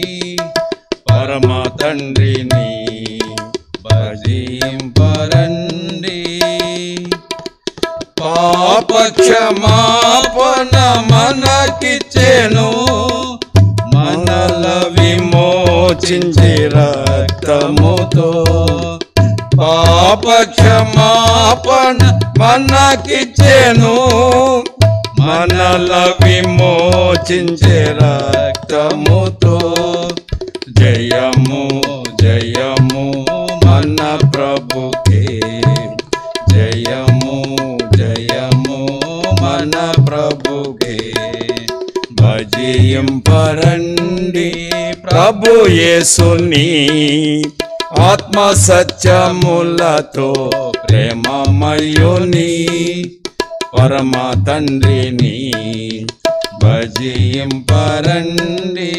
పరమ తండ్రిని భజింపరండి పాప క్షమాపణ మనకిచ్చెను మనల విమోచించి రక్తముతో పాప క్షమాపణ మనకిచ్చెను మనల విమోచించే రక్తముతో జయము జయము మన ప్రభుకే జయము జయము మన ప్రభుకే భజింపరండి ప్రభు యేసుని ఆత్మ సత్యములతో ప్రేమమయుని పరమ తండ్రిని భజింపరండి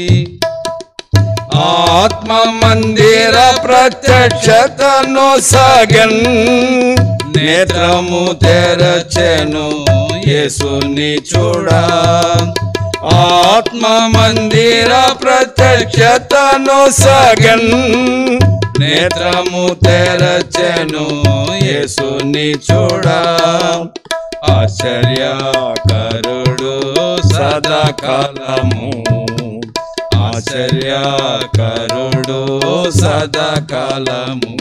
ఆత్మ మందిర ప్రత్యక్షతను సాగన్ నేత్రము తెరచెను యేసుని చూడా ఆత్మ మందిర ప్రత్యక్షతను సాగన్ నేత్రము తెరచెను యేసుని చూడా ఆశ్చర్యకరుడు సదాకాలము ఆశ్చర్యకరుడు సదాకాలము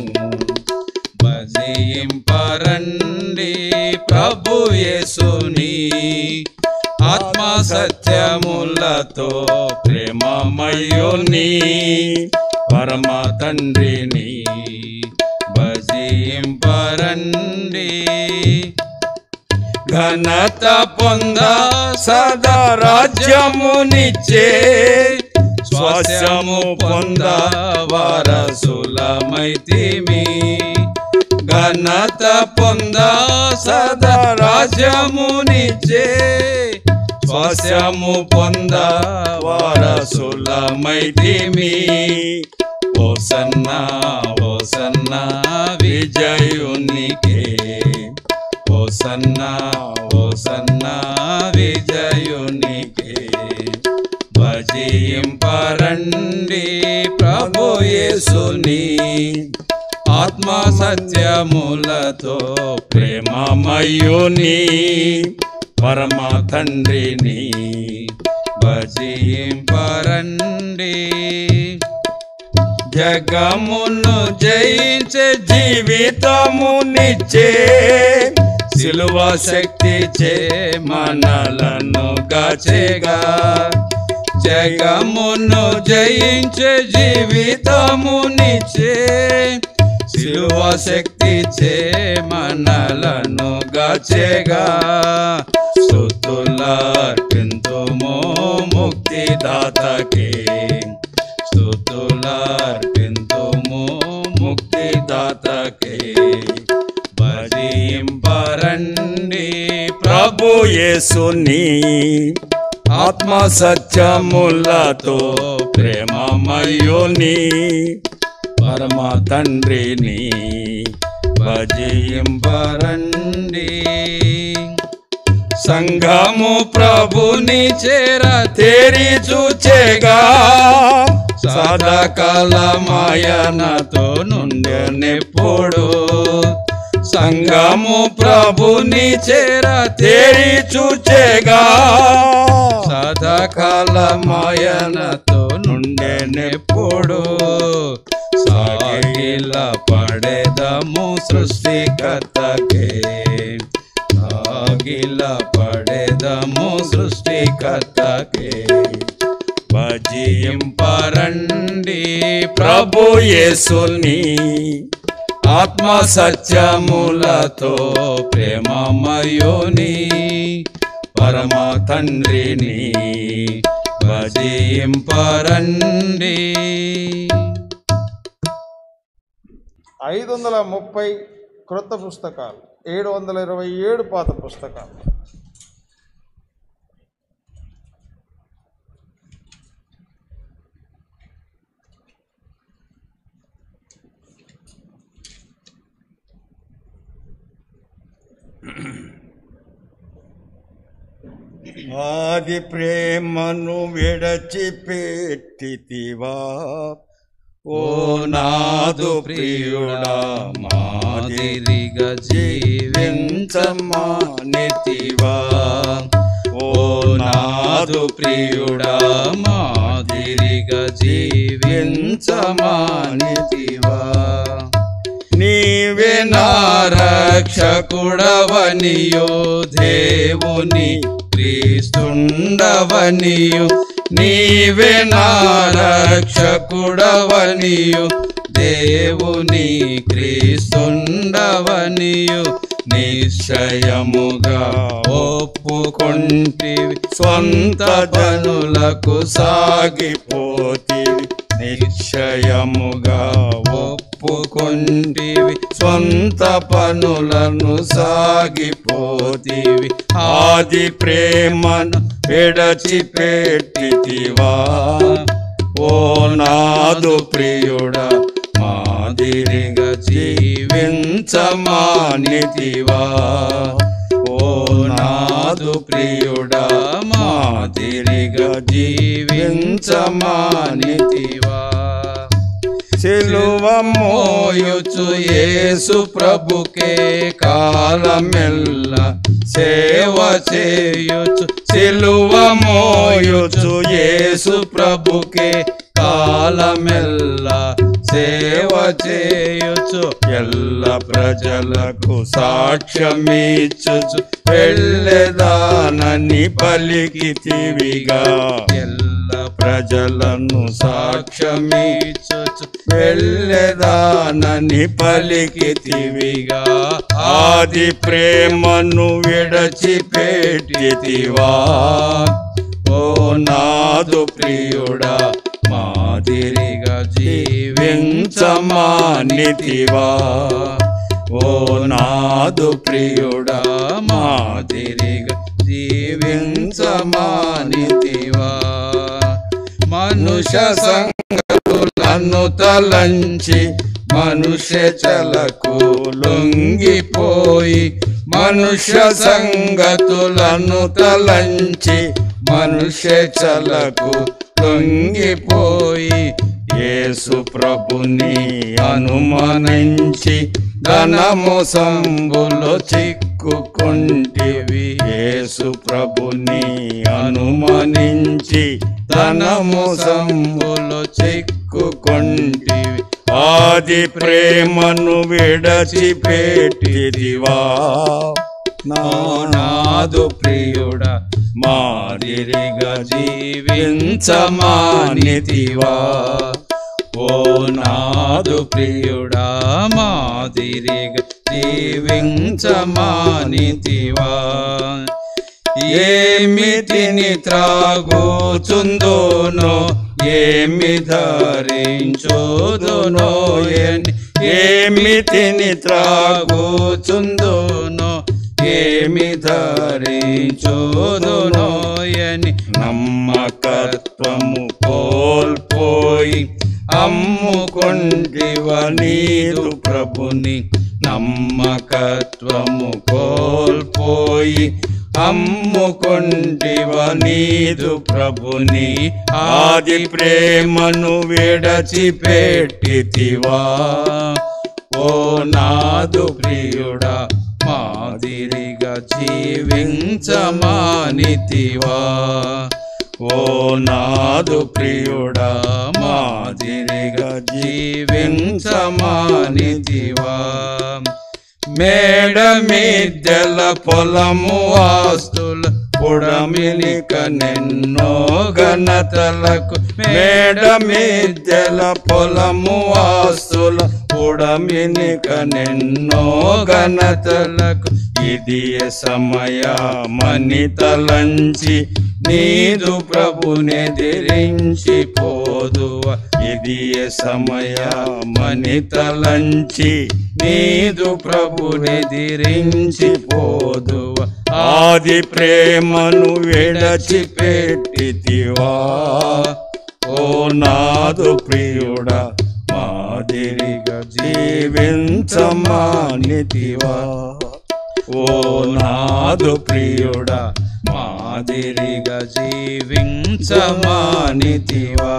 భజింపరండి ప్రభు యేసుని ఆత్మ సత్యములతో ప్రేమమయుని పరమ తండ్రిని భజింపరండి ఘనత పొంద సదా రాజ్యమునిచ్చే స్వాస్యము పొంద వారసులమైతిమి ఘనత పొంద సదా రాజ్యమునిచ్చే స్వాస్యము పొంద వారసులమైతిమి ఓసన్న ఓసన్న విజయునికే ఓసన్న ఓసన్న విజయునికే భజింపరండి ప్రభు యేసుని ఆత్మ సత్యములతో ప్రేమమయుని పరమ తండ్రిని భజింపరండి జగమును జయించే జీవితమునిచ్చే సిలువ శక్తి చే మనలను గచేగా జగమును జయించే జీవితమునిచ్చే సిలువ శక్తి చే మనలను గచేగా స్తుతులార్పింతుమో ముక్తిదాతకే స్తుతులార్పింతుము ముక్తిదాతకే భజింపరండి ప్రభు యేసుని ఆత్మ సత్యములతో ప్రేమమయుని పరమ తండ్రిని భజింపరండి సంఘము ప్రభుని చేర తేరి చూచేగా సదాకాల మాయనతో నుండెనెప్పుడు సంఘము ప్రభుని చేర తేరి చూచేగా సదాకాల మాయనతో నుండెనెప్పుడు సాగిల పడేదము సృష్టికర్తకే సాగిల పడేదము సృష్టికర్తకే భజింపరండి ప్రభు యేసుని ఆత్మ సత్యములతో ప్రేమమయుని పరమ తండ్రిని భజింపరండి ఐదు వందల ముప్పై క్రొత్త పుస్తకాలు ఏడు వందల ఇరవై ఏడు పాత పుస్తకాలు ఆది ప్రేమను విడచిపెట్టితివా ఓ నాదు ప్రియుడా మాదిరిగా జీవించమానితివా ఓ నాదు ప్రియుడా మాదిరిగా జీవించమానితివా నీవే నా రక్షకుడవనియో దేవుని క్రీస్తుండవనియు నీవే నా రక్షకుడవనియు దేవుని క్రీస్తుండవనియు నిశ్చయముగా ఒప్పుకొంటివి స్వంత జనులకు సాగిపోతివి నిశ్చయముగా ఒప్పుకొంటివి స్వంత పనులను సాగిపోతివి ఆది ప్రేమను విడచిపెట్టితివా ఓ నాదు ప్రియుడా మాదిరిగా జీవించమానితివా ఓ నాదు ప్రియుడా మాదిరిగా జీవించమానితివా సిలువ మోయుచు యేసు ప్రభుకే కాలమెల్ల సేవ చేయుచు సిలువ మోయుచు యేసు ప్రభుకే కాలమెల్ల సేవ చేయుచు ఎల్ల ప్రజలకు సాక్ష్యమిచ్చుచు వెళ్ళెదానని పలికితివిగా ఎల్ల ప్రజలను సాక్ష్యమిచ్చుచు వెళ్ళెదానని పలికితివిగా ఆది ప్రేమను విడచిపెట్టితివా ఓ నాదు ప్రియుడా మాదిరిగా జీవించమానితివా ఓ నాదు ప్రియుడా మాదిరిగా జీవించమానితివా మనుష్య సంగతులను తలంచి మనుష్య చలకు లొంగిపోయి మనుష్య సంగతులను తలంచి మనుష్య చలకు లొంగిపోయి యేసు ప్రభుని అనుమానించి ధనము సంబులో చిక్కుకుంటివి యేసు ప్రభుని అనుమానించి ధనము సంబులో చిక్కుకుంటివి ఆది ప్రేమను విడచిపెట్టిదివా నా నాదు ప్రియుడా మాదిరిగా జీవించమానితివా ఓ నాదు ప్రియుడా మాదిరిగా జీవించమానితివా ఏమి తిని త్రాగుచుందోనో ఏమి ధరించోదునో ఎని ఏమి తిని త్రాగుచుందోనో ఏమి ధరించోదునో అని నమ్మకత్వము కోల్పోయి అమ్ముకొంటివ నీదు ప్రభుని నమ్మకత్వము కోల్పోయి అమ్ముకొంటివ నీదు ప్రభుని ఆది ప్రేమను విడచిపెట్టితివా ఓ నాదు ప్రియుడా మాదిరిగా జీవించమానితివా ఓ నాదు ప్రియుడా మాదిరిగా జీవించమానితివా మేడ మిద్దెల పొలము ఆస్తుల పుడమిలిక నెన్నో ఘనతలకు మేడ మిద్దెల పొలము ఆస్తుల పుడమినిక నెన్నో ఘనతలకు ఇది సమయమని తలంచి నీదు ప్రభునెదిరించి పోదువ ఇది సమయమని తలంచి నీదు ప్రభునెదిరించి పోదువ ఆది ప్రేమను విడచిపెట్టితివా ఓ నాదు ప్రియుడా మాదిరిగా జీవించమానితివా ఓ నాదు ప్రియుడా మాదిరిగా మాదిరిగా జీవించమానితివా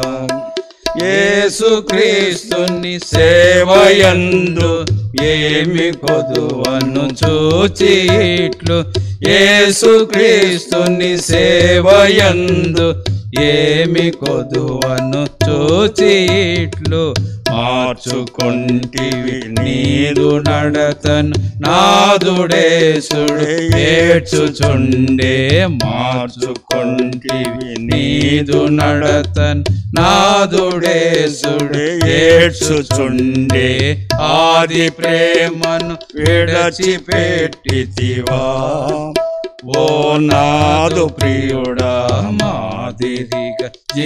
యేసుక్రీస్తుని సేవయందు ఏమి కొదువను చూచి ఇట్లు యేసుక్రీస్తుని సేవయందు ఏమి కొదువను చూచి ఇట్లు మార్చుకొంటివి నీదు నడతను నాదుడేసుడు ఏడ్చుచుండే మార్చుకొంటివి నీదు నడతన్ నాదుడేసుడు ఏడ్చుచుండే ఆది ప్రేమను విడచిపెట్టితివా ఓ నాదు ప్రియుడా మాదిరిగా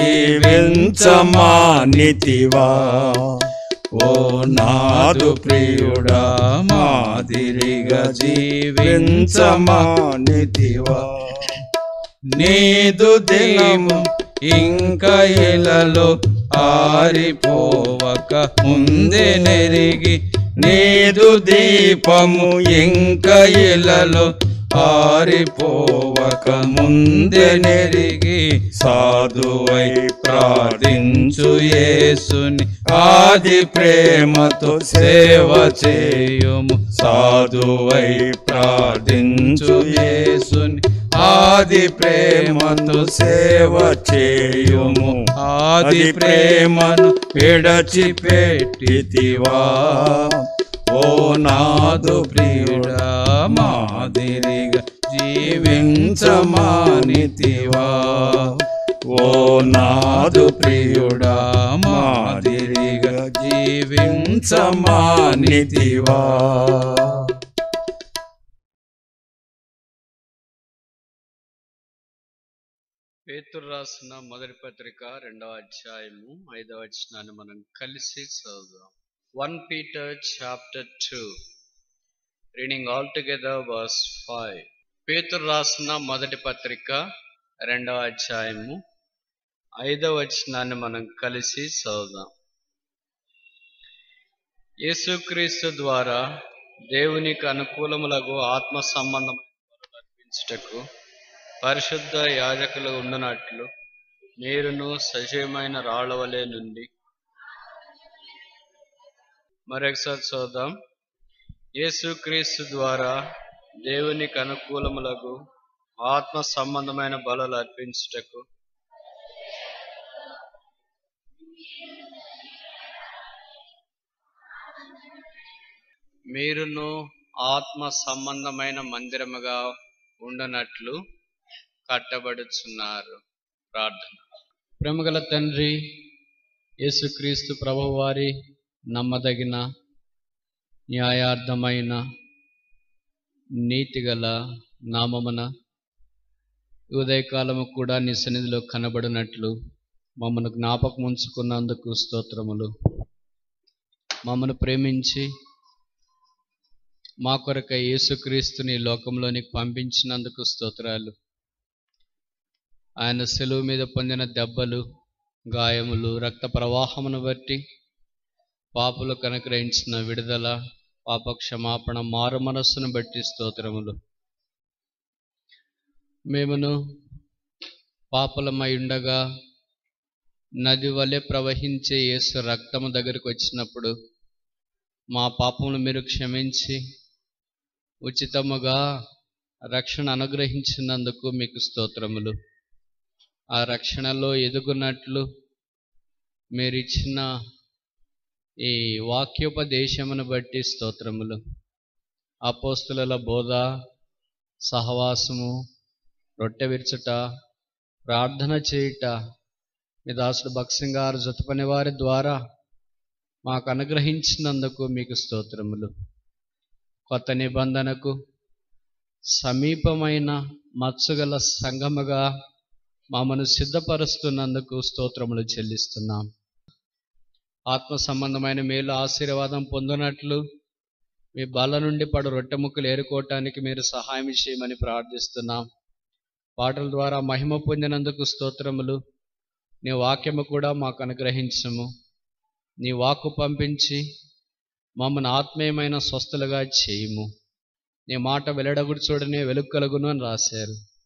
జీవించమానితివా ఓ నాదు ప్రియుడా మాదిరిగా జీవించమానితివా నీదు దినము ఇంకా ఇలలో ఆరిపోవక ముందే నెరిగి నీదు దీపము ఇంకా ఇలలో ఆరిపోవక ముందే నెరిగి సాధువై ప్రార్థించు యేసుని ఆది ప్రేమతో సేవ చేయుము సాధువై ప్రార్థించు యేసుని ఆది ప్రేమతో సేవ చేయుము ఆది ప్రేమను విడచిపెట్టితివా ఓ నాదు ప్రియుడా మాదిరిగా జీవించమానితివా ఓ నాదు ప్రియుడా మాదిరిగా జీవించమానితివా పేతురు రాసిన మొదటి పత్రిక రెండవ అధ్యాయము ఐదవ వచనాన్ని మనం కలిసి చదువుదాం one Peter chapter two reading all together verse five పేతురు రాసిన మొదటి పత్రిక రెండవ అధ్యాయము ఐదవ వచనాన్ని మనం కలిసి చదువుదాం యేసుక్రీస్తు ద్వారా దేవునికి అనుకూలములకు ఆత్మ సంబంధం అర్పించుటకు పరిశుద్ధ యాజకులు ఉండునట్లు మీరును సజీవమైన రాళ్ళవలే నుండి మరొకసారి చూద్దాం యేసుక్రీస్తు ద్వారా దేవునికి అనుకూలములకు ఆత్మ సంబంధమైన బలులు అర్పించుటకు మీరును ఆత్మ సంబంధమైన మందిరముగా ఉండనట్లు కట్టబడుచున్నారు ప్రార్థన ప్రేమగల తండ్రి యేసుక్రీస్తు ప్రభువారి నమ్మదగిన న్యాయార్థమైన నీతిగల నామమున ఈ ఉదయకాలము కూడా నీ సన్నిధిలో కనబడినట్లు మమ్మను జ్ఞాపకం ఉంచుకున్నందుకు స్తోత్రములు మమ్మను ప్రేమించి మా కొరకై యేసుక్రీస్తుని ఈ లోకంలోనికి పంపించినందుకు స్తోత్రాలు ఆయన సెలువు మీద పొందిన దెబ్బలు గాయములు రక్త ప్రవాహమును బట్టి పాపులకు అనుగ్రహించిన విడుదల పాప క్షమాపణ మారు మనస్సును బట్టి స్తోత్రములు మేమును పాపలమై ఉండగా నది వలె ప్రవహించే యేసు రక్తము దగ్గరికి వచ్చినప్పుడు మా పాపములు మీరు క్షమించి ఉచితముగా రక్షణ అనుగ్రహించినందుకు మీకు స్తోత్రములు ఆ రక్షణలో ఎదుగునట్లు మీరిచ్చిన ఈ వాక్యోపదేశమును బట్టి స్తోత్రములు అపోస్తుల బోధ సహవాసము రొట్టె విరుచుట ప్రార్థన చేయుట మీ దాసుడు భక్సింగారు జతపని వారి ద్వారా మాకు అనుగ్రహించినందుకు మీకు స్తోత్రములు కొత్త నిబంధనకు సమీపమైన మత్సుగల సంగముగా మమ్మను సిద్ధపరుస్తున్నందుకు స్తోత్రములు చెల్లిస్తున్నాం ఆత్మ సంబంధమైన మేలు ఆశీర్వాదం పొందినట్లు మీ బల నుండి పడు రొట్టె ముక్కలు ఏరుకోవటానికి మీరు సహాయం చేయమని ప్రార్థిస్తున్నాం పాటల ద్వారా మహిమ పొందినందుకు స్తోత్రములు నీ వాక్యము కూడా మాకు అనుగ్రహించము నీ వాక్కు పంపించి మమ్మల్ని ఆత్మీయమైన స్వస్థలుగా చేయుము నీ మాట వెల్లడగుడు చూడనే వెలుగు కలుగును అని రాశారు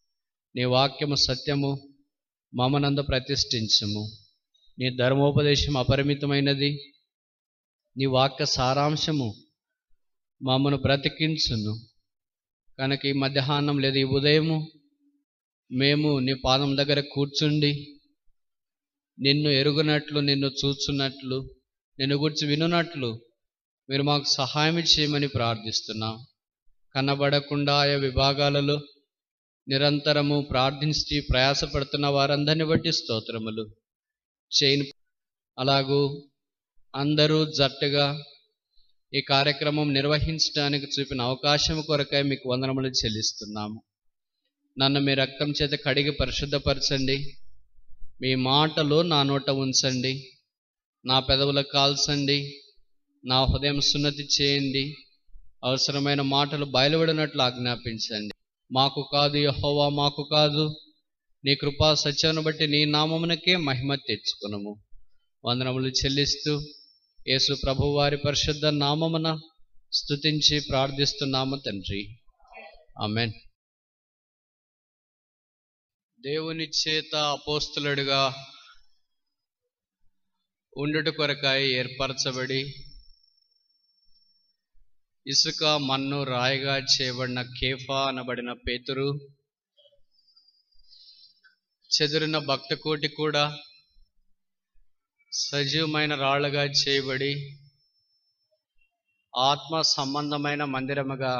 నీ వాక్యము సత్యము మమనందు ప్రతిష్ఠించము నీ ధర్మోపదేశం అపరిమితమైనది నీ వాక్య సారాంశము మమ్మను బ్రతికించును కనుక ఈ మధ్యాహ్నం లేదా ఈ ఉదయము మేము నీ పాదం దగ్గర కూర్చుండి నిన్ను ఎరుగునట్లు నిన్ను చూచున్నట్లు నిన్ను గురించి వినున్నట్లు మీరు మాకు సహాయం చేయమని ప్రార్థిస్తున్నాం కనబడకుండా ఆయా విభాగాలలో నిరంతరము ప్రార్థించి ప్రయాసపడుతున్న వారందరిని బట్టి స్తోత్రములు చేయని అలాగూ అందరూ జట్టుగా ఈ కార్యక్రమం నిర్వహించడానికి చూపిన అవకాశం కొరకై మీకు వందనములు చెల్లిస్తున్నాము నన్ను మీ రక్తం చేత కడిగి పరిశుద్ధపరచండి మీ మాటలు నా నోట ఉంచండి నా పెదవులకు కాల్చండి నా హృదయం సున్నతి చేయండి అవసరమైన మాటలు బయలువడినట్లు ఆజ్ఞాపించండి మాకు కాదు యహోవా మాకు కాదు నీ కృపా సత్యమును బట్టి నీ నామమునకే మహిమ తెచ్చుకునము వందనములు చెల్లిస్తూ యేసు ప్రభు వారి పరిశుద్ధ నామమున స్తుతించి ప్రార్థిస్తున్నాము తండ్రి ఆమెన్ దేవుని చేత అపోస్తులుడిగా ఉండుట కొరకాయ ఏర్పరచబడి ఇసుక మన్ను రాయిగా చేయబడిన కేఫా అనబడిన పేతురు చెదిరిన భక్తకోటి కూడా సజీవమైన రాళ్ళుగా చేయబడి ఆత్మ సంబంధమైన మందిరముగా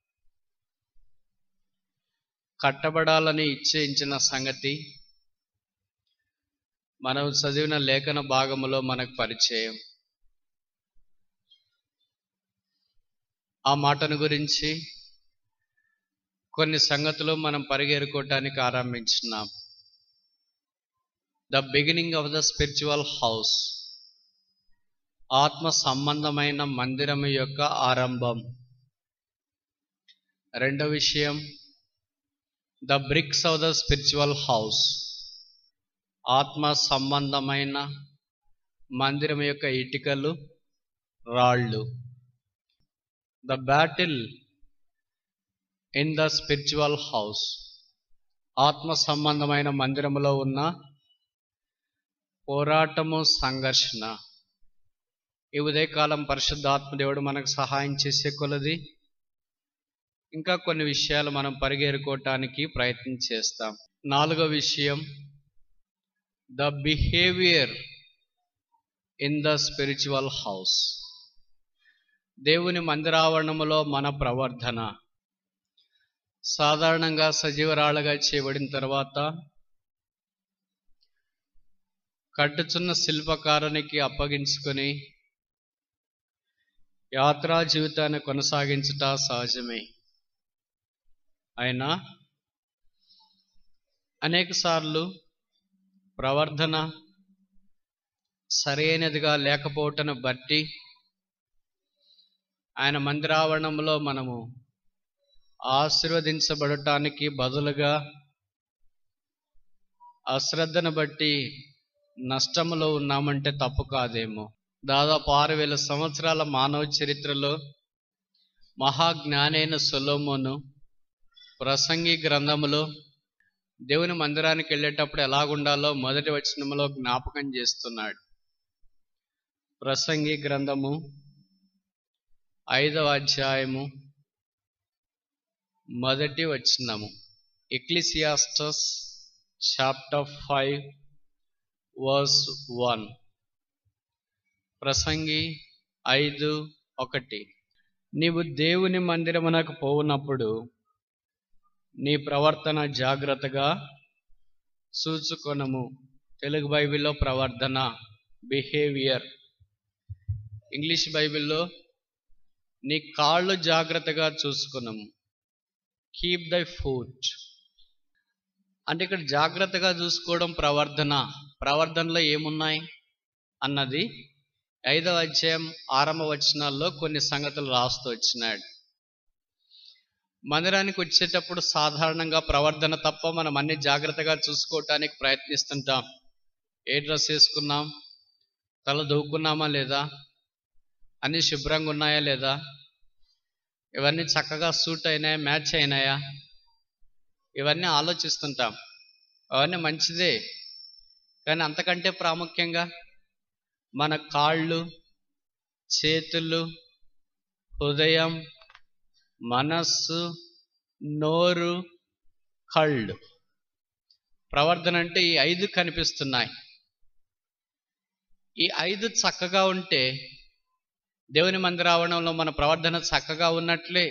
కట్టబడాలని ఇచ్చేయించిన సంగతి మనం చదివిన లేఖన భాగములో మనకు పరిచయం ఆ మాటను గురించి కొన్ని సంగతులు మనం పరిగెరుకోవటానికి ఆరంభించున్నాం the beginning of the spiritual house ఆత్మ సంబంధమైన మందిరం యొక్క ఆరంభం రెండో విషయం the bricks of the spiritual house ఆత్మ సంబంధమైన మందిరం యొక్క ఇటుకలు రాళ్ళు the battle in the spiritual house ఆత్మ సంబంధమైన మందిరములో ఉన్న పోరాటము సంఘర్షణ ఈ ఉదయకాలం పరిశుద్ధాత్మ దేవుడు మనకు సహాయం చేసే కొలది ఇంకా కొన్ని విషయాలు మనం పరిగెరుకోవటానికి ప్రయత్నం చేస్తాం నాలుగో విషయం the behaviour in the spiritual house దేవుని మందిరావరణములో మన ప్రవర్ధన సాధారణంగా సజీవరాళ్ళగా చేయబడిన తర్వాత కట్టుచున్న శిల్పకారునికి అప్పగించుకొని యాత్రా జీవితాన్ని కొనసాగించుట సహజమే అయినా అనేక సార్లు ప్రవర్ధన సరైనదిగా లేకపోవటను బట్టి ఆయన మందిరావరణంలో మనము ఆశీర్వదించబడటానికి బదులుగా అశ్రద్ధను బట్టి నష్టములో ఉన్నామంటే తప్పు కాదేమో దాదాపు ఆరు వేల సంవత్సరాల మానవ చరిత్రలో మహాజ్ఞానైన సొలోమోను ప్రసంగి గ్రంథములో దేవుని మందిరానికి వెళ్ళేటప్పుడు ఎలాగుండాలో మొదటి వచనములో జ్ఞాపకం చేస్తున్నాడు ప్రసంగి గ్రంథము ఐదవ అధ్యాయము మొదటి వచనము Ecclesiastes chapter five verse one ప్రసంగి ఐదు ఒకటి నీవు దేవుని మందిరమునకు పోవునప్పుడు నీ ప్రవర్తన జాగ్రత్తగా చూచుకొనము తెలుగు బైబిల్లో ప్రవర్తన బిహేవియర్ ఇంగ్లీష్ బైబిల్లో నీ కాళ్ళు జాగ్రత్తగా చూసుకున్నాము కీప్ దై ఫుట్ అంటే ఇక్కడ జాగ్రత్తగా చూసుకోవడం ప్రవర్ధన ప్రవర్ధనలో ఏమున్నాయి అన్నది ఐదవ అధ్యాయం ఆరంభ వచనాల్లో కొన్ని సంగతులు రాస్తూ వచ్చినాడు మందిరానికి వచ్చేటప్పుడు సాధారణంగా ప్రవర్ధన తప్ప మనం అన్ని జాగ్రత్తగా చూసుకోవటానికి ప్రయత్నిస్తుంటాం ఏ డ్రెస్ వేసుకున్నాం తల దూకున్నామా లేదా అన్ని శుభ్రంగా ఉన్నాయా లేదా ఇవన్నీ చక్కగా సూట్ అయినాయా మ్యాచ్ అయినాయా ఇవన్నీ ఆలోచిస్తుంటాం అవన్నీ మంచిదే కానీ అంతకంటే ప్రాముఖ్యంగా మన కాళ్ళు చేతులు హృదయం మనస్సు నోరు కళ్ళు ప్రవర్తన అంటే ఈ ఐదు కనిపిస్తున్నాయి ఈ ఐదు చక్కగా ఉంటే దేవుని మందిరావరణంలో మన ప్రవర్తన చక్కగా ఉన్నట్లే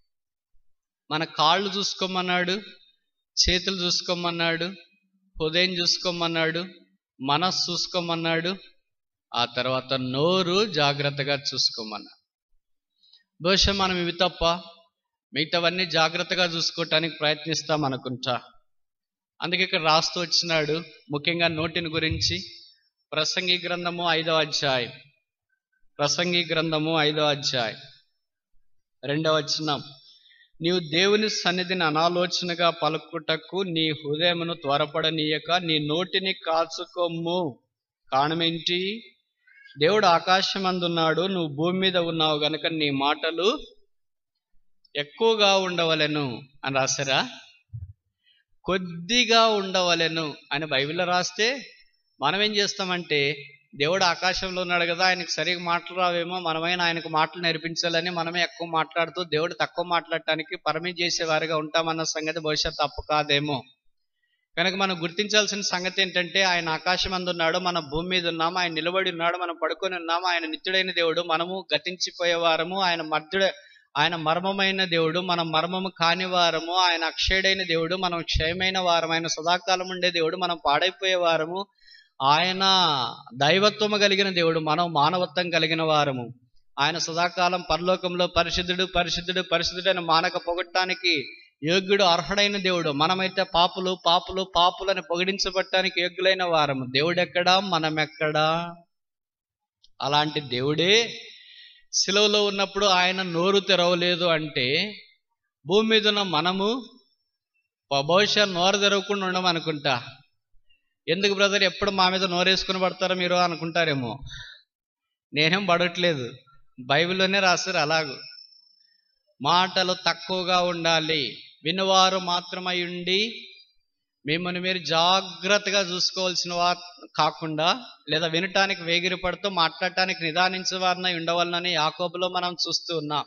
మన కాళ్ళు చూసుకోమన్నాడు చేతులు చూసుకోమన్నాడు హృదయం చూసుకోమన్నాడు మనస్సు చూసుకోమన్నాడు ఆ తర్వాత నోరు జాగ్రత్తగా చూసుకోమన్నాడు బహుశా మనం ఇవి తప్ప మిగతావన్నీ జాగ్రత్తగా చూసుకోవటానికి ప్రయత్నిస్తాం అనుకుంటా అందుకే ఇక్కడ రాస్తూ వచ్చినాడు ముఖ్యంగా నోటిని గురించి ప్రసంగి గ్రంథము ఐదవ అధ్యాయం ప్రసంగి గ్రంథము ఐదవ అధ్యాయం రెండవ వచనం నీవు దేవుని సన్నిధిని అనాలోచనగా పలుకుటకు నీ హృదయమును త్వరపడనీయక నీ నోటిని కాచుకొమ్ము కారణమేంటి దేవుడు ఆకాశమందున్నాడు నువ్వు భూమి మీద ఉన్నావు గనుక నీ మాటలు ఎక్కువగా ఉండవలెను అని రాశారా కొద్దిగా ఉండవలెను అని బైబిల్లో రాస్తే మనం ఏం చేస్తామంటే దేవుడు ఆకాశంలో ఉన్నాడు కదా ఆయనకు సరిగా మాటలు రావేమో మనమైనా ఆయనకు మాటలు నేర్పించాలని మనమే ఎక్కువ మాట్లాడుతూ దేవుడు తక్కువ మాట్లాడటానికి పరమే చేసేవారుగా ఉంటామన్న సంగతి బహుశా తప్పు కాదేమో కనుక మనం గుర్తించాల్సిన సంగతి ఏంటంటే ఆయన ఆకాశం అందున్నాడు మన భూమి మీద ఉన్నాము ఆయన నిలబడి ఉన్నాడు మనం పడుకొని ఉన్నాము ఆయన నిత్యుడైన దేవుడు మనము గతించిపోయేవారము ఆయన మర్దుడ ఆయన మర్మమైన దేవుడు మనం మర్మము కాని వారము ఆయన అక్షయుడైన దేవుడు మనం క్షయమైన వారం ఆయన సదాకాలం ఉండే దేవుడు మనం పాడైపోయే వారము ఆయన దైవత్వము కలిగిన దేవుడు మనం మానవత్వం కలిగిన వారము ఆయన సదాకాలం పరలోకంలో పరిశుద్ధుడు పరిశుద్ధుడు పరిశుద్ధుడు అని మానక పొగట్టడానికి యోగ్యుడు అర్హుడైన దేవుడు మనమైతే పాపులు పాపులు పాపులని పొగిడించబట్టడానికి యోగ్యులైన వారము దేవుడెక్కడా మనమెక్కడా అలాంటి దేవుడే శిలువలో ఉన్నప్పుడు ఆయన నోరు తెరవలేదు అంటే భూమి మీద ఉన్న మనము బహుశా నోరు తెరవకుండా ఉండమనుకుంటా ఎందుకు బ్రదర్ ఎప్పుడు మా మీద నోరేసుకుని పడతారో మీరు అనుకుంటారేమో నేనేం పడట్లేదు బైబిల్లోనే రాస్తారు అలాగూ మాటలు తక్కువగా ఉండాలి వినువారు మాత్రమై ఉండి మిమ్మల్ని మీరు జాగ్రత్తగా చూసుకోవాల్సిన వారు కాకుండా లేదా వినటానికి వేగిరపడుతూ మాట్లాడటానికి నిదానించే వారినై ఉండవాలని యాకోబులో మనం చూస్తూ ఉన్నాం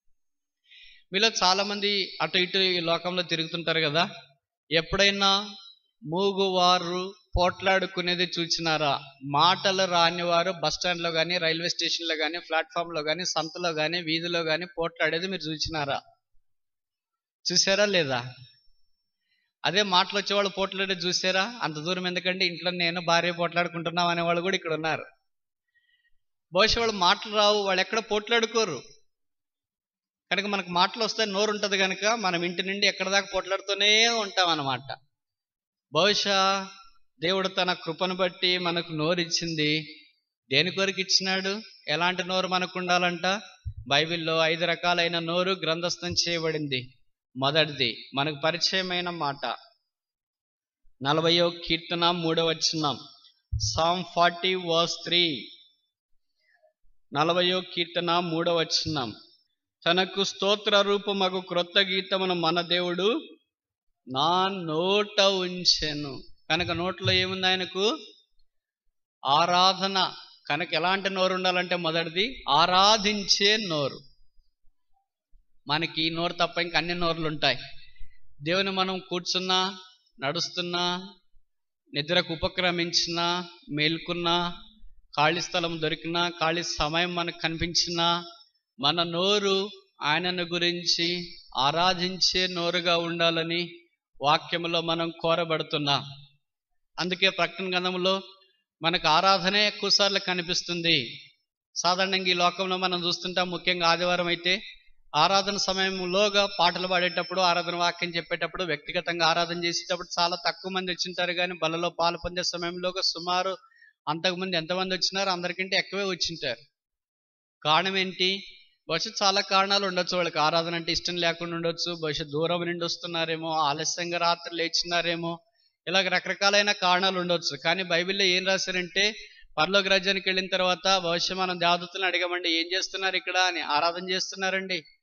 మీలో చాలా మంది అటు ఇటు ఈ లోకంలో తిరుగుతుంటారు కదా ఎప్పుడైనా మూగువారు పోట్లాడుకునేది చూచినారా మాటలు రాని వారు బస్ స్టాండ్లో కానీ రైల్వే స్టేషన్లో కానీ ప్లాట్ఫామ్లో కానీ సంతలో కానీ వీధిలో కానీ పోట్లాడేది మీరు చూచినారా చూసారా లేదా అదే మాటలు వచ్చేవాళ్ళు పోట్లాడేది చూసారా అంత దూరం ఎందుకంటే ఇంట్లో నేను భార్య పోట్లాడుకుంటున్నాం అనేవాళ్ళు కూడా ఇక్కడ ఉన్నారు బహుశా వాళ్ళు మాటలు రావు వాళ్ళు ఎక్కడ పోట్లాడుకోరు కనుక మనకు మాటలు వస్తే నోరు ఉంటుంది కనుక మనం ఇంటి నుండి ఎక్కడ దాకా పోట్లాడుతూనే ఉంటాం అన్నమాట బహుశా దేవుడు తన కృపను బట్టి మనకు నోరు ఇచ్చింది దేని కొరకు ఇచ్చినాడు ఎలాంటి నోరు మనకు ఉండాలంట బైబిల్లో ఐదు రకాలైన నోరు గ్రంథస్థం చేయబడింది మొదటిది మనకు పరిచయమైన మాట నలభయో కీర్తన మూడవ వచనం సామ్ ఫార్టీ వాస్ త్రీ నలభయో కీర్తన మూడవ వచనం తనకు స్తోత్ర రూపమగు క్రొత్త గీతమును మన దేవుడు నా నోట ఉంచెను కనుక నోట్లో ఏముంది ఆయనకు ఆరాధన కనుక ఎలాంటి నోరు ఉండాలంటే మొదటిది ఆరాధించే నోరు మనకి ఈ నోరు తప్ప ఇంక అన్ని నోర్లు ఉంటాయి దేవుని మనం కూర్చున్నా నడుస్తున్నా నిద్రకు ఉపక్రమించినా మేల్కున్నా ఖాళీ స్థలం దొరికినా ఖాళీ సమయం మనకు కనిపించినా మన నోరు ఆయనను గురించి ఆరాధించే నోరుగా ఉండాలని వాక్యములో మనం కోరబడుతున్నాం అందుకే ప్రకటన గ్రంథంలో మనకు ఆరాధనే ఎక్కువసార్లు కనిపిస్తుంది సాధారణంగా ఈ లోకంలో మనం చూస్తుంటాం ముఖ్యంగా ఆదివారం అయితే ఆరాధన సమయంలోగా పాటలు పాడేటప్పుడు ఆరాధన వాక్యం చెప్పేటప్పుడు వ్యక్తిగతంగా ఆరాధన చేసేటప్పుడు చాలా తక్కువ మంది వచ్చింటారు కానీ బలలో పాలు పొందే సమయంలోగా సుమారు అంతకుముందు ఎంతమంది వచ్చినారో అందరికంటే ఎక్కువే వచ్చింటారు కారణం ఏంటి బహుశా చాలా కారణాలు ఉండొచ్చు వాళ్ళకి ఆరాధన అంటే ఇష్టం లేకుండా ఉండొచ్చు బహుశా దూరం నుండి వస్తున్నారేమో ఆలస్యంగా రాత్రి లేచినారేమో ఇలాగ రకరకాలైన కారణాలు ఉండొచ్చు కానీ బైబిల్లో ఏం రాశారంటే పరలోక రాజ్యానికి వెళ్ళిన తర్వాత బహుశా మనం దేవదత్తులను అడిగామండి ఏం చేస్తున్నారు ఇక్కడ అని ఆరాధన చేస్తున్నారండి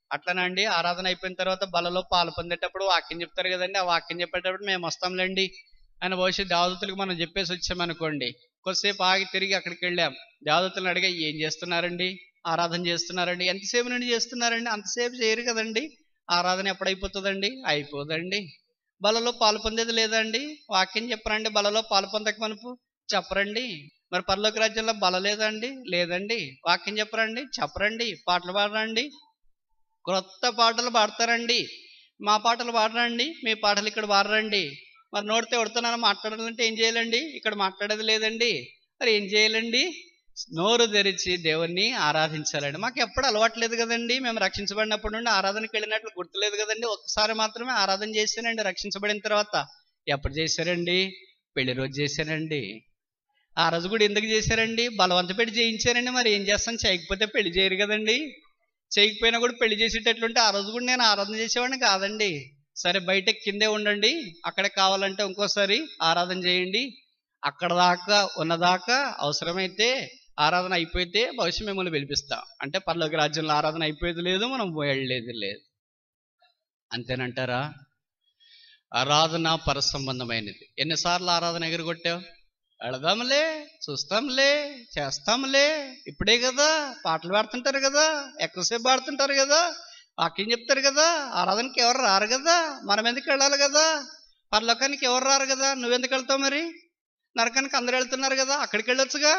అట్లనండి ఆరాధన అయిపోయిన తర్వాత బలలో పాలు పొందేటప్పుడు వాక్యం చెప్తారు కదండి ఆ వాక్యం చెప్పేటప్పుడు మేము వస్తాంలేండి అని భవిష్యత్ దేవదూతలకు మనం చెప్పేసి వచ్చామనుకోండి కొద్దిసేపు ఆగి తిరిగి అక్కడికి వెళ్ళాం దేవదూతలను అడిగా ఏం చేస్తున్నారండి ఆరాధన చేస్తున్నారండి ఎంతసేపు నుండి చేస్తున్నారండి అంతసేపు చేయరు కదండి ఆరాధన ఎప్పుడైపోతుందండి అయిపోదండి బలలో పాలు పొందేది లేదండి వాక్యం చెప్పరండి బలలో పాలు పొందక మనపు చెప్పరండి మరి పరలోక రాజ్యంలో బల లేదండి లేదండి వాక్యం చెప్పరండి చెప్పరండి పాటలు పాడరండి క్రొత్త పాటలు పాడతారండి మా పాటలు పాడరండి మీ పాటలు ఇక్కడ పాడరండి మరి నోడితే ఉడుతున్నాను మాట్లాడాలంటే ఏం చేయాలండి ఇక్కడ మాట్లాడేది లేదండి మరి ఏం చేయాలండి నోరు తెరిచి దేవుణ్ణి ఆరాధించాలండి మాకు ఎప్పుడు అలవాట్లేదు కదండి మేము రక్షించబడినప్పటి నుండి ఆరాధనకి వెళ్ళినట్లు గుర్తులేదు కదండి ఒక్కసారి మాత్రమే ఆరాధన చేశానండి రక్షించబడిన తర్వాత ఎప్పుడు చేశారండి పెళ్లి రోజు చేశానండి ఆ రోజు కూడా ఎందుకు చేశారండి బలవంత పెట్టి చేయించారండి మరి ఏం చేస్తాం చేయకపోతే పెళ్లి చేయరు కదండి చేయకపోయినా కూడా పెళ్లి చేసేటట్లుంటే ఆ రోజు కూడా నేను ఆరాధన చేసేవాడిని కాదండి సరే బయట కిందే ఉండండి అక్కడే కావాలంటే ఇంకోసారి ఆరాధన చేయండి అక్కడ దాకా ఉన్నదాకా అవసరమైతే ఆరాధన అయిపోతే భవిష్యత్ మిమ్మల్ని పిలిపిస్తాం అంటే పర్లోక రాజ్యంలో ఆరాధన అయిపోయేది లేదు మనం వెళ్ళేది లేదు అంతేనంటారా ఆరాధన పరసంబంధమైనది ఎన్నిసార్లు ఆరాధన ఎగరగొట్టావు వెళదాంలే చూస్తాంలే చేస్తాంలే ఇప్పుడే కదా పాటలు పాడుతుంటారు కదా ఎక్కువసేపు పాడుతుంటారు కదా వాక్యం చెప్తారు కదా ఆరాధనకి ఎవరు రారు కదా మనం ఎందుకు వెళ్ళాలి కదా పరలోకానికి ఎవరు రారు కదా నువ్వెందుకు వెళ్తావు మరి నరకానికి అందరు వెళ్తున్నారు కదా అక్కడికి వెళ్ళొచ్చుగా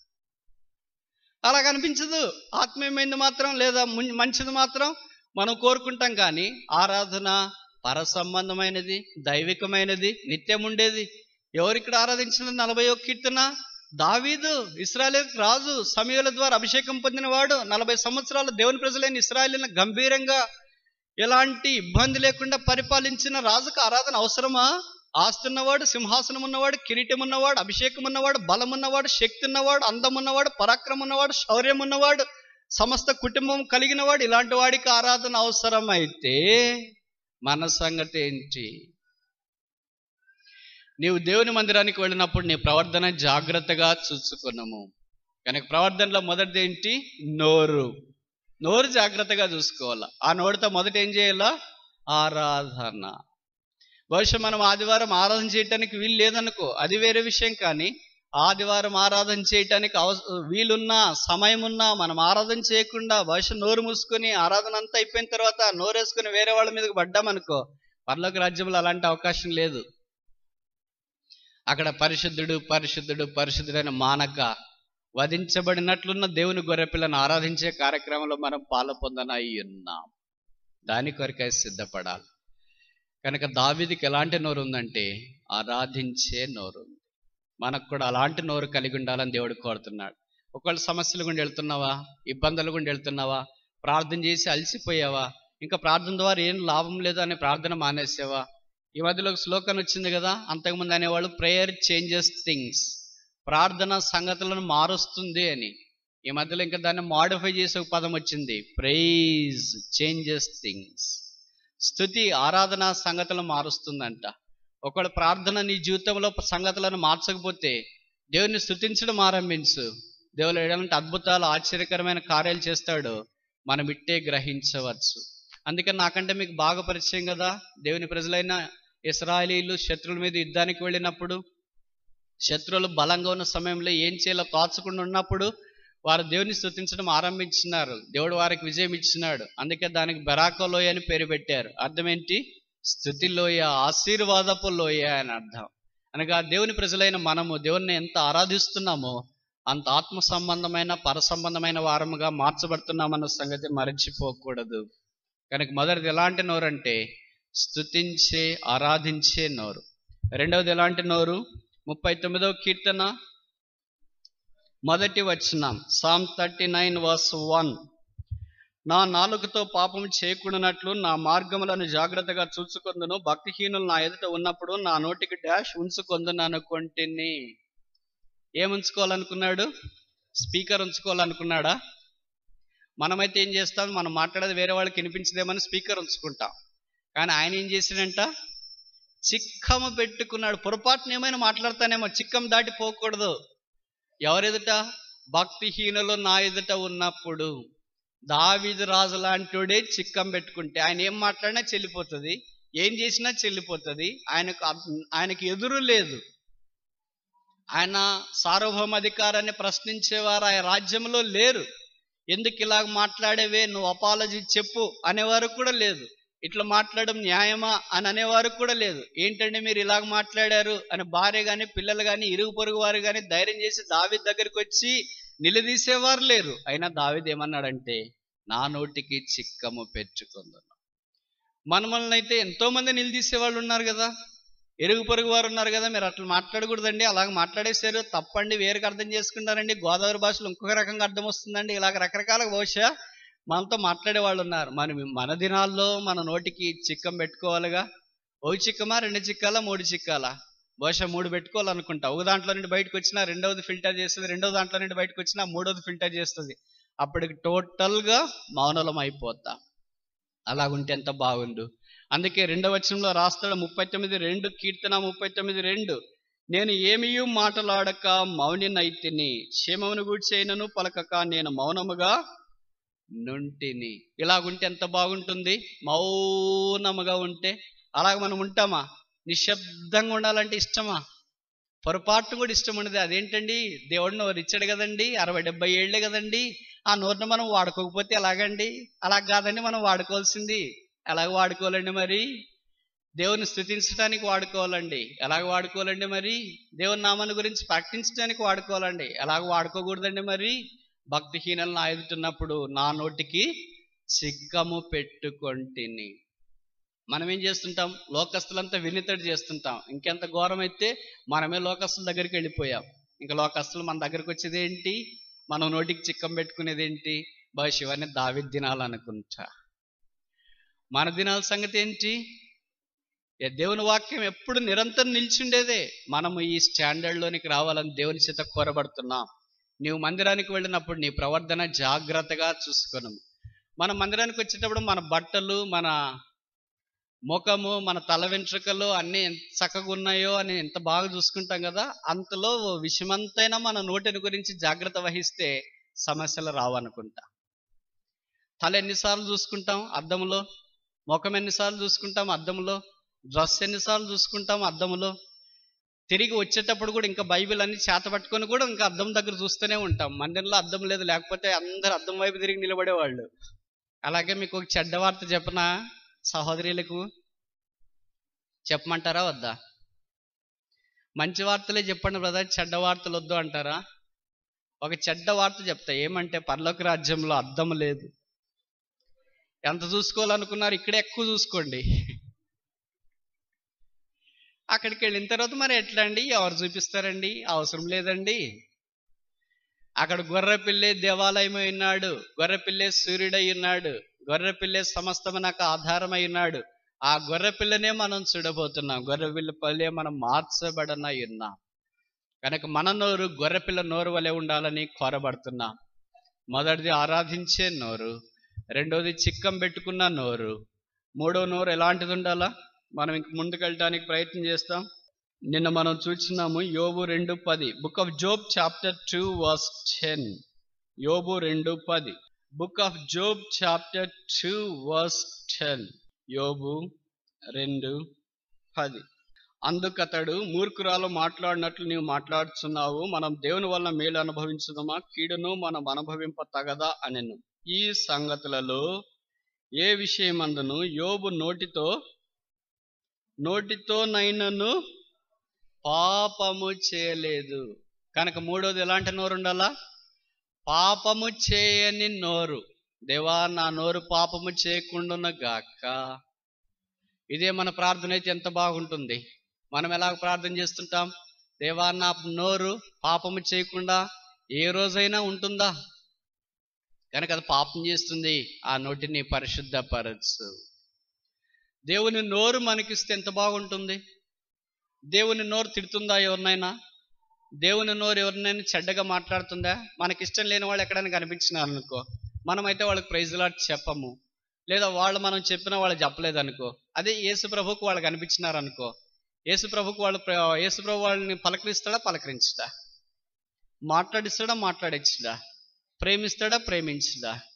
అలా కనిపించదు ఆత్మీయమైనది మాత్రం లేదా ముం- మంచిది మాత్రం మనం కోరుకుంటాం కానీ ఆరాధన పరసంబంధమైనది దైవికమైనది నిత్యం ఉండేది ఎవరు ఇక్కడ ఆరాధించిన నలభై ఒక్క కీర్తన దావీదు ఇస్రాయల్ రాజు సమయాల ద్వారా అభిషేకం పొందినవాడు నలభై సంవత్సరాలు దేవుని ప్రజలైన ఇస్రాయలీని గంభీరంగా ఎలాంటి ఇబ్బంది లేకుండా పరిపాలించిన రాజుకు ఆరాధన అవసరమా ఆస్తున్నవాడు సింహాసనం ఉన్నవాడు కిరీటం ఉన్నవాడు అభిషేకం ఉన్నవాడు బలం ఉన్నవాడు శక్తి ఉన్నవాడు అందం ఉన్నవాడు పరాక్రమం ఉన్నవాడు శౌర్యం ఉన్నవాడు సమస్త కుటుంబం కలిగిన వాడు ఇలాంటి వాడికి ఆరాధన అవసరమైతే మన సంగతి ఏంటి నీవు దేవుని మందిరానికి వెళ్ళినప్పుడు నీ ప్రవర్తన జాగ్రత్తగా చూసుకున్నాము కనుక ప్రవర్తనలో మొదటిది ఏంటి నోరు నోరు జాగ్రత్తగా చూసుకోవాలా ఆ నోరుతో మొదట ఏం చేయాలా ఆరాధన బహుశా మనం ఆదివారం ఆరాధన చేయటానికి వీలు లేదనుకో అది వేరే విషయం కానీ ఆదివారం ఆరాధన చేయటానికి అవ వీలున్నా సమయం ఉన్నా మనం ఆరాధన చేయకుండా బహుశా నోరు మూసుకొని ఆరాధన అంతా అయిపోయిన తర్వాత నోరు వేసుకుని వేరే వాళ్ళ మీదకి పడ్డామనుకో పర్లోక రాజ్యంలో అలాంటి అవకాశం లేదు అక్కడ పరిశుద్ధుడు పరిశుద్ధుడు పరిశుద్ధుడైన మానక వధించబడినట్లున్న దేవుని గొర్రెపిల్లను ఆరాధించే కార్యక్రమంలో మనం పాలు పొందనై ఉన్నాం దాని కొరకై సిద్ధపడాలి కనుక దావీదికి ఎలాంటి నోరు ఉందంటే ఆరాధించే నోరు ఉంది మనకు కూడా అలాంటి నోరు కలిగి ఉండాలని దేవుడు కోరుతున్నాడు ఒకవేళ సమస్యలు గుండి వెళ్తున్నావా ఇబ్బందులు గుండి వెళ్తున్నావా ప్రార్థన చేసి అలసిపోయావా ఇంకా ప్రార్థన ద్వారా ఏం లాభం లేదు అనే ప్రార్థన మానేసావా ఈ మధ్యలో ఒక శ్లోకం వచ్చింది కదా అంతకుముందు అనేవాళ్ళు ప్రేయర్ చేంజెస్ థింగ్స్ ప్రార్థన సంగతులను మారుస్తుంది అని ఈ మధ్యలో ఇంకా దాన్ని మాడిఫై చేసే ఒక పదం వచ్చింది ప్రైజ్ చేంజెస్ థింగ్స్ స్థుతి ఆరాధన సంగతులను మారుస్తుందంట ఒకవేళ ప్రార్థన నీ జీవితంలో సంగతులను మార్చకపోతే దేవుని స్థుతించడం ఆరంభించు దేవుడు ఎలాంటి అద్భుతాలు ఆశ్చర్యకరమైన కార్యాలు చేస్తాడో మనం ఇట్టే గ్రహించవచ్చు అందుకని నాకంటే మీకు బాగా పరిచయం కదా దేవుని ప్రజలైన ఇస్రాయలీలు శత్రువుల మీద యుద్ధానికి వెళ్ళినప్పుడు శత్రువులు బలంగా ఉన్న సమయంలో ఏం చేయాలో తోచకుండా ఉన్నప్పుడు వారు దేవుని స్థుతించడం ఆరంభించినారు దేవుడు వారికి విజయం ఇచ్చినాడు అందుకే దానికి బెరాకో లోయ అని పేరు పెట్టారు అర్థం ఏంటి స్థుతి లోయ ఆశీర్వాదపు లోయ అని అర్థం అనగా దేవుని ప్రజలైన మనము దేవుణ్ణి ఎంత ఆరాధిస్తున్నామో అంత ఆత్మ సంబంధమైన పర సంబంధమైన వారముగా మార్చబడుతున్నామన్న సంగతి మరచిపోకూడదు కనుక మొదటిది ఎలాంటి నోరు అంటే స్థుతించే ఆరాధించే నోరు రెండవది ఎలాంటి నోరు ముప్పై తొమ్మిదవ కీర్తన మొదటి వచనం psalm thirty nine verse one నా నాలుకతో పాపం చేయకుండానట్లు నా మార్గములను జాగ్రత్తగా చూసుకొందును భక్తిహీనులు నా ఎదుట ఉన్నప్పుడు నా నోటికి డాష్ ఉంచుకొందును అనుకుంటుని ఏం ఉంచుకోవాలనుకున్నాడు స్పీకర్ ఉంచుకోవాలనుకున్నాడా మనమైతే ఏం చేస్తాం మనం మాట్లాడేది వేరే వాళ్ళకి వినిపించదేమని స్పీకర్ ఉంచుకుంటాం కానీ ఆయన ఏం చేసాడంట చిక్కము పెట్టుకున్నాడు పొరపాటున ఏమైనా మాట్లాడతానేమో చిక్కం దాటి పోకూడదు ఎవరెదుట భక్తిహీనులు నా ఎదుట ఉన్నప్పుడు దావీదు రాజు లాంటివాడే చిక్కం పెట్టుకుంటే ఆయన ఏం మాట్లాడినా చెల్లిపోతుంది ఏం చేసినా చెల్లిపోతుంది ఆయనకు అబ్- ఆయనకి ఎదురు లేదు ఆయన సార్వభౌమాధికారాన్ని ప్రశ్నించేవారు ఆయన రాజ్యంలో లేరు ఎందుకు ఇలాగ మాట్లాడేవే నువ్వు అపాలజీ చెప్పు అనేవారు కూడా లేదు ఇట్లా మాట్లాడడం న్యాయమా అని అనేవారు కూడా లేదు ఏంటంటే మీరు ఇలాగ మాట్లాడారు అని భార్య గాని పిల్లలు గాని ఇరుగు పొరుగు వారు గాని ధైర్యం చేసి దావిద్ దగ్గరికి వచ్చి నిలదీసేవారు లేరు అయినా దావిద్ ఏమన్నాడంటే నా నోటికి చిక్కము పెట్టుకుందాను మనమల్ని అయితే ఎంతో మంది నిలదీసే వాళ్ళు ఉన్నారు కదా ఎరుగు పొరుగు వారు ఉన్నారు కదా మీరు అట్లా మాట్లాడకూడదండి అలాగ మాట్లాడేశారు తప్పండి వేరుగా అర్థం చేసుకుంటారండి గోదావరి భాషలో ఇంకొక రకంగా అర్థం వస్తుందండి ఇలాగ రకరకాల బహుశా మనతో మాట్లాడే వాళ్ళు ఉన్నారు మన మన దినాల్లో మన నోటికి చిక్కం పెట్టుకోవాలిగా ఓ చిక్కమా రెండు చిక్కాలా మూడు చిక్కాలా బహుశా మూడు పెట్టుకోవాలనుకుంటా ఒక దాంట్లో నుండి బయటకు వచ్చినా రెండవది ఫిల్టర్ చేస్తుంది రెండో దాంట్లో నుండి బయటకు వచ్చినా మూడోది ఫిల్టర్ చేస్తుంది అప్పటికి టోటల్గా మౌనలం అయిపోతా అలాగుంటే ఎంత బాగుండు అందుకే రెండవ వచనంలో రాస్తాడు ముప్పై తొమ్మిది రెండు కీర్తన ముప్పై తొమ్మిది రెండు నేను ఏమియూ మాటలాడక మౌనినైతిని క్షేమమును గూడ్చైనను పలకక నేను మౌనముగా నుంటిని ఇలాగుంటే ఎంత బాగుంటుంది మౌనముగా ఉంటే అలాగ మనం ఉంటామా నిశ్శబ్దంగా ఉండాలంటే ఇష్టమా పొరపాటు కూడా ఇష్టం ఉండదు అదేంటండి దేవుడు నోరు ఇచ్చాడు కదండి అరవై డెబ్బై ఏళ్ళే కదండి ఆ నోరుని మనం వాడుకోకపోతే ఎలాగండి అలా కాదండి మనం వాడుకోవాల్సింది ఎలాగ వాడుకోవాలండి మరి దేవుని స్థుతించడానికి వాడుకోవాలండి ఎలాగ వాడుకోవాలండి మరి దేవుని నామాన్ని గురించి ప్రకటించడానికి వాడుకోవాలండి ఎలాగ వాడుకోకూడదండి మరి భక్తిహీనలను ఆయుతున్నప్పుడు నా నోటికి చిక్కము పెట్టుకొంటిని మనం ఏం చేస్తుంటాం లోకస్తులంతా వినితడి చేస్తుంటాం ఇంకెంత ఘోరం అయితే మనమే లోకస్తుల దగ్గరికి వెళ్ళిపోయాం ఇంకా లోకస్తులు మన దగ్గరికి వచ్చేది ఏంటి మనం నోటికి చిక్కం పెట్టుకునేది ఏంటి బహుశా ఇవన్నీ దావి దినాలనుకుంటా మన దినాల సంగతి ఏంటి ఏ దేవుని వాక్యం ఎప్పుడు నిరంతరం నిల్చుండేదే మనము ఈ స్టాండర్డ్లోనికి రావాలని దేవుని చేత కోరబడుతున్నాం నీవు మందిరానికి వెళ్ళినప్పుడు నీ ప్రవర్తన జాగ్రత్తగా చూసుకును మన మందిరానికి వచ్చేటప్పుడు మన బట్టలు మన ముఖము మన తల వెంట్రుకలు అన్నీ ఎంత చక్కగా ఉన్నాయో అని ఎంత బాగా చూసుకుంటాం కదా అంతలో విషమంతైనా మన నోటిని గురించి జాగ్రత్త వహిస్తే సమస్యలు రావనుకుంటా తల ఎన్నిసార్లు చూసుకుంటాం అద్దంలో ముఖం ఎన్నిసార్లు చూసుకుంటాం అద్దంలో డ్రెస్ ఎన్నిసార్లు చూసుకుంటాం అద్దంలో తిరిగి వచ్చేటప్పుడు కూడా ఇంకా బైబిల్ అన్ని చేత పట్టుకొని కూడా ఇంకా అద్దం దగ్గర చూస్తూనే ఉంటాం మందిరంలో అద్దం లేదు లేకపోతే అందరు అద్దం వైపు తిరిగి నిలబడేవాళ్ళు అలాగే మీకు ఒక చెడ్డ వార్త చెప్పనా సహోదరులకు చెప్పమంటారా వద్దా మంచి వార్తలే చెప్పండి బ్రదర్ చెడ్డ వార్తలు వద్దు అంటారా ఒక చెడ్డ వార్త చెప్తా ఏమంటే పర్లోక రాజ్యంలో అద్దం లేదు ఎంత చూసుకోవాలనుకున్నారు ఇక్కడే ఎక్కువ చూసుకోండి అక్కడికి వెళ్ళిన తర్వాత మరి ఎట్లా అండి ఎవరు చూపిస్తారండి అవసరం లేదండి అక్కడ గొర్రె పిల్లే దేవాలయమై ఉన్నాడు గొర్రె పిల్లే సూర్యుడై ఉన్నాడు గొర్రె పిల్లే సమస్తము నాకు ఆధారమై ఉన్నాడు ఆ గొర్రె పిల్లనే మనం చూడబోతున్నాం గొర్రె పిల్ల పల్లె మనం మార్చబడనై ఉన్నాం కనుక మన నోరు గొర్రె పిల్ల నోరు వలె ఉండాలని కోరబడుతున్నాం మొదటిది ఆరాధించే నోరు రెండోది చిక్కం పెట్టుకున్న నోరు మూడో నోరు ఎలాంటిది ఉండాలా మనం ఇంక ముందుకెళ్ళడానికి ప్రయత్నం చేస్తాం నిన్న మనం చూసినాము యోబు రెండు పది book of Job chapter two verse ten యోబు రెండు పది book of Job chapter two verse ten యోబు రెండు పది అందుకతడు మూర్ఖురాలు మాట్లాడినట్లు నీవు మాట్లాడుతున్నావు మనం దేవుని వల్ల మేలు అనుభవించుదామా కీడును మనం అనుభవింప తగదా అనెను ఈ సంగతులలో ఏ విషయమందును యోబు నోటితో నోటితో నైనను పాపము చేయలేదు కనుక మూడోది ఎలాంటి నోరు ఉండాలా పాపము చేయని నోరు దేవా నా నోరు పాపము చేయకుండా గాక ఇదే మన ప్రార్థన అయితే ఎంత బాగుంటుంది మనం ఎలా ప్రార్థన చేస్తుంటాం దేవా నా నోరు పాపము చేయకుండా ఏ రోజైనా ఉంటుందా కనుక అది పాపం చేస్తుంది ఆ నోటిని పరిశుద్ధపరచు దేవుని నోరు మనకిస్తే ఎంత బాగుంటుంది దేవుని నోరు తిడుతుందా ఎవరినైనా దేవుని నోరు ఎవరినైనా చెడ్డగా మాట్లాడుతుందా మనకి ఇష్టం లేని వాళ్ళు ఎక్కడైనా కనిపించినారు అనుకో మనమైతే వాళ్ళకి ప్రైజ్లాట్ చెప్పము లేదా వాళ్ళు మనం చెప్పినా వాళ్ళు చెప్పలేదు అనుకో అదే యేసు ప్రభుకు వాళ్ళు కనిపించినారు అనుకో యేసు ప్రభుకు వాళ్ళు ప్ర- యేసు ప్రభు వాళ్ళని పలకరిస్తాడా పలకరించడా మాట్లాడిస్తాడా మాట్లాడించడా ప్రేమిస్తాడా ప్రేమించడా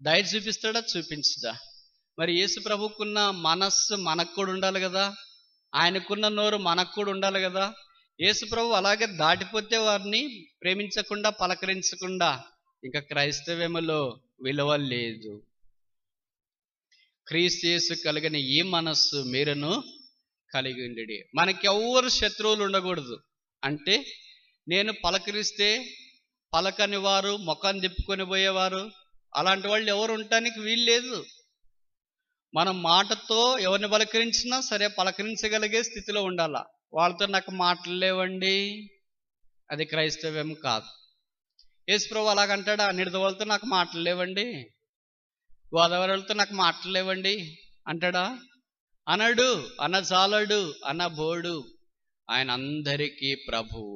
దయ చూపిస్తాడా చూపించదా మరి యేసు ప్రభుకున్న మనస్సు మనకు కూడా ఉండాలి కదా ఆయనకున్న నోరు మనకు కూడా ఉండాలి కదా యేసు ప్రభు అలాగే దాటిపోతే వారిని ప్రేమించకుండా పలకరించకుండా ఇంకా క్రైస్తవ్యములో విలువ లేదు క్రీస్తు యేసు కలిగిన ఈ మనస్సు మీరును కలిగి ఉండడి మనకి ఎవ్వరు శత్రువులు ఉండకూడదు అంటే నేను పలకరిస్తే పలకని వారు ముఖం తిప్పుకొని పోయేవారు అలాంటి వాళ్ళు ఎవరు ఉండటానికి వీలు లేదు మనం మాటతో ఎవరిని పలకరించినా సరే పలకరించగలిగే స్థితిలో ఉండాలా వాళ్ళతో నాకు మాటలు లేవండి అది క్రైస్తవ్యం కాదు యేసుప్రభు అలాగంటాడా నిడదవాళ్ళతో నాకు మాటలు లేవండి గోదావరి వాళ్ళతో నాకు మాటలు లేవండి అంటాడా అనడు అన్న చాలడు అన్న బోడు ఆయన అందరికీ ప్రభువు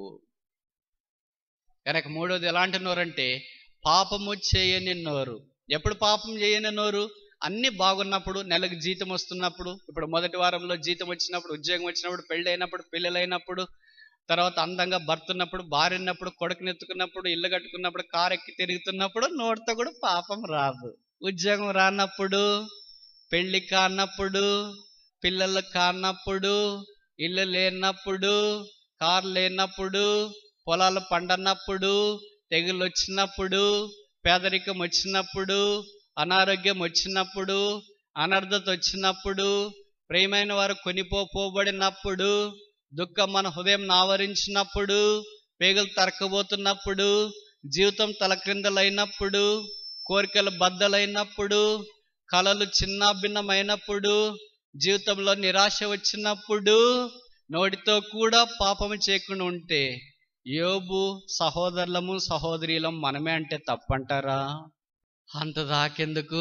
కనుక మూడోది ఎలాంటి నోరంటే పాపము చేయని నోరు ఎప్పుడు పాపం చేయని నోరు అన్ని బాగున్నప్పుడు నెలకు జీతం వస్తున్నప్పుడు ఇప్పుడు మొదటి వారంలో జీతం వచ్చినప్పుడు ఉద్యోగం వచ్చినప్పుడు పెళ్ళి అయినప్పుడు పిల్లలైనప్పుడు తర్వాత అందంగా భర్త ఉన్నప్పుడు భార్య ఉన్నప్పుడు కొడుకుని ఎత్తుకున్నప్పుడు ఇల్లు కట్టుకున్నప్పుడు కారు ఎక్కి తిరుగుతున్నప్పుడు నోటితో కూడా పాపం రాదు ఉద్యోగం రానప్పుడు పెళ్లి కానప్పుడు పిల్లలు కానప్పుడు ఇల్లు లేనప్పుడు కారు లేనప్పుడు పొలాలు పండనప్పుడు తెగులు వచ్చినప్పుడు పేదరికం వచ్చినప్పుడు అనారోగ్యం వచ్చినప్పుడు అనర్థత వచ్చినప్పుడు ప్రేమైన వారు కొనిపోబడినప్పుడు దుఃఖం మన హృదయం ఆవరించినప్పుడు పేగులు తరకబోతున్నప్పుడు జీవితం తలక్రిందలైనప్పుడు కోరికలు బద్దలైనప్పుడు కళలు చిన్నాభిన్నమైనప్పుడు జీవితంలో నిరాశ వచ్చినప్పుడు నోటితో కూడా పాపము చేయకుండా ఉంటే యోబు సహోదరులము సహోదరులం మనమే అంటే తప్పంటారా అంత దాకెందుకు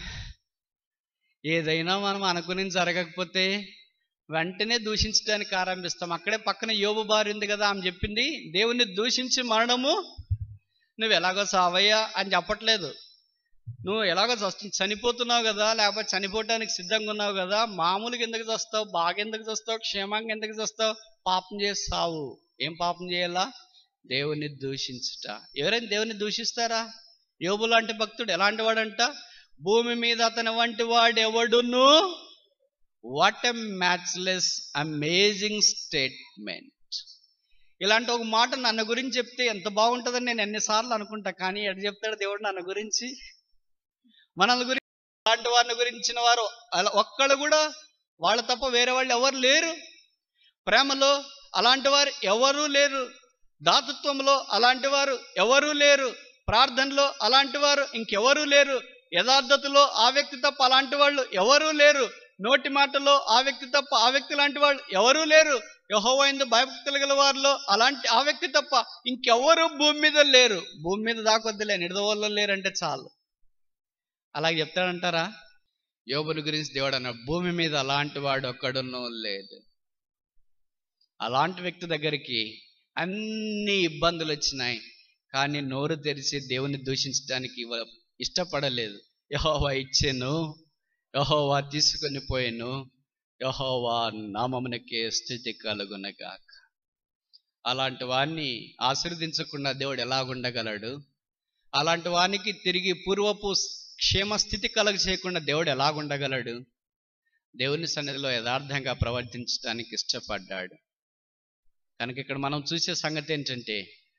ఏదైనా మనం అనుకుని జరగకపోతే వెంటనే దూషించడానికి ఆరంభిస్తాం అక్కడే పక్కన యోబు భార్య ఉంది కదా ఆమె చెప్పింది దేవుణ్ణి దూషించి మరణము నువ్వు ఎలాగో సావయ్యా అని చెప్పట్లేదు నువ్వు ఎలాగో చస్తు చనిపోతున్నావు కదా లేకపోతే చనిపోవటానికి సిద్ధంగా ఉన్నావు కదా మామూలుగా ఎందుకు చస్తావు బాగా ఎందుకు చస్తావు క్షేమంగా ఎందుకు చస్తావు పాపం చేసి సావు ఏం పాపం చేయాలా దేవుని దూషించుట ఎవరైనా దేవుని దూషిస్తారా యోబు లాంటి భక్తుడు ఎలాంటి వాడంట భూమి మీద అతని వంటి వాడు ఎవడును what a matchless amazing statement ఇలాంటి ఒక మాట నన్ను గురించి చెప్తే ఎంత బాగుంటుందని నేను ఎన్నిసార్లు అనుకుంటా కానీ ఎడ చెప్తాడు దేవుడు నన్ను గురించి మనల్ని గురించి అలాంటి వారిని గురించిన వారు అలా ఒక్కళ్ళు కూడా వాళ్ళ తప్ప వేరే వాళ్ళు ఎవరు లేరు ప్రేమలో అలాంటి వారు ఎవరూ లేరు దాతృత్వంలో అలాంటి వారు ఎవరూ లేరు ప్రార్థనలో అలాంటి వారు ఇంకెవరూ లేరు యథార్థతలో ఆ వ్యక్తి తప్ప అలాంటి వాళ్ళు ఎవరూ లేరు నోటి మాటలో ఆ వ్యక్తి తప్ప ఆ వ్యక్తి లాంటి వాళ్ళు ఎవరూ లేరు యహోవైందు భయభక్తులు గల వారిలో అలాంటి ఆ వ్యక్తి తప్ప ఇంకెవరు భూమి మీద లేరు భూమి మీద దాకొద్దులే నిడదవల్లో లేరంటే చాలు అలాగే చెప్తాడంటారా యోబుని గురించి దేవుడు అన్న భూమి మీద అలాంటి వాడు ఒక్కడునూ లేదు అలాంటి వ్యక్తి దగ్గరికి అన్ని ఇబ్బందులు వచ్చినాయి కానీ నోరు తెరిచి దేవుని దూషించడానికి ఇవ- ఇష్టపడలేదు యహోవా ఇచ్చాను యహోవా తీసుకొని పోయాను యహోవా నామమునకే స్థితి కలుగునగాక అలాంటి వాణ్ణి ఆశీర్వదించకుండా దేవుడు ఎలాగుండగలడు అలాంటి వానికి తిరిగి పూర్వపు క్షేమ స్థితి కలుగ చేయకుండా దేవుడు ఎలాగుండగలడు దేవుని సన్నిధిలో యథార్థంగా ప్రవర్తించడానికి ఇష్టపడ్డాడు కనుక ఇక్కడ మనం చూసే సంగతి ఏంటంటే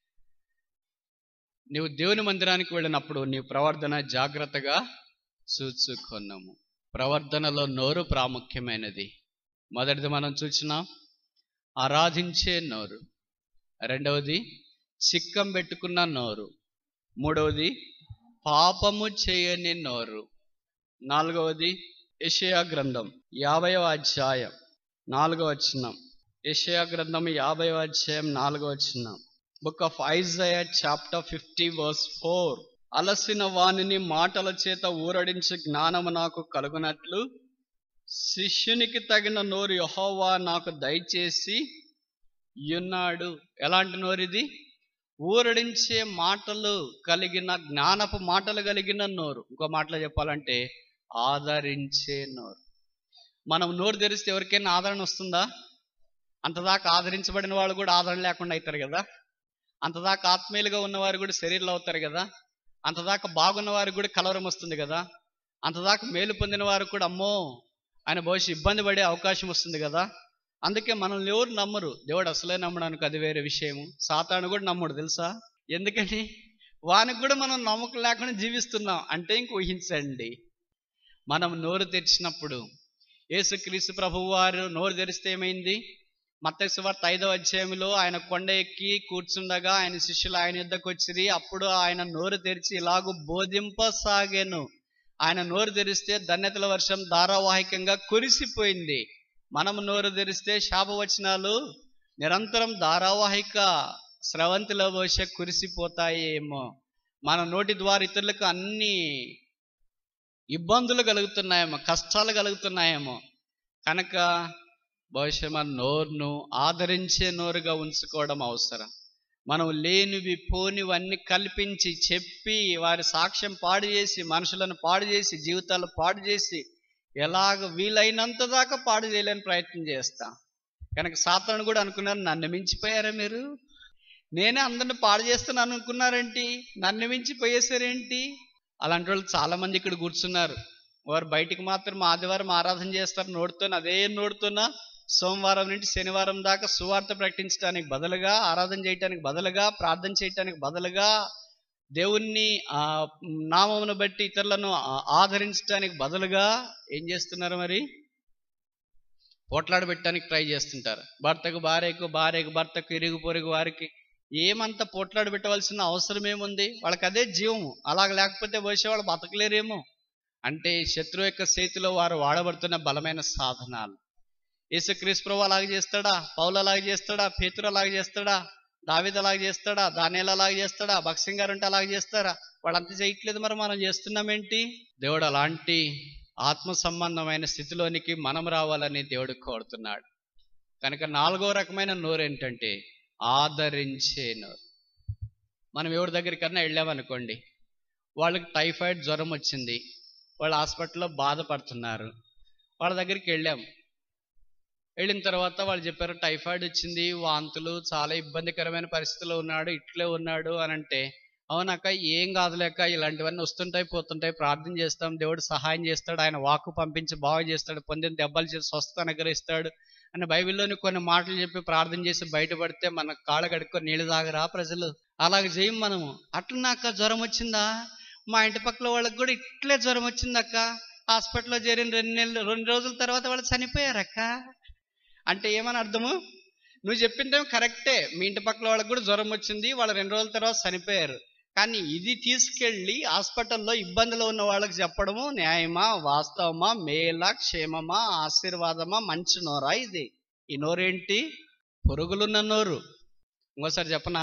నీవు దేవుని మందిరానికి వెళ్ళినప్పుడు నీ ప్రవర్తన జాగ్రత్తగా చూచుకొన్నాము ప్రవర్తనలో నోరు ప్రాముఖ్యమైనది మొదటిది మనం చూసినాం ఆరాధించే నోరు రెండవది చిక్కం పెట్టుకున్న నోరు మూడవది పాపము చేయని నోరు నాలుగవది యెషయా గ్రంథం యాభైవ అధ్యాయం నాలుగవ వచనం యెషయా గ్రంథం యాభైవ అధ్యాయం నాలుగవ వచనం book of Isaiah chapter fifty verse four అలసిన వానిని మాటల చేత ఊరడించి జ్ఞానము నాకు కలుగునట్లు శిష్యునికి తగిన నోరు యహోవా నాకు దయచేసి ఉన్నాడు ఎలాంటి నోరిది ఊరడించే మాటలు కలిగిన జ్ఞానపు మాటలు కలిగిన నోరు ఇంకో మాటలో చెప్పాలంటే ఆదరించే నోరు మనం నోరు తెరిస్తే ఎవరికైనా ఆదరణ వస్తుందా అంతదాకా ఆదరించబడిన వాళ్ళు కూడా ఆదరణ లేకుండా అవుతారు కదా అంతదాకా ఆత్మీయులుగా ఉన్నవారు కూడా శరీరంలో అవుతారు కదా అంతదాకా బాగున్న వారికి కూడా కలవరం వస్తుంది కదా అంతదాకా మేలు పొందిన వారు కూడా అమ్మో ఆయన భవిష్యత్ ఇబ్బంది పడే అవకాశం వస్తుంది కదా అందుకే మనల్ని ఎవరు నమ్మరు దేవుడు అసలే నమ్మడానికి అది వేరే విషయము సాతాను కూడా నమ్మడు తెలుసా ఎందుకని వానికి కూడా మనం నమ్మకం లేకుండా జీవిస్తున్నాం అంటే ఇంక ఊహించండి మనం నోరు తెరిచినప్పుడు యేసుక్రీస్తు ప్రభువు వారు నోరు తెరిస్తే ఏమైంది మత్తయి వార్త ఐదవ అధ్యాయంలో ఆయన కొండ ఎక్కి కూర్చుండగా ఆయన శిష్యులు ఆయన యుద్ధకు వచ్చిరి అప్పుడు ఆయన నోరు తెరిచి ఇలాగూ బోధింపసాగాను ఆయన నోరు తెరిస్తే ధన్యతల వర్షం ధారావాహికంగా కురిసిపోయింది మనం నోరు తెరిస్తే శాపవచనాలు నిరంతరం ధారావాహిక స్రవంతిలో పోసే కురిసిపోతాయి ఏమో మన నోటి ద్వారా ఇతరులకు అన్ని ఇబ్బందులు కలుగుతున్నాయేమో కష్టాలు కలుగుతున్నాయేమో కనుక బహుశా మన నోరును ఆదరించే నోరుగా ఉంచుకోవడం అవసరం మనం లేనివి పోనివన్నీ కల్పించి చెప్పి వారి సాక్ష్యం పాడు చేసి మనుషులను పాడు చేసి జీవితాలు పాడు చేసి ఎలాగ వీలైనంత దాకా పాడు చేయలేని ప్రయత్నం చేస్తాం కనుక సాతాను కూడా అనుకున్నారు నన్ను మించిపోయారా మీరు నేనే అందరిని పాడు చేస్తున్నాను అనుకున్నారేంటి నన్ను మించిపోయేసారేంటి అలాంటి వాళ్ళు చాలా మంది ఇక్కడ కూర్చున్నారు వారు బయటికి మాత్రం ఆదివారం ఆరాధన చేస్తారు నోడుతున్న అదే నోడుతున్నా సోమవారం నుండి శనివారం దాకా సువార్త ప్రకటించడానికి బదులుగా ఆరాధన చేయటానికి బదులుగా ప్రార్థన చేయటానికి బదులుగా దేవుణ్ణి ఆ నామమును బట్టి ఇతరులను ఆ- ఆదరించడానికి బదులుగా ఏం చేస్తున్నారు మరి పోట్లాడబెట్టడానికి ట్రై చేస్తుంటారు భర్తకు భార్యకు భార్యకు భర్తకు ఇరుగు పొరుగు వారికి ఏమంత పోట్లాడ పెట్టవలసిన అవసరం ఏముంది వాళ్ళకి అదే జీవము అలాగ లేకపోతే బహుశా వాళ్ళు బతకలేరేమో అంటే శత్రువు యొక్క చేతిలో వారు వాడబడుతున్న బలమైన సాధనాలు యేసుక్రీస్తు ప్రభు అలాగే చేస్తాడా పౌలు అలాగే చేస్తాడా పేతురు అలాగే చేస్తాడా దావిద అలాగే చేస్తాడా దానియాలు అలాగే చేస్తాడా భక్సింగ్ గారు అంటే అలాగే చేస్తారా వాళ్ళంతా చేయట్లేదు మరి మనం చేస్తున్నామేంటి దేవుడు అలాంటి ఆత్మ సంబంధమైన స్థితిలోనికి మనం రావాలని దేవుడు కోరుతున్నాడు కనుక నాలుగో రకమైన నోరు ఏంటంటే ఆదరించే నోరు మనం ఎవరి దగ్గరికన్నా వెళ్ళామనుకోండి వాళ్ళకి టైఫాయిడ్ జ్వరం వచ్చింది వాళ్ళు హాస్పిటల్లో బాధపడుతున్నారు వాళ్ళ దగ్గరికి వెళ్ళాం వెళ్ళిన తర్వాత వాళ్ళు చెప్పారు టైఫాయిడ్ వచ్చింది వాంతులు చాలా ఇబ్బందికరమైన పరిస్థితిలో ఉన్నాడు ఇట్లే ఉన్నాడు అని అంటే అవునక్క ఏం కాదులేక ఇలాంటివన్నీ వస్తుంటాయి పోతుంటాయి ప్రార్థన చేస్తాం దేవుడు సహాయం చేస్తాడు ఆయన వాక్కు పంపించి బాగు చేస్తాడు పొందిన దెబ్బలు చేసి స్వస్థత అనుగ్రహిస్తాడు అని బైబిల్లోని కొన్ని మాటలు చెప్పి ప్రార్థన చేసి బయటపడితే మన కాళ్ళ కడుక్కొని నీళ్ళు తాగరా ప్రజలు అలాగ చేయం మనము అట్లా నాకు జ్వరం వచ్చిందా మా ఇంటి పక్కల వాళ్ళకి కూడా ఇట్లే జ్వరం వచ్చిందక్క హాస్పిటల్లో చేరిన రెండు నెలలు రెండు రోజుల తర్వాత వాళ్ళు చనిపోయారక్క అంటే ఏమని అర్థము నువ్వు చెప్పిందేమో కరెక్టే మీ ఇంటి పక్కల వాళ్ళకి కూడా జ్వరం వచ్చింది వాళ్ళు రెండు రోజుల తర్వాత చనిపోయారు కానీ ఇది తీసుకెళ్ళి హాస్పిటల్లో ఇబ్బందులు ఉన్న వాళ్ళకి చెప్పడము న్యాయమా వాస్తవమా మేలా క్షేమమా ఆశీర్వాదమా మంచి నోరా ఇది ఈ నోరేంటి పొరుగులున్న నోరు ఇంకోసారి చెప్పనా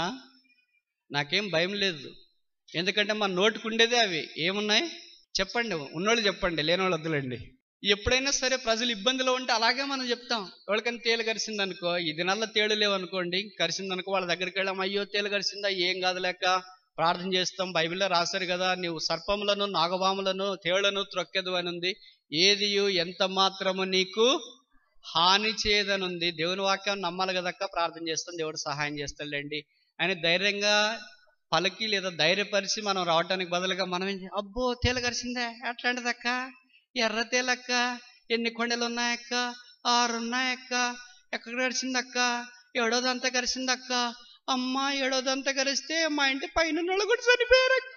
నాకేం భయం లేదు ఎందుకంటే మన నోటికి ఉండేదే అవి ఏమున్నాయి చెప్పండి ఉన్నోళ్ళు చెప్పండి లేనివాళ్ళు వద్దులండి ఎప్పుడైనా సరే ప్రజలు ఇబ్బందిలో ఉంటే అలాగే మనం చెప్తాం ఎవరికైనా తేలు కరిసింది అనుకో ఈ దినాల్లో తేలు లేవు అనుకోండి కరిసింది అనుకో వాళ్ళ దగ్గరికి వెళ్ళాం అయ్యో తేలు కరిసిందా ఏం కాదు లేక ప్రార్థన చేస్తాం బైబిల్లో రాశారు కదా నీవు సర్పములను నాగవాములను తేళ్లను త్రొక్కెదు అని ఉంది ఏది ఎంత మాత్రము నీకు హాని చేయదనుంది దేవుని వాక్యం నమ్మాలి కదక్క ప్రార్థన చేస్తాం దేవుడు సహాయం చేస్తాడులేండి అని ధైర్యంగా పలికి లేదా ధైర్యపరిచి మనం రావటానికి బదులుగా మనం ఏం చే- అబ్బో తేలు కరిసిందే అట్లాంటిదక్క ఎర్ర తేలక్క ఎన్ని కొండలు ఉన్నాయక్క ఆరు ఉన్నాయక్క ఎక్కడ కరిసిందక్క ఏడోదంతా కరిసిందక్క అమ్మ ఏడోదంతా కరిస్తే మా ఇంటి పైన ఉన్నోళ్ళు కూడా చనిపోయారక్క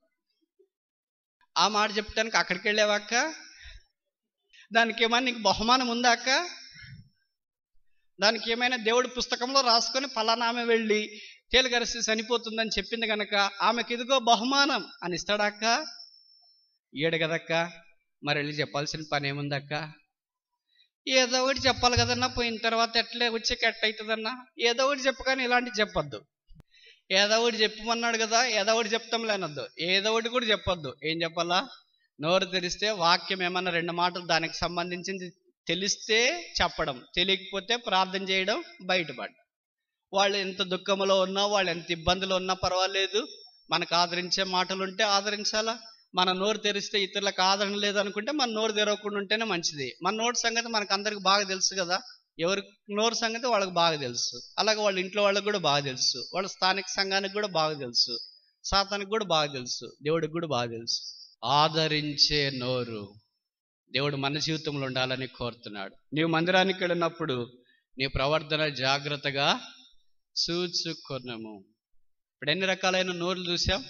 ఆ మాట చెప్తానికి అక్కడికి వెళ్ళావక్క దానికి ఏమైనా నీకు బహుమానం ఉందా అక్క దానికి ఏమైనా దేవుడి పుస్తకంలో రాసుకొని ఫలానా ఆమె వెళ్ళి తేలిగరిసి చనిపోతుందని చెప్పింది కనుక ఆమెకి ఇదిగో బహుమానం అని ఇస్తాడాక్క ఏడు కదక్క మరి వెళ్ళి చెప్పాల్సిన పని ఏముందక్క ఏదో ఒకటి చెప్పాలి కదన్నా పోయిన తర్వాత ఎట్లే వచ్చి ఎట్ అవుతుందన్నా ఏదో ఒకటి చెప్పగానే ఇలాంటివి చెప్పొద్దు ఏదో ఒకటి చెప్పమన్నాడు కదా ఏదో ఒకటి చెప్తాం లేనొద్దు ఏదో ఒకటి కూడా చెప్పొద్దు ఏం చెప్పాలా నోరు తెరిస్తే వాక్యం ఏమన్నా రెండు మాటలు దానికి సంబంధించింది తెలిస్తే చెప్పడం తెలియకపోతే ప్రార్థన చేయడం బయటపడడం వాళ్ళు ఎంత దుఃఖంలో ఉన్నా వాళ్ళు ఎంత ఇబ్బందులు ఉన్నా పర్వాలేదు మనకు ఆదరించే మాటలు ఉంటే ఆదరించాలా మన నోరు తెరిస్తే ఇతరులకు ఆదరణ లేదనుకుంటే మన నోరు తెరవకుండా ఉంటేనే మంచిది మన నోరు సంగతి మనకు అందరికి బాగా తెలుసు కదా ఎవరి నోరు సంగతి వాళ్ళకి బాగా తెలుసు అలాగే వాళ్ళ ఇంట్లో వాళ్ళకి కూడా బాగా తెలుసు వాళ్ళ స్థానిక సంఘానికి కూడా బాగా తెలుసు సాతానికి కూడా బాగా తెలుసు దేవుడికి కూడా బాగా తెలుసు ఆదరించే నోరు దేవుడు మన జీవితంలో ఉండాలని కోరుతున్నాడు నీవు మందిరానికి వెళ్ళినప్పుడు నీ ప్రవర్తన జాగ్రత్తగా చూచుకున్నాము ఇప్పుడు ఎన్ని రకాలైన నోరులు చూసాం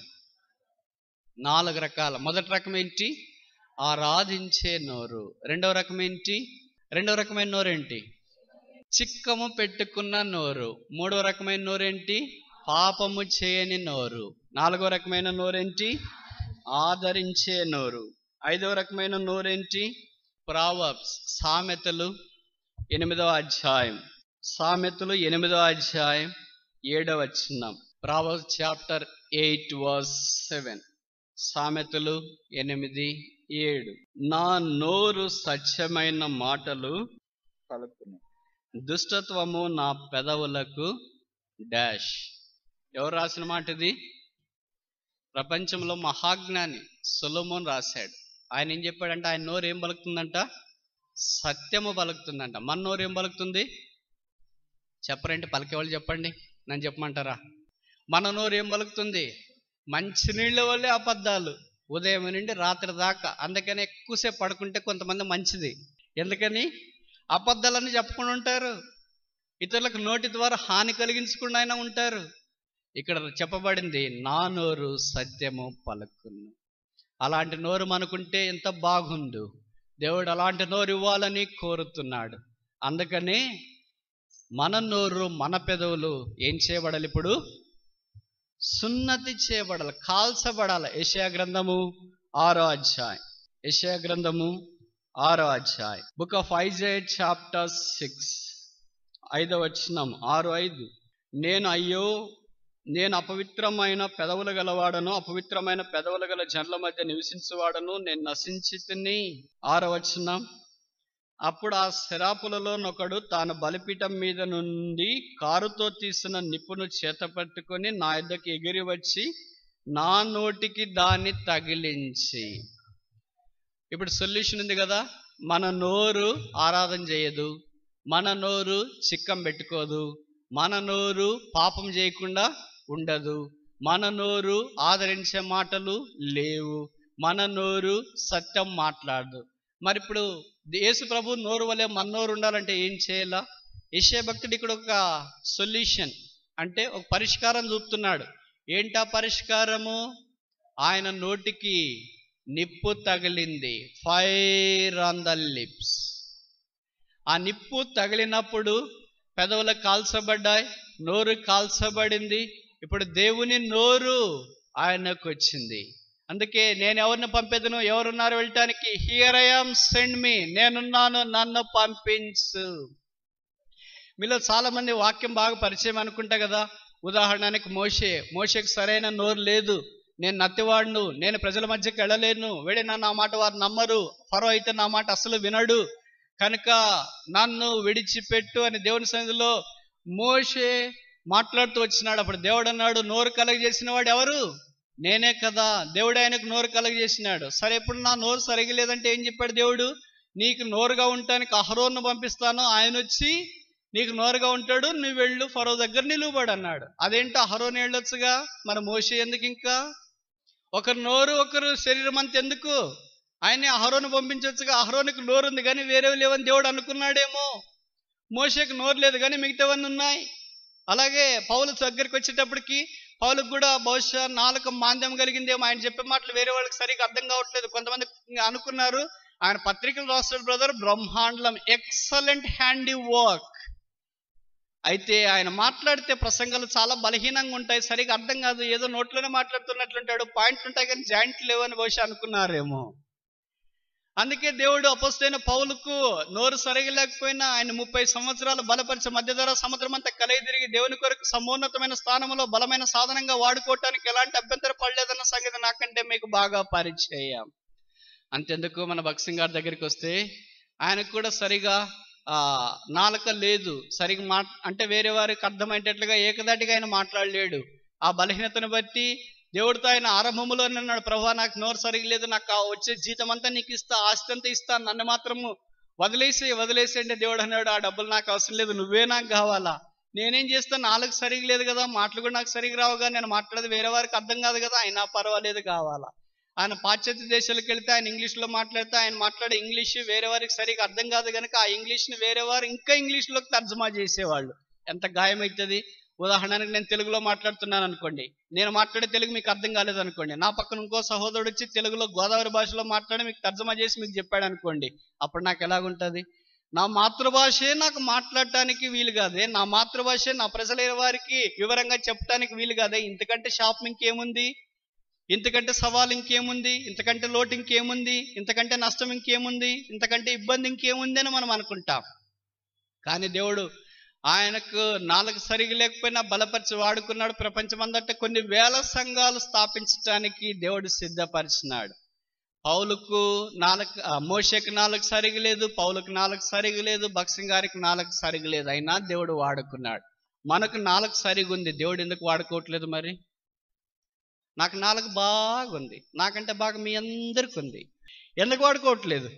నాలుగు రకాల మొదటి రకం ఏంటి ఆరాధించే నోరు రెండవ రకం ఏంటి రెండవ రకమైన నోరు ఏంటి చిక్కము పెట్టుకున్న నోరు మూడవ రకమైన నోరేంటి పాపము చేయని నోరు నాలుగో రకమైన నోరేంటి ఆదరించే నోరు ఐదవ రకమైన నోరేంటి ప్రావర్బ్స్ సామెతలు ఎనిమిదవ అధ్యాయం సామెతలు ఎనిమిదవ అధ్యాయం ఏడవ వచనం Proverbs chapter eight verse seven సామెతలు ఎనిమిది ఏడు నా నోరు సత్యమైన మాటలు పలుకును దుష్టత్వము నా పెదవులకు డాష్ ఎవరు రాసిన మాట ఇది ప్రపంచంలో మహాజ్ఞాని సొలొమోన్ రాశాడు ఆయన ఏం చెప్పాడంటే ఆయన నోరు ఏం పలుకుతుందంట సత్యము పలుకుతుందంట మన నోరు ఏం పలుకుతుంది చెప్పరంటే పలికేవాళ్ళు చెప్పండి నన్ను చెప్పమంటారా మన నోరు ఏం పలుకుతుంది మంచినీళ్ళ వల్లే అబద్ధాలు ఉదయం నుండి రాత్రి దాకా అందుకని ఎక్కువసేపు పడుకుంటే కొంతమంది మంచిది ఎందుకని అబద్ధాలని చెప్పుకుని ఉంటారు ఇతరులకు నోటి ద్వారా హాని కలిగించకుండా అయినా ఉంటారు ఇక్కడ చెప్పబడింది నా నోరు సత్యము పలుకును అలాంటి నోరు మనకుంటే ఎంత బాగుండు దేవుడు అలాంటి నోరు ఇవ్వాలని కోరుతున్నాడు అందుకని మన నోరు మన పెదవులు ఏం చేయబడాలి ఇప్పుడు సున్నతి చేయబడాలి కాల్చబడాలి యెషయా గ్రంథము ఆరో అధ్యాయం యెషయా గ్రంథము ఆరో అధ్యాయం book of Isaiah chapter six ఐదవ వచనం ఆరు ఐదు నేను అయ్యో నేను అపవిత్రమైన పెదవులు గలవాడను అపవిత్రమైన పెదవులు గల జనుల మధ్య నివసించువాడను నేను నశించి తిని ఆరో వచనం అప్పుడు ఆ శరాపులలో నొకడు తాను బలిపీఠం మీద నుండి కారుతో తీసిన నిప్పును చేత పట్టుకొని నా యొద్దకు ఎగిరి వచ్చి నా నోటికి దాన్ని తగిలించి ఇప్పుడు సొల్యూషన్ ఉంది కదా మన నోరు ఆరాధన చేయదు మన నోరు చిక్కం పెట్టుకోదు మన నోరు పాపం చేయకుండా ఉండదు మన నోరు ఆదరించే మాటలు లేవు మన నోరు సత్యం మాట్లాడదు మరి ఇప్పుడు యేసు ప్రభు నోరు వలె మన నోరు ఉండాలంటే ఏం చేయాలా యశ్య భక్తుడు ఇక్కడ ఒక సొల్యూషన్ అంటే ఒక పరిష్కారం చూపుతున్నాడు ఏంటా పరిష్కారము ఆయన నోటికి నిప్పు తగిలింది ఫైర్ ఆన్ ద లిప్స్ ఆ నిప్పు తగిలినప్పుడు పెదవులు కాల్చబడ్డాయి నోరు కాల్చబడింది ఇప్పుడు దేవుని నోరు ఆయనకు వచ్చింది అందుకే నేను ఎవరిని పంపేదను ఎవరున్నారు వెళ్ళటానికి హియర్ ఐఎమ్ సెండ్ మీ నేనున్నాను నన్ను పంపించు మీలో చాలా మంది వాక్యం బాగా పరిచయం అనుకుంటా కదా ఉదాహరణకి మోషే మోషేకి సరైన నోరు లేదు నేను నత్తివాడును నేను ప్రజల మధ్యకి వెళ్ళలేను వెళ్ళినా నా మాట వారు నమ్మరు ఫరో అయితే నా మాట అసలు వినడు కనుక నన్ను విడిచిపెట్టు అని దేవుని సన్నిధిలో మోషే మాట్లాడుతూ వచ్చినాడు అప్పుడు దేవుడు అన్నాడు నోరు కలగజేసిన వాడు ఎవరు నేనే కదా దేవుడు ఆయనకు నోరు కలగజేసినాడు సరే ఇప్పుడు నా నోరు సరిగా లేదంటే ఏం చెప్పాడు దేవుడు నీకు నోరుగా ఉండటానికి అహరోన్ను పంపిస్తాను ఆయన వచ్చి నీకు నోరుగా ఉంటాడు నువ్వు వెళ్ళు ఫరో దగ్గర నిలువబడు అన్నాడు అదేంటో అహరోన్ వెళ్ళొచ్చుగా మన మోషే ఎందుకు ఇంకా ఒకరు నోరు ఒకరు శరీరం అంత ఎందుకు ఆయన్ని అహరోను పంపించవచ్చుగా అహరోనికి నోరు ఉంది కానీ వేరే లేవని దేవుడు అనుకున్నాడేమో మోషేకి నోరు లేదు కానీ మిగతావన్నీ ఉన్నాయి అలాగే పౌలు దగ్గరికి వచ్చేటప్పటికి పౌలకు కూడా బహుశా నాలుక మాంద్యం కలిగిందేమో ఆయన చెప్పే మాటలు వేరే వాళ్ళకి సరిగ్గా అర్థం కావట్లేదు కొంతమంది అనుకున్నారు ఆయన పత్రికలు రాస్తాడు బ్రదర్ బ్రహ్మాండం ఎక్సలెంట్ హ్యాండీ వర్క్ అయితే ఆయన మాట్లాడితే ప్రసంగాలు చాలా బలహీనంగా ఉంటాయి సరిగా అర్థం కాదు ఏదో నోట్లోనే మాట్లాడుతున్నట్లుంటాడు పాయింట్లు ఉంటాయి కానీ జాయింట్లు లేవని బహుశా అనుకున్నారేమో అందుకే దేవుడు అపస్తైన పౌలుకు నోరు సరిగా లేకపోయినా ఆయన ముప్పై సంవత్సరాలు బలపరిచే మధ్యధర సముద్రం అంతా కలయి తిరిగి దేవుని కొరకు సమోన్నతమైన స్థానంలో బలమైన సాధనంగా వాడుకోవటానికి ఎలాంటి అభ్యంతరం పడలేదన్న సంగతి నాకంటే మీకు బాగా పరిచయం అంతెందుకు మన భక్సింగ్ గారి దగ్గరికి వస్తే ఆయనకు కూడా సరిగా ఆ నాలుక లేదు సరిగా మా అంటే వేరే వారికి అర్థమయ్యేటట్లుగా ఏకదాటిగా ఆయన మాట్లాడలేడు ఆ బలహీనతను బట్టి దేవుడితో ఆయన ఆరంభములో అన్నాడు ప్రభా నాకు నోరు సరిగా లేదు నాకు ఆ వచ్చే జీతం అంతా నీకు ఇస్తా ఆస్తి అంతా ఇస్తా నన్ను మాత్రము వదిలేసి వదిలేసి అంటే దేవుడు అన్నాడు ఆ డబ్బులు నాకు అవసరం లేదు నువ్వే నాకు కావాలా నేనేం చేస్తాను నాలుగు సరిగా లేదు కదా మాటలు కూడా నాకు సరిగా రావుగా నేను మాట్లాడేది వేరే వారికి అర్థం కాదు కదా అయినా పర్వాలేదు కావాలా ఆయన పాశ్చాత్య దేశాలకు వెళ్తే ఆయన ఇంగ్లీష్లో మాట్లాడితే ఆయన మాట్లాడే ఇంగ్లీష్ వేరే వారికి సరిగా అర్థం కాదు కనుక ఆ ఇంగ్లీష్ని వేరే వారు ఇంకా ఇంగ్లీష్లోకి తర్జుమా చేసేవాళ్ళు ఎంత గాయమవుతుంది ఉదాహరణకి నేను తెలుగులో మాట్లాడుతున్నాను అనుకోండి నేను మాట్లాడే తెలుగు మీకు అర్థం కాలేదు అనుకోండి నా పక్కన ఇంకో సహోదరుడు వచ్చి తెలుగులో గోదావరి భాషలో మాట్లాడి మీకు తర్జుమా చేసి మీకు చెప్పాడు అనుకోండి అప్పుడు నాకు ఎలాగుంటుంది నా మాతృభాషే నాకు మాట్లాడటానికి వీలు కాదే నా మాతృభాషే నా ప్రజలైన వారికి వివరంగా చెప్పడానికి వీలు కాదే ఇంతకంటే షాప్ ఇంకేముంది ఇంతకంటే సవాల్ ఇంకేముంది ఇంతకంటే లోటు ఇంకేముంది ఇంతకంటే నష్టం ఇంకేముంది ఇంతకంటే ఇబ్బంది ఇంకేముంది అని మనం అనుకుంటాం కానీ దేవుడు ఆయనకు నాలుగు సరిగా లేకపోయినా బలపరిచి వాడుకున్నాడు ప్రపంచమందట కొన్ని వేల సంఘాలు స్థాపించడానికి దేవుడు సిద్ధపరిచినాడు పౌలుకు నాలుగు ఆ, మోషేకు నాలుగు సరిగా లేదు పౌలుకు నాలుగు సరిగా లేదు భక్సింగ్ గారికి నాలుగు సరిగా లేదు అయినా దేవుడు వాడుకున్నాడు మనకు నాలుగు సరిగా ఉంది దేవుడు ఎందుకు వాడుకోవట్లేదు మరి నాకు నాలుగు బాగుంది నాకంటే బాగా మీ అందరికి ఉంది ఎందుకు వాడుకోవట్లేదు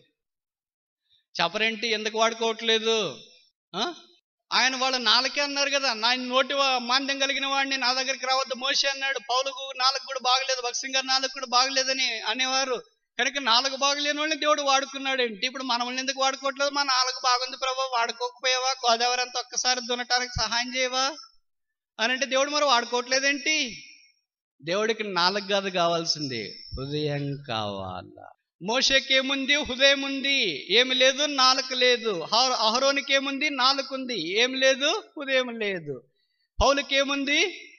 చెప్పరేంటి ఎందుకు వాడుకోవట్లేదు ఆ? ఆయన వాళ్ళ నాలుకే అన్నారు కదా నా నోటి వా- మాంద్యం కలిగిన వాడిని నా దగ్గరికి రావద్దు మోషే అన్నాడు పౌలుకు నాలుగు కూడా బాగలేదు భక్సింగ్ గారు నాలుగు కూడా బాగలేదని అనేవారు కనుక నాలుగు బాగలేని వాళ్ళని దేవుడు వాడుకున్నాడు ఏంటి ఇప్పుడు మనల్ని ఎందుకు వాడుకోవట్లేదు మా నాలుగు బాగుంది ప్రభు వాడుకోకపోయావా గోదావరి అంతా ఒక్కసారి దున్నటానికి సహాయం చేయవా అని అంటే దేవుడు మరి వాడుకోవట్లేదేంటి దేవుడికి నాలుగు కాదు కావాల్సింది హృదయం కావాలా మోషకి ఏముంది హృదయం ఉంది ఏమి లేదు నాలుక లేదు హ- అహరోనికి ఏముంది నాలుక ఉంది ఏమి లేదు హృదయం లేదు పౌలకి ఏముంది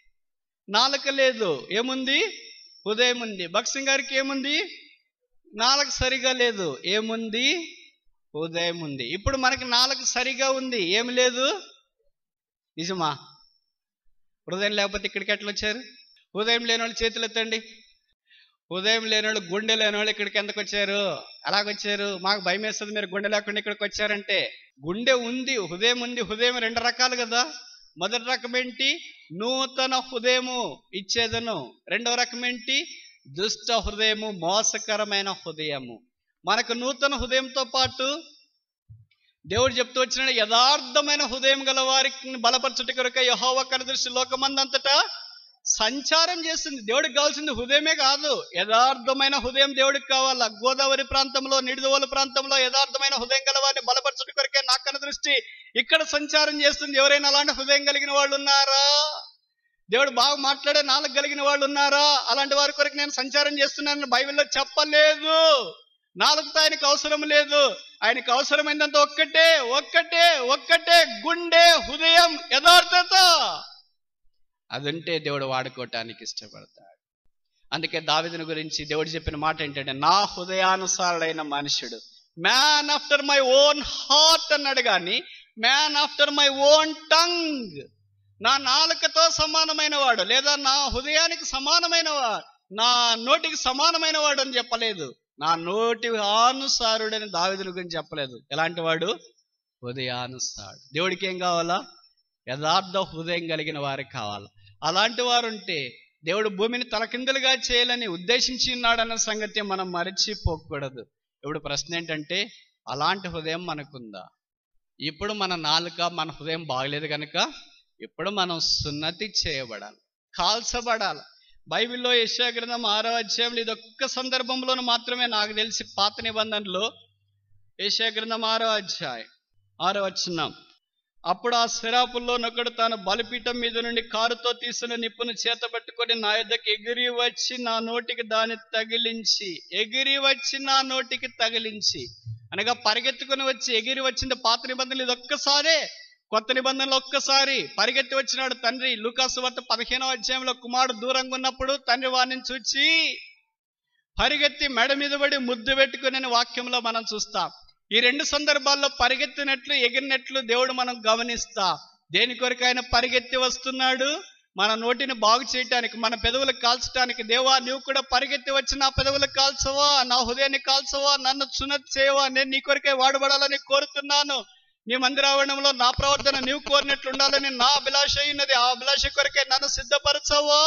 నాలుక లేదు ఏముంది హృదయం ఉంది భక్సింగ్ గారికి ఏముంది నాలుక సరిగా లేదు ఏముంది హృదయం ఉంది ఇప్పుడు మనకి నాలుక సరిగా ఉంది ఏమి లేదు నిజమా హృదయం లేకపోతే ఇక్కడికి ఎట్లా వచ్చారు హృదయం లేని వాళ్ళు చేతులు ఎత్తండి హృదయం లేని వాళ్ళు గుండె లేని వాళ్ళు ఇక్కడికి ఎందుకు వచ్చారు అలాగొచ్చారు మాకు భయం వేస్తుంది మీరు గుండె లేకుండా ఇక్కడికి వచ్చారంటే గుండె ఉంది హృదయం ఉంది హృదయం రెండు రకాలు కదా మొదటి రకం ఏంటి నూతన హృదయము ఇచ్చేదను రెండవ రకం ఏంటి దుష్ట హృదయము మోసకరమైన హృదయము మనకు నూతన హృదయంతో పాటు దేవుడు చెప్తూ వచ్చిన యథార్థమైన హృదయం గల వారికి బలపరచుట కొరక యహోవ కనదృష్టి లోకమందంతటా సంచారం చేస్తుంది దేవుడికి కావాల్సింది హృదయమే కాదు యథార్థమైన హృదయం దేవుడికి కావాలా గోదావరి ప్రాంతంలో నిడుదవోలు ప్రాంతంలో యథార్థమైన హృదయం గల వారిని బలపరచుట కొరకే నా కన్న దృష్టి ఇక్కడ సంచారం చేస్తుంది ఎవరైనా అలాంటి హృదయం కలిగిన వాళ్ళు ఉన్నారా దేవుడు బాగా మాట్లాడే నాలుగు కలిగిన వాళ్ళు ఉన్నారా అలాంటి వారి కొరకు నేను సంచారం చేస్తున్నానని బైబిల్లో చెప్పలేదు నాలుగుతో ఆయనకు అవసరం లేదు ఆయనకు అవసరమైనంత ఒక్కటే ఒక్కటే ఒక్కటే గుండె హృదయం యథార్థత అదంటే దేవుడు వాడుకోవటానికి ఇష్టపడతాడు అందుకే దావిదుని గురించి దేవుడు చెప్పిన మాట ఏంటంటే నా హృదయానుసారుడైన మనుషుడు man after my own heart అన్నాడు కానీ man after my own tongue నా నాలుకతో సమానమైన వాడు లేదా నా హృదయానికి సమానమైన వాడు నా నోటికి సమానమైన వాడు అని చెప్పలేదు నా నోటి అనుసారుడని దావిదుని గురించి చెప్పలేదు ఎలాంటి వాడు హృదయానుసారుడు దేవుడికి ఏం కావాలా యథార్థ హృదయం కలిగిన వారికి కావాలి అలాంటి వారు ఉంటే దేవుడు భూమిని తలకిందులుగా చేయాలని ఉద్దేశించి ఉన్నాడన్న సంగతి మనం మరచిపోకూడదు ఇప్పుడు ప్రశ్న ఏంటంటే అలాంటి హృదయం మనకుందా ఇప్పుడు మన నాలుక మన హృదయం బాగలేదు కనుక ఇప్పుడు మనం సున్నతి చేయబడాలి కాల్చబడాలి బైబిల్లో యెషయా గ్రంథం ఆరో అధ్యాయంలో ఇది ఒక్క సందర్భంలోనూ మాత్రమే నాకు తెలిసి పాత నిబంధనలో యెషయా గ్రంథం ఆరో అధ్యాయం ఆరో వచ్చినాం అప్పుడు ఆ శరాపుల్లో నొకడు తాను బలిపీఠం మీద నుండి కారుతో తీసిన నిప్పును చేత పట్టుకొని నా యొద్దకు ఎగిరి వచ్చి నా నోటికి దాన్ని తగిలించి ఎగిరి వచ్చి నా నోటికి తగిలించి అనగా పరిగెత్తుకుని వచ్చి ఎగిరి వచ్చింది పాత నిబంధనలు ఇది ఒక్కసారే కొత్త నిబంధనలు ఒక్కసారి పరిగెత్తి వచ్చినాడు తండ్రి లూకాసు వార్త పదిహేనవ అధ్యాయంలో కుమారుడు దూరంగా ఉన్నప్పుడు తండ్రి వారిని చూచి పరిగెత్తి మెడ మీద పడి ముద్దు పెట్టుకునే వాక్యంలో మనం చూస్తాం ఈ రెండు సందర్భాల్లో పరిగెత్తినట్లు ఎగిరినట్లు దేవుడు మనం గమనిస్తాం దేని కొరకు ఆయన పరిగెత్తి వస్తున్నాడు మన నోటిని బాగు చేయటానికి మన పెదవులకు కాల్చడానికి దేవా నువ్వు కూడా పరిగెత్తి వచ్చి నా పెదవులకు కాల్చవా నా హృదయాన్ని కాల్చవా నన్ను సున్నతి చేయవా నేను నీ కొరకే వాడబడాలని కోరుతున్నాను నీ మందిరావరణంలో నా ప్రవర్తన నీవు కోరినట్లు ఉండాలని నా అభిలాష అయినది ఆ అభిలాష కొరకే నన్ను సిద్ధపరచవా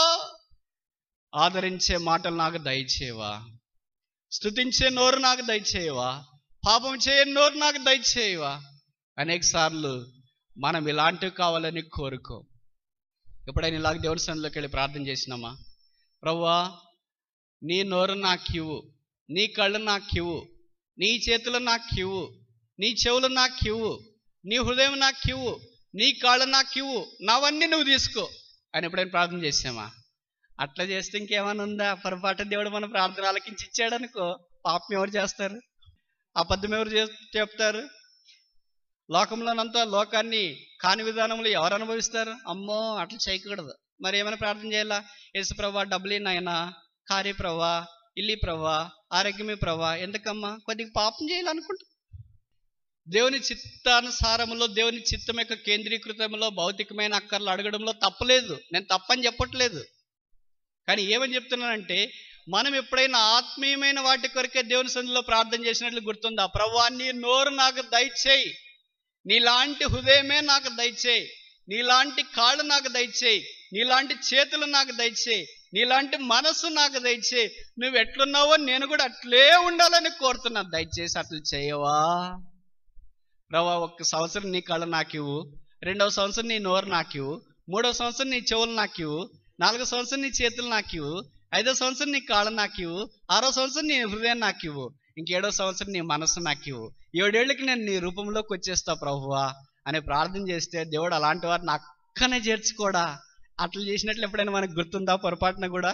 ఆదరించే మాటలు నాకు దయచేవా స్తుతించే నోరు నాకు దయచేయవా పాపం చేయని నోరు నాకు దయచేయవా అనేక సార్లు మనం ఇలాంటివి కావాలని కోరుకో ఎప్పుడైనా ఇలాగ దేవుని సన్నిధిలోకి వెళ్ళి ప్రార్థన చేసినామా ప్రవ్వా నీ నోరు నాకు ఇవ్వు నీ కళ్ళు నాకు ఇవ్వు నీ చేతులు నాకు ఇవ్వు నీ చెవులు నాకు ఇవ్వు నీ హృదయం నాకు ఇవ్వు నీ కాళ్ళు నాకు ఇవ్వు నావన్నీ నువ్వు తీసుకో అని ఎప్పుడైనా ప్రార్థన చేసామా అట్లా చేస్తే ఇంకేమైనా ఉందా పొరపాటు దేవుడు మన ప్రార్థన ఆలకించి ఇచ్చాడు అనుకో పాపం ఎవరు చేస్తారు అబద్ధం ఎవరు చేస్- చెప్తారు లోకంలోనంతా లోకాన్ని కాని విధానంలో ఎవరు అనుభవిస్తారు అమ్మో అట్లా చేయకూడదు మరి ఏమైనా ప్రార్థన చేయాలా యేసు ప్రభా డబ్బులు నాయనా కార్య ప్రభా ఇల్లి ప్రభా ఆరోగ్యమే ప్రభా ఎందుకమ్మా కొద్దిగా పాపం చేయాలనుకుంటా దేవుని చిత్తానుసారములో దేవుని చిత్తం యొక్క కేంద్రీకృతంలో భౌతికమైన అక్కర్లు అడగడంలో తప్పలేదు నేను తప్పని చెప్పట్లేదు కానీ ఏమని చెప్తున్నానంటే మనం ఎప్పుడైనా ఆత్మీయమైన వాటి కొరకే దేవుని సందులో ప్రార్థన చేసినట్లు గుర్తుందా ప్రభా నీ నోరు నాకు దయచేయి నీలాంటి హృదయమే నాకు దయచేయి నీలాంటి కాళ్ళు నాకు దయచేయి నీలాంటి చేతులు నాకు దయచేయి నీలాంటి మనసు నాకు దయచేయి నువ్వు ఎట్లున్నావో నేను కూడా అట్లే ఉండాలని కోరుతున్నా దయచేసి అట్లా చేయవా ప్రభా ఒక్క సంవత్సరం నీ కళ్ళు నాకు ఇవ్వు రెండవ సంవత్సరం నీ నోరు నాకు ఇవ్వు మూడవ సంవత్సరం నీ చెవులు నాకు ఇవ్వు నాలుగో సంవత్సరం నీ చేతులు నాకు ఇవ్వు ఐదో సంవత్సరం నీ కాళ్ళు నాకు ఇవ్వు ఆరో సంవత్సరం నీ హృదయం నాకు ఇవ్వు ఇంకేడో సంవత్సరం నీ మనసు నాకు ఇవ్వు ఏడేళ్ళకి నేను నీ రూపంలోకి వచ్చేస్తా ప్రభువా అని ప్రార్థన చేస్తే దేవుడు అలాంటి వారిని అక్కనే చేర్చుకోడా అట్లా చేసినట్లు ఎప్పుడైనా మనకు గుర్తుందా పొరపాటున కూడా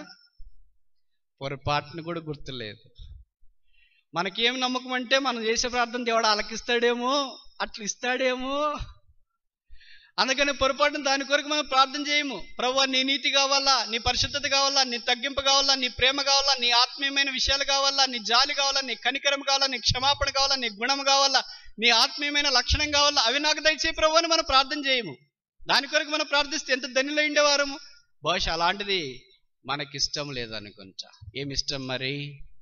పొరపాటున కూడా గుర్తులేదు మనకేం నమ్మకం అంటే మనం చేసే ప్రార్థన దేవుడు ఆలకిస్తాడేమో అట్లా ఇస్తాడేమో అందుకని పొరపాటున దాని కొరకు మనం ప్రార్థన చేయము ప్రభు నీ నీతి కావాలా నీ పరిశుద్ధత కావాలా నీ తగ్గింపు కావాలా నీ ప్రేమ కావాలా నీ ఆత్మీయమైన విషయాలు కావాలా నీ జాలి కావాలా నీ కనికరం కావాలా నీ క్షమాపణ కావాలా నీ గుణం కావాలా నీ ఆత్మీయమైన లక్షణం కావాలా అవి నాకు దయచేయి ప్రభు అని మనం ప్రార్థన చేయము దాని కొరకు మనం ప్రార్థిస్తే ఎంత ధనిలో ఉండేవారము బహుశా అలాంటిది మనకిష్టం లేదనుకుంటా ఏమి ఇష్టం మరి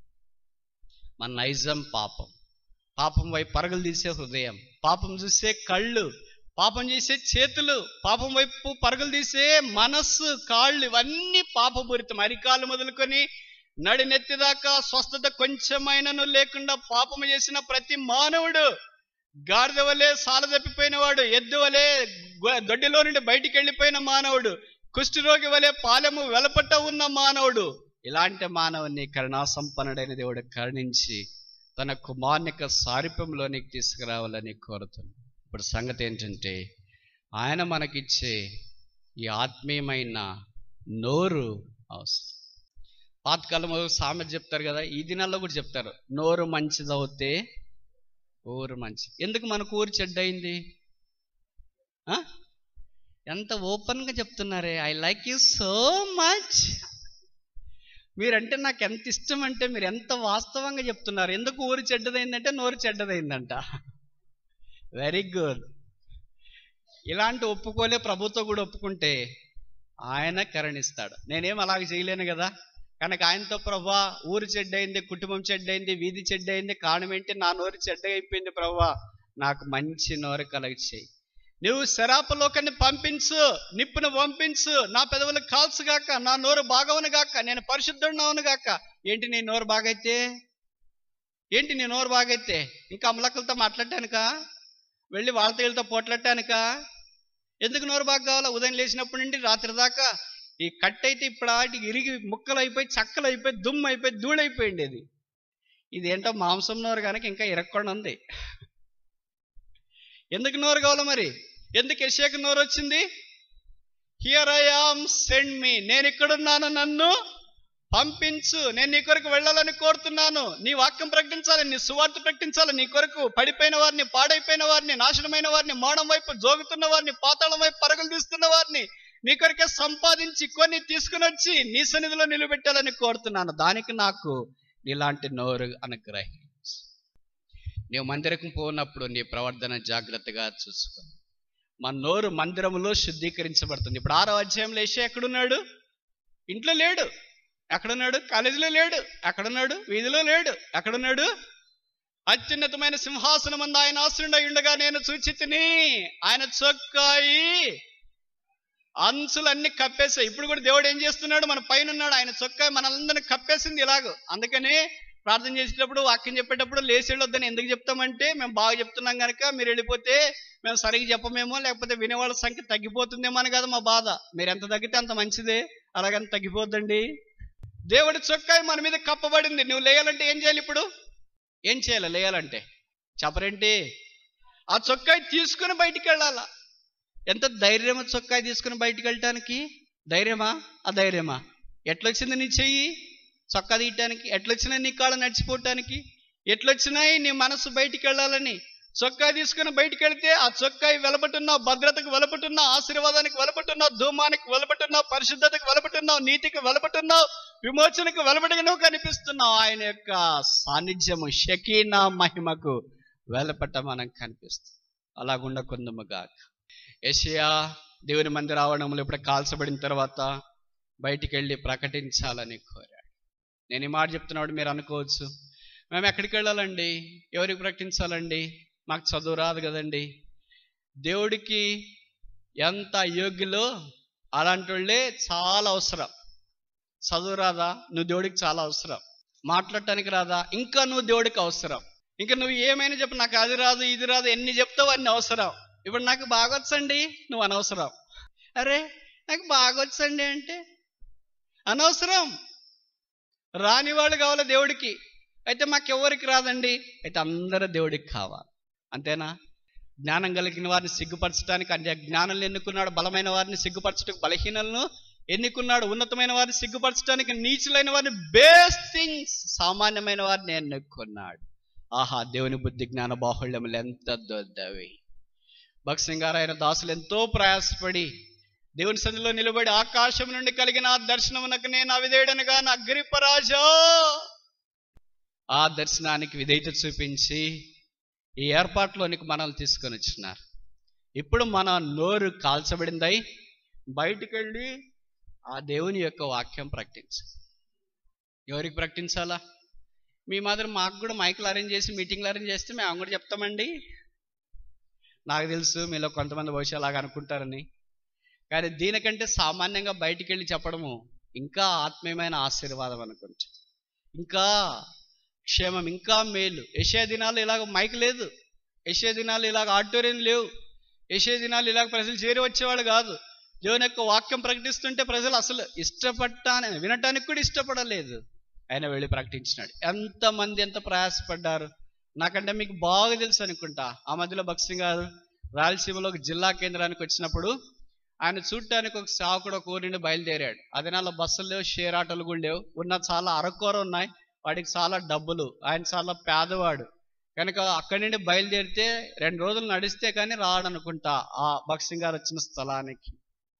మన నైజం పాపం పాపం వైపు పరుగులు తీసే హృదయం పాపం చూసే కళ్ళు పాపం చేసే చేతులు పాపం వైపు పరుగులు తీసే మనస్సు కాళ్ళు ఇవన్నీ పాపపూరితం అరికాలు మొదలుకొని నడినెత్తిదాకా స్వస్థత కొంచెమైనను లేకుండా పాపము చేసిన ప్రతి మానవుడు గాడిద వలె సాలదప్పిపోయిన వాడు ఎద్దు వలె గొ- దొడ్డిలో నుండి బయటికి వెళ్ళిపోయిన మానవుడు కుష్ఠరోగి వలె పాలెము వెలపట్ట ఉన్న మానవుడు ఇలాంటి మానవుని కరుణాసంపన్నుడైన దేవుడు కరుణించి తన కుమార్నిక సారూప్యంలోనికి తీసుకురావాలని కోరుతున్నాను ఇప్పుడు సంగతి ఏంటంటే ఆయన మనకిచ్చే ఈ ఆత్మీయమైన నోరు అవసరం పాతకాలం సామెత చెప్తారు కదా ఈ దినాల్లో కూడా చెప్తారు నోరు మంచిదవుతే ఊరు మంచి ఎందుకు మనకు ఊరు చెడ్డయింది ఆ? ఎంత ఓపెన్గా చెప్తున్నారే I like you so much మీరంటే నాకు ఎంత ఇష్టం అంటే మీరు ఎంత వాస్తవంగా చెప్తున్నారు ఎందుకు ఊరు చెడ్డదైందంటే నోరు చెడ్డదైందంట వెరీ గుడ్ ఇలాంటి ఒప్పుకోలే ప్రభుత్వం కూడా ఒప్పుకుంటే ఆయన కరుణిస్తాడు నేనేం అలాగ చేయలేను కదా కనుక ఆయనతో ప్రభా ఊరు చెడ్డయింది కుటుంబం చెడ్డయింది వీధి చెడ్డయింది కారణం ఏంటి నా నోరు చెడ్డ అయిపోయింది ప్రభా నాకు మంచి నోరు కలగ చేయి నువ్వు శరాపలోకాన్ని పంపించు నిప్పును పంపించు నా పెదవులు కాల్చుగాక నా నోరు బాగవను గాక నేను పరిశుద్ధుడిని అవును గాక ఏంటి నీ నోరు బాగైతే ఏంటి నీ నోరు బాగైతే ఇంకా అమలక్కలతో మాట్లాడటానికా వెళ్ళి వాళ్ళతో వీళ్ళతో పోట్లాడటానికా ఎందుకు నోరు బాగా కావాలా ఉదయం లేచినప్పటి నుండి రాత్రి దాకా ఈ కట్ అయితే ఇప్పుడు వాటికి ఇరిగి ముక్కలు అయిపోయి చక్కలు అయిపోయి దుమ్ము అయిపోయి ధూళైపోయింది ఇది ఇదేంటో మాంసం నోరు కనుక ఇంకా ఇరక్కుండా ఉంది ఎందుకు నోరు కావాలి మరి ఎందుకు యెషయాకు నోరు వచ్చింది here I am send me నేను ఇక్కడున్నాను నన్ను పంపించు నేను నీ కొరకు వెళ్ళాలని కోరుతున్నాను నీ వాక్యం ప్రకటించాలి నీ సువార్త ప్రకటించాలి నీ కొరకు పడిపోయిన వారిని పాడైపోయిన వారిని నాశనమైన వారిని మౌనం వైపు జోగుతున్న వారిని పాతాళం వైపు పరుగులు తీస్తున్న వారిని నీ కొరకే సంపాదించి కొన్ని తీసుకుని వచ్చి నీ సన్నిధిలో నిలబెట్టాలని కోరుతున్నాను దానికి నాకు ఇలాంటి నోరు అనుగ్రహించు నీవు మందిరకు పోనప్పుడు నీ ప్రవర్తన జాగ్రత్తగా చూసుకో మన నోరు మందిరములో శుద్ధీకరించబడుతుంది ఇప్పుడు ఆరో అధ్యాయంలో వేసే ఎక్కడున్నాడు ఇంట్లో లేడు ఎక్కడున్నాడు కాలేజీలో లేడు ఎక్కడున్నాడు వీధిలో లేడు ఎక్కడున్నాడు అత్యున్నతమైన సింహాసనం అందు ఆయన ఆశ్రుండై ఉండగా నేను సూచితిని ఆయన చొక్కాయి అంచులన్నీ కప్పేసాయి ఇప్పుడు కూడా దేవుడు ఏం చేస్తున్నాడు మన పైన ఉన్నాడు ఆయన చొక్కా మనలందరినీ కప్పేసింది ఇలాగ అందుకని ప్రార్థన చేసేటప్పుడు వాక్యం చెప్పేటప్పుడు లేచి వెళ్ళొద్దని ఎందుకు చెప్తామంటే మేము బాగా చెప్తున్నాం కనుక మీరు వెళ్ళిపోతే మేము సరిగ్గా చెప్పమేమో లేకపోతే వినేవాళ్ళ సంఖ్య తగ్గిపోతుందేమో అని కదా మా బాధ మీరు ఎంత తగ్గితే అంత మంచిదే అలాగని తగ్గిపోద్దండి దేవుడి చొక్కాయి మన మీద కప్పబడింది నువ్వు లేయాలంటే ఏం చేయాలి ఇప్పుడు ఏం చేయాలి లేయాలంటే చెప్పరేంటి ఆ చొక్కాయి తీసుకుని బయటికి వెళ్ళాలా ఎంత ధైర్యమా చొక్కాయి తీసుకుని బయటికి వెళ్ళటానికి ధైర్యమా అధైర్యమా ఎట్లొచ్చింది నీ చెయ్యి చొక్కా తీయటానికి ఎట్లొచ్చినాయి నీ కాళ్ళు నడిచిపోవటానికి ఎట్లొచ్చినాయి నీ మనసు బయటికి వెళ్ళాలని చొక్కా తీసుకుని బయటికి వెళ్తే ఆ చొక్కాయి వెలబట్టున్నావు భద్రతకు వెలబట్టున్నావు ఆశీర్వాదానికి వెలబట్టున్నావు ధూమానికి వెలబట్టున్నావు పరిశుద్ధతకు వెలబట్టున్నావు నీతికి వెలబట్టున్నావు విమోచనకు వెలబడిగా నువ్వు కనిపిస్తున్నావు ఆయన యొక్క సాన్నిధ్యము షకీనా మహిమకు వెలపట్ట మనం కనిపిస్తుంది అలాగుండకుందముగా యషయా దేవుని మందిర ఆవరణంలో ఇప్పుడు కాల్చబడిన తర్వాత బయటికి వెళ్ళి ప్రకటించాలని కోరాడు నేను ఈ మాట చెప్తున్నాడు మీరు అనుకోవచ్చు మేము ఎక్కడికి వెళ్ళాలండి ఎవరికి ప్రకటించాలండి మాకు చదువు రాదు కదండి దేవుడికి ఎంత అయోగ్యులో అలాంటి వాళ్ళే చాలా అవసరం చదువు రాదా నువ్వు దేవుడికి చాలా అవసరం మాట్లాడటానికి రాదా ఇంకా నువ్వు దేవుడికి అవసరం ఇంకా నువ్వు ఏమైనా చెప్పు నాకు అది రాదు ఇది రాదు ఎన్ని చెప్తావు అన్ని అవసరం ఇప్పుడు నాకు బాగొచ్చండి నువ్వు అనవసరం అరే నాకు బాగొచ్చండి అంటే అనవసరం రాని వాళ్ళు కావాలి దేవుడికి అయితే మాకెవరికి రాదండి అయితే అందరూ దేవుడికి కావాలి అంతేనా జ్ఞానం కలిగిన వారిని సిగ్గుపరచడానికి అంటే జ్ఞానం ఎన్నుకున్నాడు బలమైన వారిని సిగ్గుపరచడానికి బలహీనలను ఎన్నుకున్నాడు ఉన్నతమైన వారిని సిగ్గుపరచడానికి నీచులైన వారిని బేస్ట్ థింగ్స్ సామాన్యమైన వారిని ఎన్నుకున్నాడు ఆహా దేవుని బుద్ధి జ్ఞాన బాహుళ్యములు ఎంత దొద్దవి భక్సింగ్ గారు ఆయన దాసులు ఎంతో ప్రయాసపడి దేవుని సంధిలో నిలబడి ఆకాశం నుండి కలిగిన ఆ దర్శనమునకు నేను అవిధేయుడనగా నా అగ్రిపరాజా ఆ దర్శనానికి విధేయత చూపించి ఈ ఏర్పాట్లోనికి మనల్ని తీసుకొని వచ్చినారు ఇప్పుడు మన నోరు కాల్చబడిందై బయటికి వెళ్ళి ఆ దేవుని యొక్క వాక్యం ప్రకటించు ఎవరికి ప్రకటించాలా మీ మాదిరి మాకు కూడా మైకులు అరేంజ్ చేసి మీటింగ్లు అరేంజ్ చేస్తే మేము కూడా చెప్తామండి నాకు తెలుసు మీలో కొంతమంది బహుశా అలాగ అనుకుంటారని కానీ దీనికంటే సామాన్యంగా బయటికి వెళ్ళి చెప్పడము ఇంకా ఆత్మీయమైన ఆశీర్వాదం అనుకుంటా ఇంకా క్షేమం ఇంకా మేలు యశే దినాలు ఇలాగ మైక్ లేదు యశే దినాలు ఇలాగ ఆడిటోరియం లేవు యశే దినాలు ఇలాగ ప్రజలు చేరి వచ్చేవాళ్ళు కాదు దేవుని యొక్క వాక్యం ప్రకటిస్తుంటే ప్రజలు అసలు ఇష్టపడటాని వినటానికి కూడా ఇష్టపడలేదు ఆయన వెళ్ళి ప్రకటించినాడు ఎంతమంది ఎంత ప్రయాసపడ్డారు నాకంటే మీకు బాగా తెలుసు అనుకుంటా ఆ మధ్యలో భక్సింగ్ గారు రాయలసీమలో ఒక జిల్లా కేంద్రానికి వచ్చినప్పుడు ఆయన చూడటానికి ఒక సాకుడు ఒక ఊరి నుండి బయలుదేరాడు అదనాల బస్సులు లేవు షేర్ ఆటోలు కూడా లేవు ఉన్న చాలా అరకొర ఉన్నాయి వాడికి చాలా డబ్బులు ఆయన చాలా పేదవాడు కనుక అక్కడి నుండి బయలుదేరితే రెండు రోజులు నడిస్తే కానీ రాడనుకుంటా ఆ భక్సింగ్ గారు వచ్చిన స్థలానికి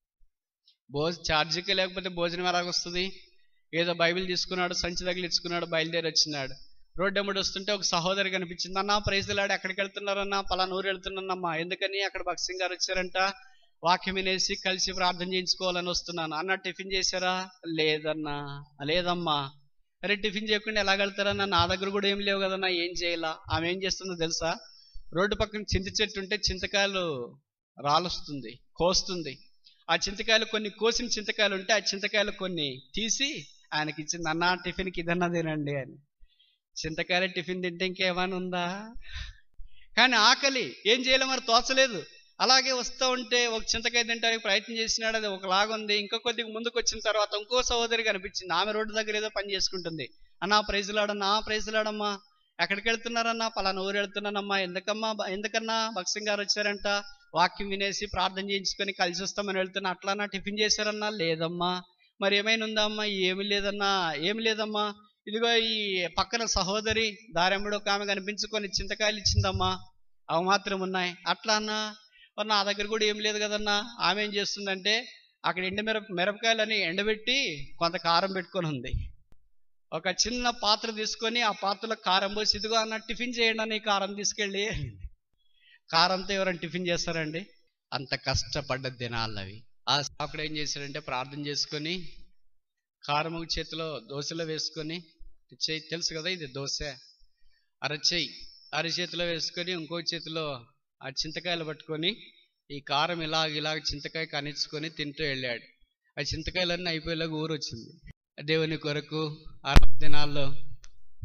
భోజ ఛార్జీకి లేకపోతే భోజనం ఎలాగ వస్తుంది ఏదో బైబిల్ తీసుకున్నాడు సంచి తగిలించుకున్నాడు బయలుదేరి వచ్చినాడు రోడ్డు ఎమ్మడి వస్తుంటే ఒక సహోదరి కనిపించింది అన్న ప్రైజ్లాడు ఎక్కడికి వెళ్తున్నారన్నా పలానా ఊరు వెళ్తున్నానమ్మా ఎందుకని అక్కడ భక్సింగ్ గారు వచ్చారంట వాక్యం వినేసి కలిసి ప్రార్థన చేయించుకోవాలని వస్తున్నాను అన్న టిఫిన్ చేశారా లేదన్నా లేదమ్మా అరే టిఫిన్ చేయకుండా ఎలా వెళ్తారన్నా నా దగ్గర కూడా ఏం లేవు కదన్నా ఏం చేయాలా ఆమె ఏం చేస్తుందో తెలుసా రోడ్డు పక్కన చింత చెట్టు ఉంటే చింతకాయలు రాలుస్తుంది కోస్తుంది ఆ చింతకాయలు కొన్ని కోసిన చింతకాయలు ఉంటే ఆ చింతకాయలు కొన్ని తీసి ఆయనకి ఇచ్చింది అన్న టిఫిన్కి ఇదన్నా తినండి అని చింతకాయలు టిఫిన్ తింటే ఇంకేమైనా ఉందా కానీ ఆకలి ఏం చేయాలో మరి తోచలేదు అలాగే వస్తూ ఉంటే ఒక చింతకాయ తింటానికి ప్రయత్నం చేసినాడు అది ఒకలాగా ఉంది ఇంకా కొద్దిగా ముందుకు వచ్చిన తర్వాత ఇంకో సహోదరి కనిపించింది ఆమె రోడ్డు దగ్గర ఏదో పని చేసుకుంటుంది అన్నా ప్రైజులాడన్నా ప్రైజులాడమ్మా ఎక్కడికి వెళ్తున్నారన్నా పలానా ఊరు వెళ్తున్నానమ్మా ఎందుకమ్మా ఎందుకన్నా భక్సింగ్ గారు వచ్చారంట వాక్యం వినేసి ప్రార్థన చేయించుకొని కలిసి వస్తామని వెళ్తున్నా అట్లానా టిఫిన్ చేశారన్నా లేదమ్మా మరి ఏమైనా ఉందా అమ్మా ఏమి లేదన్నా ఏమి లేదమ్మా ఇదిగో ఈ పక్కన సహోదరి దారెమ్మడు ఒక ఆమె కనిపించుకొని చింతకాయలు ఇచ్చిందమ్మా అవి మాత్రం ఉన్నాయి అట్లా అన్నా మరి నా దగ్గర కూడా ఏం లేదు కదన్నా ఆమె ఏం చేస్తుందంటే అక్కడ ఎండు మిరప మిరపకాయలని ఎండబెట్టి కొంత కారం పెట్టుకొని ఉంది ఒక చిన్న పాత్ర తీసుకొని ఆ పాత్రలో కారం పోసి ఇదిగో అన్న టిఫిన్ చేయండి అని కారం తీసుకెళ్ళి కారంతో ఎవరైనా టిఫిన్ చేస్తారండి అంత కష్టపడ్డ దినాలు అవి ఆ సాకుడు ఏం చేశాడంటే ప్రార్థన చేసుకొని కారం ఒక చేతిలో దోశలో వేసుకొని చెయ్యి తెలుసు కదా ఇది దోశ అరచెయ్యి అరచేతిలో వేసుకొని ఇంకో చేతిలో ఆ చింతకాయలు పట్టుకొని ఈ కారం ఇలాగ ఇలాగ చింతకాయ కనిచ్చుకొని తింటూ వెళ్ళాడు ఆ చింతకాయలన్నీ అయిపోయేలాగా ఊరు వచ్చింది దేవుని కొరకు ఆ దినాల్లో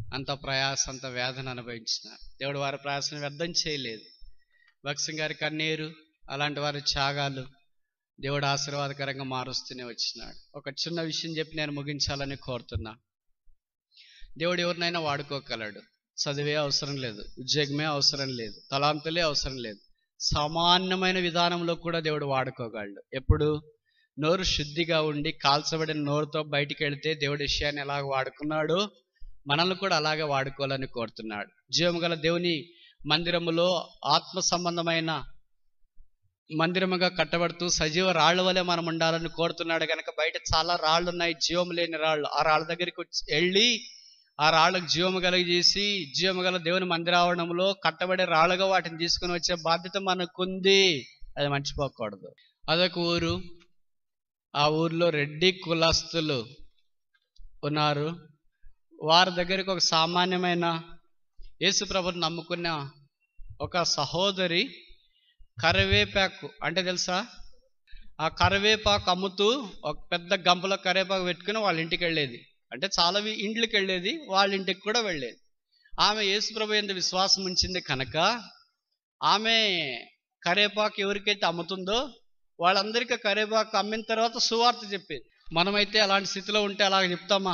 అంత ప్రయాస అంత వేదన అనుభవించినారు దేవుడు వారి ప్రయాసం వ్యర్థం చేయలేదు భక్సింగ్ గారి కన్నీరు అలాంటి వారి త్యాగాలు దేవుడు ఆశీర్వాదకరంగా మారుస్తూనే వచ్చినాడు ఒక చిన్న విషయం చెప్పి నేను ముగించాలని కోరుతున్నా దేవుడు ఎవరినైనా వాడుకోగలడు చదివే అవసరం లేదు ఉద్యోగమే అవసరం లేదు తలాంతులే అవసరం లేదు సామాన్యమైన విధానంలో కూడా దేవుడు వాడుకోగలడు ఎప్పుడు నోరు శుద్ధిగా ఉండి కాల్చబడిన నోరుతో బయటికి వెళితే దేవుడి విషయాన్ని ఎలా వాడుకున్నాడో మనల్ని కూడా అలాగే వాడుకోవాలని కోరుతున్నాడు జీవము గల దేవుని మందిరములో ఆత్మ సంబంధమైన మందిరముగా కట్టబడుతూ సజీవ రాళ్ల వలె మనం ఉండాలని కోరుతున్నాడు కనుక బయట చాలా రాళ్ళు ఉన్నాయి జీవం లేని రాళ్ళు ఆ రాళ్ళ దగ్గరికి వచ్చి వెళ్ళి ఆ రాళ్ళకు జీవము కలిగి చేసి జీవము గల దేవుని మందిరావరణంలో కట్టబడే రాళ్ళుగా వాటిని తీసుకుని వచ్చే బాధ్యత మనకుంది అది మర్చిపోకూడదు అదొక ఊరు ఆ ఊర్లో రెడ్డి కులస్తులు ఉన్నారు వారి దగ్గరికి ఒక సామాన్యమైన యేసు ప్రభుని నమ్ముకున్న ఒక సహోదరి కరివేపాకు అంటే తెలుసా ఆ కరివేపాకు అమ్ముతూ ఒక పెద్ద గంపలో కరివేపాకు పెట్టుకుని వాళ్ళ ఇంటికి వెళ్ళేది అంటే చాలా వి- ఇండ్లకి వెళ్ళేది వాళ్ళ ఇంటికి కూడా వెళ్ళేది ఆమె యేసుప్రభు ఎంత విశ్వాసం ఉంచింది కనుక ఆమె కరేపాకు ఎవరికైతే అమ్ముతుందో వాళ్ళందరికీ కరేపాకు అమ్మిన తర్వాత సువార్త చెప్పేది మనమైతే అలాంటి స్థితిలో ఉంటే అలాగ చెప్తామా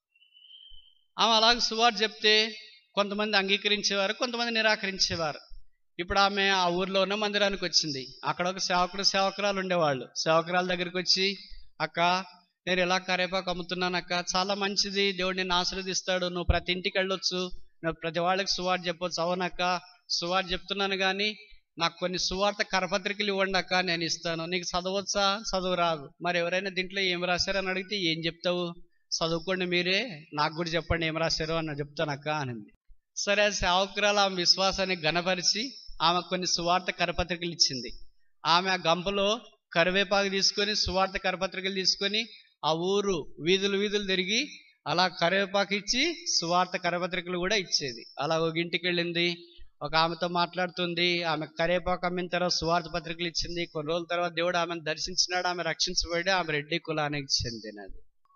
ఆమె అలాగ సువార్త చెప్తే కొంతమంది అంగీకరించేవారు కొంతమంది నిరాకరించేవారు ఇప్పుడు ఆమె ఆ ఊర్లో ఉన్న మందిరానికి వచ్చింది అక్కడ ఒక సేవకుడు సేవకురాలు ఉండేవాళ్ళు సేవకురాల దగ్గరికి వచ్చి అక్క నేను ఇలా కరేపాకు అమ్ముతున్నాను అక్క చాలా మంచిది దేవుడు నిన్ను ఆశీర్వదిస్తాడు నువ్వు ప్రతి ఇంటికి వెళ్ళొచ్చు నువ్వు ప్రతి వాళ్ళకి సువార్త చెప్పొచ్చు అవునక్క సువార్త చెప్తున్నాను కానీ నాకు కొన్ని సువార్త కరపత్రికలు ఇవ్వండి అక్క నేను ఇస్తాను నీకు చదవచ్చా చదువు రాదు మరి ఎవరైనా దీంట్లో ఏం రాశారని అడిగితే ఏం చెప్తావు చదువుకోండి మీరే నాకు కూడా చెప్పండి ఏం రాశారో అని చెప్తానక్క అనింది సరే ఆ సేవకురాలు ఆమె విశ్వాసాన్ని గనపరిచి ఆమె కొన్ని సువార్త కరపత్రికలు ఇచ్చింది ఆమె ఆ గంపలో కరివేపాకు తీసుకొని సువార్త కరపత్రికలు తీసుకొని ఆ ఊరు వీధులు వీధులు తిరిగి అలా కరివేపాకు ఇచ్చి సువార్త కరపత్రికలు కూడా ఇచ్చేది అలా ఒక ఇంటికి వెళ్ళింది ఒక ఆమెతో మాట్లాడుతుంది ఆమె కరివేపాకు అమ్మిన తర్వాత సువార్త పత్రికలు ఇచ్చింది కొన్ని రోజుల తర్వాత దేవుడు ఆమెను దర్శించినాడు ఆమె రక్షించబడి ఆమె రెడ్డి కులానికి చెందినది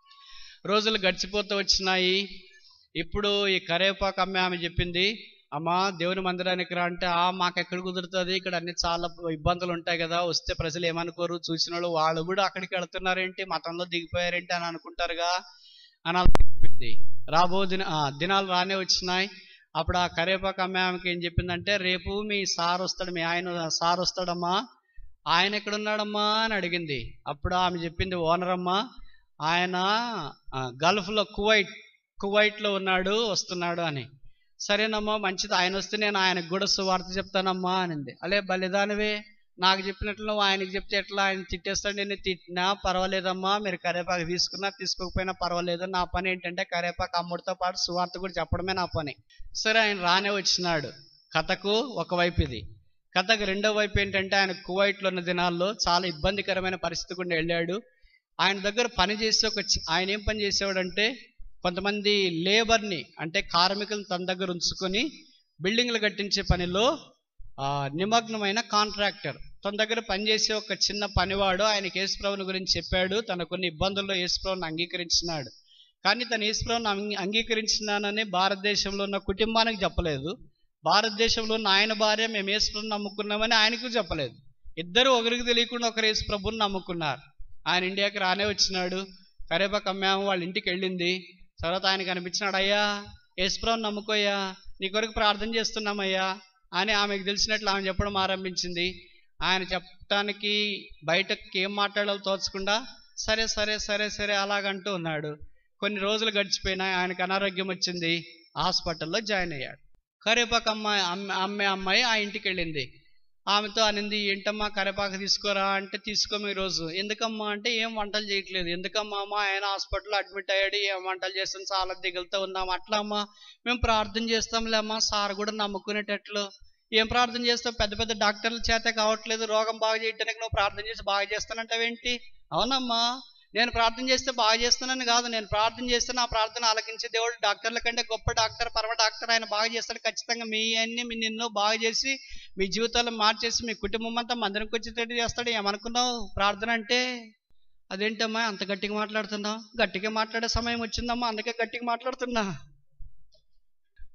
రోజులు గడిచిపోతూ వచ్చినాయి ఇప్పుడు ఈ కరివేపాకు అమ్మే ఆమె చెప్పింది అమ్మా దేవుని మందిరానికి రా అంటే ఆ మాకు ఎక్కడ కుదురుతుంది ఇక్కడ అన్ని చాలా ఇబ్బందులు ఉంటాయి కదా వస్తే ప్రజలు ఏమనుకోరు చూసిన వాళ్ళు వాళ్ళు కూడా అక్కడికి వెళ్తున్నారేంటి మతంలో దిగిపోయారేంటి అని అనుకుంటారుగా అని అలా చెప్పింది రాబో దిన ఆ, దినాలు రానే వచ్చినాయి అప్పుడు ఆ కరేపాకు అమ్మే ఆమెకి ఏం చెప్పిందంటే రేపు మీ సార్ వస్తాడు మీ ఆయన సార్ వస్తాడమ్మా ఆయన ఎక్కడున్నాడమ్మా అని అడిగింది అప్పుడు ఆమె చెప్పింది ఓనర్ అమ్మా ఆయన ఆ, గల్ఫ్లో కువైట్ కువైట్లో ఉన్నాడు వస్తున్నాడు అని సరేనమ్మా మంచిది ఆయన వస్తే నేను ఆయనకు కూడా సువార్త చెప్తానమ్మా అనింది అలే బలిదానవే నాకు చెప్పినట్లు నువ్వు ఆయనకి చెప్తే ఎట్లా ఆయన తిట్టేస్తాడు నేను తిట్టినా పర్వాలేదమ్మా మీరు కరేపాకు తీసుకున్నా తీసుకోకపోయినా పర్వాలేదు నా పని ఏంటంటే కరేపాకు అమ్ముడితో పాటు సువార్త కూడా చెప్పడమే నా పని సరే ఆయన రానే వచ్చినాడు కథకు ఒకవైపు ఇది కథకు రెండో వైపు ఏంటంటే ఆయన కువైట్లో ఉన్న దినాల్లో చాలా ఇబ్బందికరమైన పరిస్థితి గుండా వెళ్ళాడు ఆయన దగ్గర పని చేసే ఒక చి- ఆయన ఏం పని చేసేవాడంటే కొంతమంది లేబర్ని అంటే కార్మికులను తన దగ్గర ఉంచుకొని బిల్డింగ్లు కట్టించే పనిలో ఆ, నిమగ్నమైన కాంట్రాక్టర్ తన దగ్గర పనిచేసే ఒక చిన్న పనివాడు ఆయనకి యేసుప్రభుని గురించి చెప్పాడు తన కొన్ని ఇబ్బందుల్లో యేసుప్రభుని అంగీకరించినాడు కానీ తను యేసుప్రభుని అంగీ- అంగీకరించినానని భారతదేశంలో ఉన్న కుటుంబానికి చెప్పలేదు భారతదేశంలో ఉన్న ఆయన భార్య మేము యేసుప్రభుని నమ్ముకున్నామని ఆయనకు చెప్పలేదు ఇద్దరు ఒకరికి తెలియకుండా ఒకరు యేసుప్రభుని నమ్ముకున్నారు ఆయన ఇండియాకి రానే వచ్చినాడు కరేపాకు అమ్మాము వాళ్ళ ఇంటికి వెళ్ళింది తర్వాత ఆయనకు అనిపించినాడు అయ్యా యేసుప్రభుని నమ్ముకోయ్యా నీ కొరకు ప్రార్థన చేస్తున్నామయ్యా అని ఆమెకు తెలిసినట్లు ఆమె చెప్పడం ఆరంభించింది ఆయన చెప్పటానికి బయటకి ఏం మాట్లాడాలో తోచకుండా సరే సరే సరే సరే అలాగంటూ ఉన్నాడు కొన్ని రోజులు గడిచిపోయినాయి ఆయనకు అనారోగ్యం వచ్చింది హాస్పిటల్లో జాయిన్ అయ్యాడు కరేపాకు అమ్మాయి అమ్మ అమ్మే అమ్మాయి ఆ ఇంటికి వెళ్ళింది ఆమెతో అనింది ఏంటమ్మా కరేపాకు తీసుకోరా అంటే తీసుకోము ఈరోజు ఎందుకమ్మా అంటే ఏం వంటలు చేయట్లేదు ఎందుకమ్మా అమ్మా ఆయన హాస్పిటల్లో అడ్మిట్ అయ్యాడు ఏం వంటలు చేస్తాం చాలా దిగులుతో ఉన్నాం అట్లా అమ్మా మేము ప్రార్థన చేస్తాంలే అమ్మా సార్ కూడా నమ్ముకునేటట్లు ఏం ప్రార్థన చేస్తావు పెద్ద పెద్ద డాక్టర్ల చేత కావట్లేదు రోగం బాగా చేయటానికి నువ్వు ప్రార్థన చేసి బాగా చేస్తానంటావేంటి అవునమ్మా నేను ప్రార్థన చేస్తే బాగా చేస్తానని కాదు నేను ప్రార్థన చేస్తే నా ప్రార్థన ఆలకించే దేవుడు డాక్టర్ల కంటే గొప్ప డాక్టర్ పరమ డాక్టర్ ఆయన బాగా చేస్తాడు ఖచ్చితంగా మీ అన్ని మీ నిన్ను బాగా చేసి మీ జీవితాలను మార్చేసి మీ కుటుంబం అంతా మందిరంకి వచ్చేటట్టు చేస్తాడు ఏమనుకున్నావు ప్రార్థన అంటే అదేంటమ్మా అంత గట్టిగా మాట్లాడుతున్నావు గట్టిగా మాట్లాడే సమయం వచ్చిందమ్మా అందుకే గట్టిగా మాట్లాడుతున్నా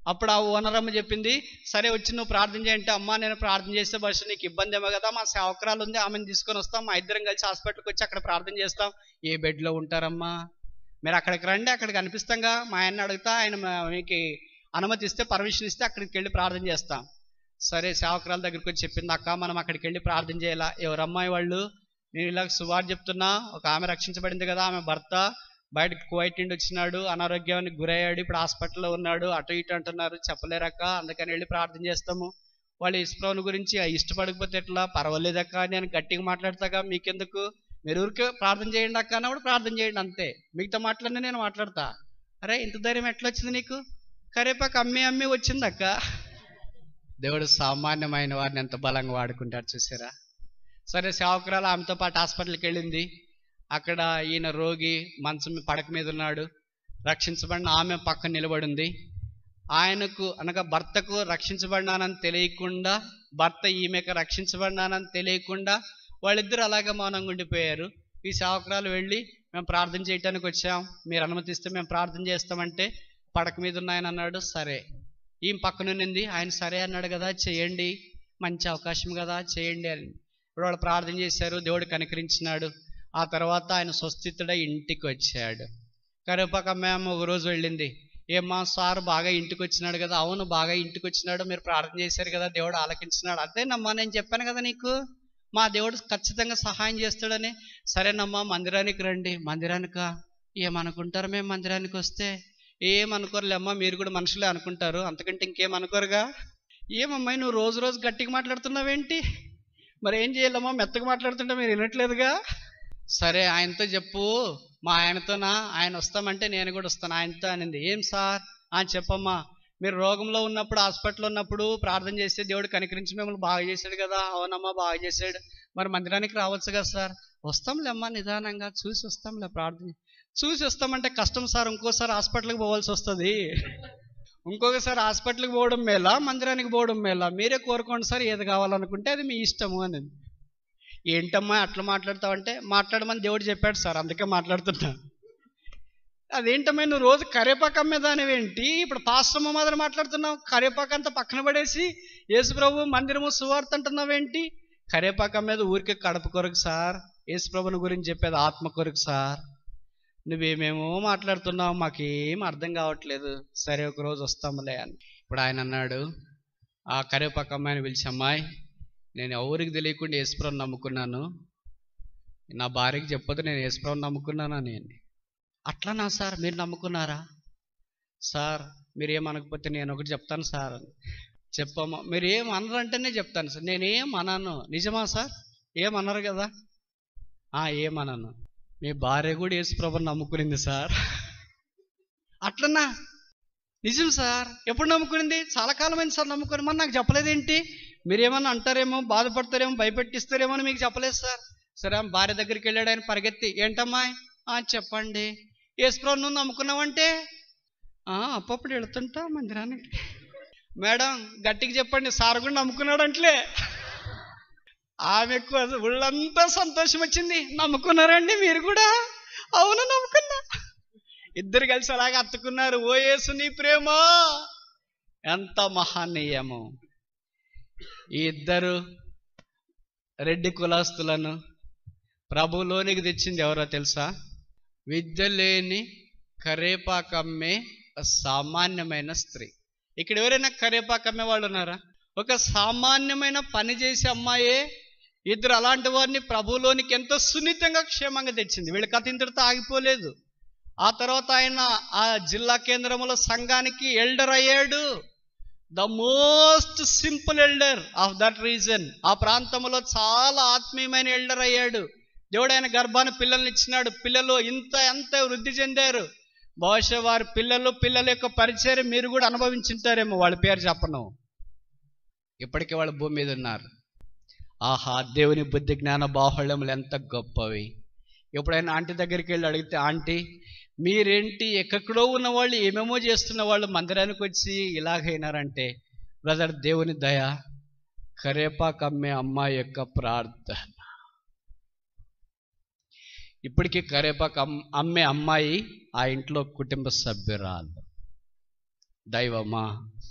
అప్పుడు ఆ ఓనర్ అమ్మ చెప్పింది సరే వచ్చి నువ్వు ప్రార్థన చేయంటే అమ్మా నేను ప్రార్థన చేస్తే బస్సు నీకు ఇబ్బంది ఏమో కదా మా సేవకురాలు ఉంది ఆమెను తీసుకొని వస్తాం మా ఇద్దరం కలిసి హాస్పిటల్కి వచ్చి అక్కడ ప్రార్థన చేస్తాం ఏ బెడ్లో ఉంటారమ్మా మీరు అక్కడికి రండి అక్కడికి కనిపిస్తాంగా మా ఆయన అడుగుతా ఆయన మా- మీకు అనుమతి ఇస్తే పర్మిషన్ ఇస్తే అక్కడికి వెళ్ళి ప్రార్థన చేస్తాం సరే సేవకురాల దగ్గరికి వచ్చి చెప్పింది అక్క మనం అక్కడికి వెళ్ళి ప్రార్థన చేయాలా ఎవరు అమ్మాయి వాళ్ళు నేను ఇలా సువార్ చెప్తున్నా ఒక ఆమె రక్షించబడింది కదా ఆమె భర్త బయటకు కువైట్ నుండి వచ్చినాడు అనారోగ్యానికి గురయ్యాడు ఇప్పుడు హాస్పిటల్లో ఉన్నాడు అటు ఇటు అంటున్నారు చెప్పలేరక్క అందుకని వెళ్ళి ప్రార్థన చేస్తాము వాళ్ళు ఇష్టప్రభుని గురించి ఆ ఇష్టపడకపోతే ఎట్లా పర్వాలేదక్క నేను గట్టిగా మాట్లాడతాగా మీకెందుకు మీరు ఊరికే ప్రార్థన చేయండి అక్క అన్నప్పుడు ప్రార్థన చేయండి అంతే మిగతా మాటలన్నీ నేను మాట్లాడతా అరే ఇంత ధైర్యం ఎట్లా వచ్చింది నీకు కరేపాకు అమ్మి అమ్మి వచ్చిందక్క దేవుడు సామాన్యమైన వారిని ఎంత బలంగా వాడుకుంటాడు చూసారా సరే సేవకురాలు ఆమెతో పాటు హాస్పిటల్కి వెళ్ళింది అక్కడ ఈయన రోగి మంచం మీద- పడక మీద ఉన్నాడు రక్షించబడిన ఆమె పక్కన నిలబడింది ఆయనకు అనగా భర్తకు రక్షించబడినానని తెలియకుండా భర్త ఈమెకు రక్షించబడినానని తెలియకుండా వాళ్ళిద్దరు అలాగే మౌనంగా ఉండిపోయారు ఈ సేవకురాలు వెళ్ళి మేము ప్రార్థన చేయటానికి వచ్చాం మీరు అనుమతిస్తే మేము ప్రార్థన చేస్తామంటే పడక మీద ఉన్నాయని అన్నాడు సరే ఈమె పక్కన ఉన్నింది ఆయన సరే అన్నాడు కదా చేయండి మంచి అవకాశం కదా చేయండి అని ఇప్పుడు వాళ్ళు ప్రార్థన చేశారు దేవుడు కనికరించినాడు ఆ తర్వాత ఆయన స్వస్థితుడై ఇంటికి వచ్చాడు కరివేపాక మేము ఒక రోజు వెళ్ళింది ఏమ్మా సార్ బాగా ఇంటికి వచ్చినాడు కదా అవును బాగా ఇంటికి వచ్చినాడు మీరు ప్రార్థన చేశారు కదా దేవుడు ఆలకించినాడు అదేనమ్మా నేను చెప్పాను కదా నీకు మా దేవుడు ఖచ్చితంగా సహాయం చేస్తాడని సరేనమ్మా మందిరానికి రండి మందిరానికా ఏమనుకుంటారు మేము మందిరానికి వస్తే ఏమనుకోరులేమ్మా మీరు కూడా మనుషులే అనుకుంటారు అంతకంటే ఇంకేమనుకోరుగా ఏమమ్మాయి నువ్వు రోజు రోజు గట్టిగా మాట్లాడుతున్నావేంటి మరి ఏం చేయాలమ్మా మెత్తగా మాట్లాడుతుంటే మీరు వినట్లేదుగా సరే ఆయనతో చెప్పు మా ఆయనతోనా ఆయన వస్తామంటే నేను కూడా వస్తాను ఆయనతో అనింది ఏం సార్ ఆ చెప్పమ్మా మీరు రోగంలో ఉన్నప్పుడు హాస్పిటల్లో ఉన్నప్పుడు ప్రార్థన చేస్తే దేవుడు కనికరించి మిమ్మల్ని బాగా చేశాడు కదా అవునమ్మా బాగా చేశాడు మరి మందిరానికి రావచ్చు కదా సార్ వస్తాంలే అమ్మా నిదానంగా చూసి వస్తాంలే ప్రార్థన చూసి వస్తామంటే కష్టం సార్ ఇంకోసారి హాస్పిటల్కి పోవాల్సి వస్తుంది ఇంకొకసారి హాస్పిటల్కి పోవడం మేలా మందిరానికి పోవడం మేలా మీరే కోరుకోండి సార్ ఏది కావాలనుకుంటే అది మీ ఇష్టము అని ఏంటమ్మా అట్లా మాట్లాడతావంటే మాట్లాడమని దేవుడు చెప్పాడు సార్ అందుకే మాట్లాడుతున్నా అదేంటమ్మా నువ్వు రోజు కరేపాకు అమ్మేదానివేంటి ఇప్పుడు పాశ్రమ మాదిరి మాట్లాడుతున్నావు కరేపాకు అంతా పక్కన పడేసి యేసుప్రభు మందిరము సువార్త అంటున్నావేంటి కరేపాకు అమ్మేది ఊరికే కడప కొరకు సార్ యేసుప్రభుని గురించి చెప్పేది ఆత్మ కొరకు సార్ నువ్వేమేమో మాట్లాడుతున్నావు మాకేం అర్థం కావట్లేదు సరే ఒక రోజు వస్తాములే అని ఇప్పుడు ఆయన అన్నాడు ఆ కరేపాకు అమ్మాయిని పిలిచి అమ్మాయి నేను ఎవరికి తెలియకుండా యేసుప్రభు నమ్ముకున్నాను నా భార్యకి చెప్పొద్దు నేను యేసుప్రభు నమ్ముకున్నానా నేను అట్లానా సార్ మీరు నమ్ముకున్నారా సార్ మీరు ఏమనకపోతే నేను ఒకటి చెప్తాను సార్ అని చెప్పమ్మా మీరు ఏం అనరంటేనే చెప్తాను సార్ నేనేం అనను నిజమా సార్ ఏమనరు కదా ఆ ఏమనను మీ భార్య కూడా యేసుప్రభుని నమ్ముకునింది సార్ అట్లనా నిజం సార్ ఎప్పుడు నమ్ముకునింది చాలా కాలమైంది సార్ నమ్ముకొని మరి నాకు చెప్పలేదేంటి మీరేమన్నా అంటారేమో బాధపడతారేమో భయపెట్టిస్తారేమో అని మీకు చెప్పలేదు సార్ సరే ఆమె భార్య దగ్గరికి వెళ్ళాడు ఆయన పరిగెత్తి ఏంటమ్మా ఆ చెప్పండి యేసుప్రభు నువ్వు నమ్ముకున్నావంటే "ఆ, అప్పుడప్పుడు వెళుతుంటా మందిరానికి మేడం గట్టిగా చెప్పండి సార్ కూడా నమ్ముకున్నాడు అంటలే ఆమెకు అది ఒళ్ళంతా సంతోషం వచ్చింది నమ్ముకున్నారండి మీరు కూడా అవును నమ్ముకున్నా ఇద్దరు కలిసి అలాగే అత్తుకున్నారు ఓ యేసు నీ ప్రేమ ఎంత మహానీయము ఈ ఇద్దరు రెడ్డి కులాస్తులను ప్రభులోనికి తెచ్చింది ఎవరో తెలుసా విద్య లేని కరేపాకమ్మే ఒక సామాన్యమైన స్త్రీ ఇక్కడ ఎవరైనా కరేపాకమ్మే వాళ్ళు ఉన్నారా ఒక సామాన్యమైన పని చేసే అమ్మాయే ఇద్దరు అలాంటి వారిని ప్రభులోనికి ఎంతో సున్నితంగా క్షేమంగా తెచ్చింది వీళ్ళ కథ ఇంతటితో ఆగిపోలేదు ఆ తర్వాత ఆయన ఆ జిల్లా కేంద్రంలో సంఘానికి ఎల్డర్ అయ్యాడు the most simple elder of that reason ఆ ప్రాంతంలో చాలా ఆత్మీయమైన ఎల్డర్ అయ్యాడు దేవుడు ఆయన గర్భాన్ని పిల్లల్ని ఇచ్చినాడు పిల్లలు ఇంత ఎంత వృద్ధి చెందారు బహుశా వారి పిల్లలు పిల్లల యొక్క పరిచయం మీరు కూడా అనుభవించుంటారేమో వాళ్ళ పేరు చెప్పను ఇప్పటికీ వాళ్ళ భూమి మీద ఉన్నారు ఆహా దేవుని బుద్ధి జ్ఞాన బాహుళ్యములు ఎంత గొప్పవి ఎప్పుడైనా ఆంటీ దగ్గరికి వెళ్ళి అడిగితే ఆంటీ మీరేంటి ఎక్కడో ఉన్న వాళ్ళు ఏమేమో చేస్తున్న వాళ్ళు మందిరానికి వచ్చి ఇలాగైనారంటే బ్రదర్ దేవుని దయ కరేపాకు అమ్మే అమ్మాయి యొక్క ప్రార్థన ఇప్పటికీ కరేపాకు అమ్- అమ్మే అమ్మాయి ఆ ఇంట్లో కుటుంబ సభ్యురాలు దైవమా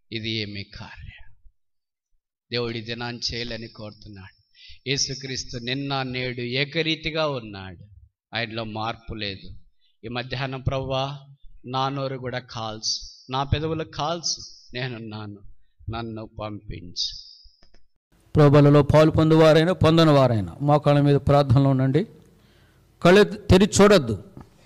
ఇది ఏమి కార్యం దేవుడి దినాన్ని చేయాలని కోరుతున్నాడు యేసుక్రీస్తు నిన్న నేడు ఏకరీతిగా ఉన్నాడు ఆయనలో మార్పు లేదు ఈ మధ్యాహ్నం ప్రవ్వా నా నోరు కూడా కాల్స్ నా పెదవులు కాల్స్ నేనున్నాను నన్ను పంపించు ప్రభులలో పాలు పొందువారైనా పొందని వారైనా మోకాళ్ళ మీద ప్రార్థనలో ఉండండి కళ్ళు తెరిచి చూడొద్దు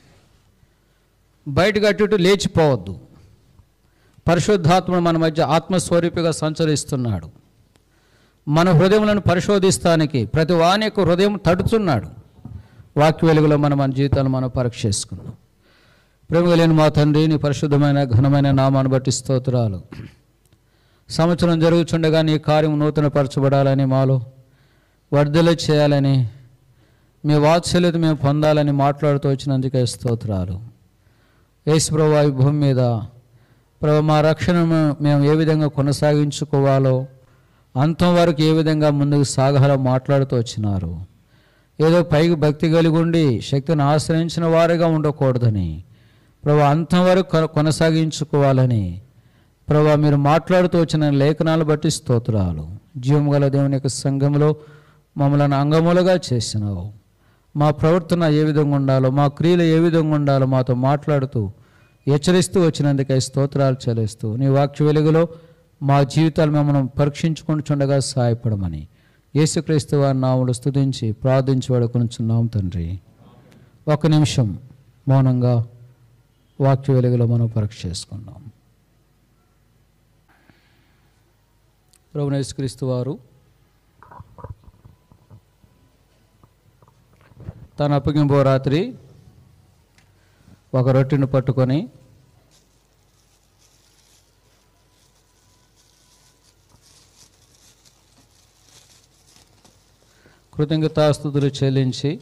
బయటకు అటు ఇటు లేచిపోవద్దు పరిశుద్ధాత్ముడు మన మధ్య ఆత్మస్వరూపిగా సంచరిస్తున్నాడు మన హృదయములను పరిశోధిస్తానికి ప్రతి వాని యొక్క హృదయం తడుతున్నాడు వాక్య వెలుగులో మనం మన జీవితాలు మనం పరీక్ష చేసుకుందాం ప్రేమ కలిగిన మా తండ్రి నీ పరిశుద్ధమైన ఘనమైన నామాన్ని బట్టి స్తోత్రాలు సంవత్సరం జరుగుతుండగా నీ కార్యం నూతనపరచబడాలని మాలో వర్ధలు చేయాలని మీ వాత్సల్యత మేము పొందాలని మాట్లాడుతూ వచ్చినందుకే స్తోత్రాలు యేసుప్రభు ఈ భూమి మీద ప్రభు మా రక్షణను మేము ఏ విధంగా కొనసాగించుకోవాలో అంతం వరకు ఏ విధంగా ముందుకు సాగాలో మాట్లాడుతూ వచ్చినారు ఏదో పైకి భక్తి కలిగి ఉండి శక్తిని ఆశ్రయించిన వారిగా ఉండకూడదని ప్రభు అంతం వరకు కొ- కొనసాగించుకోవాలని ప్రభా మీరు మాట్లాడుతూ వచ్చిన లేఖనాలు బట్టి స్తోత్రాలు జీవం గల దేవుని యొక్క సంఘంలో మమ్మల్ని అంగములుగా చేసినావు మా ప్రవర్తన ఏ విధంగా ఉండాలో మా క్రియలు ఏ విధంగా ఉండాలో మాతో మాట్లాడుతూ హెచ్చరిస్తూ వచ్చినందుకై స్తోత్రాలు చెల్లిస్తూ నీ వాక్య వెలుగులో మా జీవితాలు మమ్మల్ని పరీక్షించుకుంటుండగా సహాయపడమని యేసుక్రీస్తు వారి నాములు స్తుతించి ప్రార్థించి వాడుకొనుచున్నాం తండ్రి ఒక నిమిషం మౌనంగా వాక్య వెలుగులో మనం పరీక్ష చేసుకున్నాం ప్రభునేశ్వరిస్తు వారు తన అప్పగింపో రాత్రి ఒక రొట్టెను పట్టుకొని కృతజ్ఞతాస్తుతులు చెల్లించి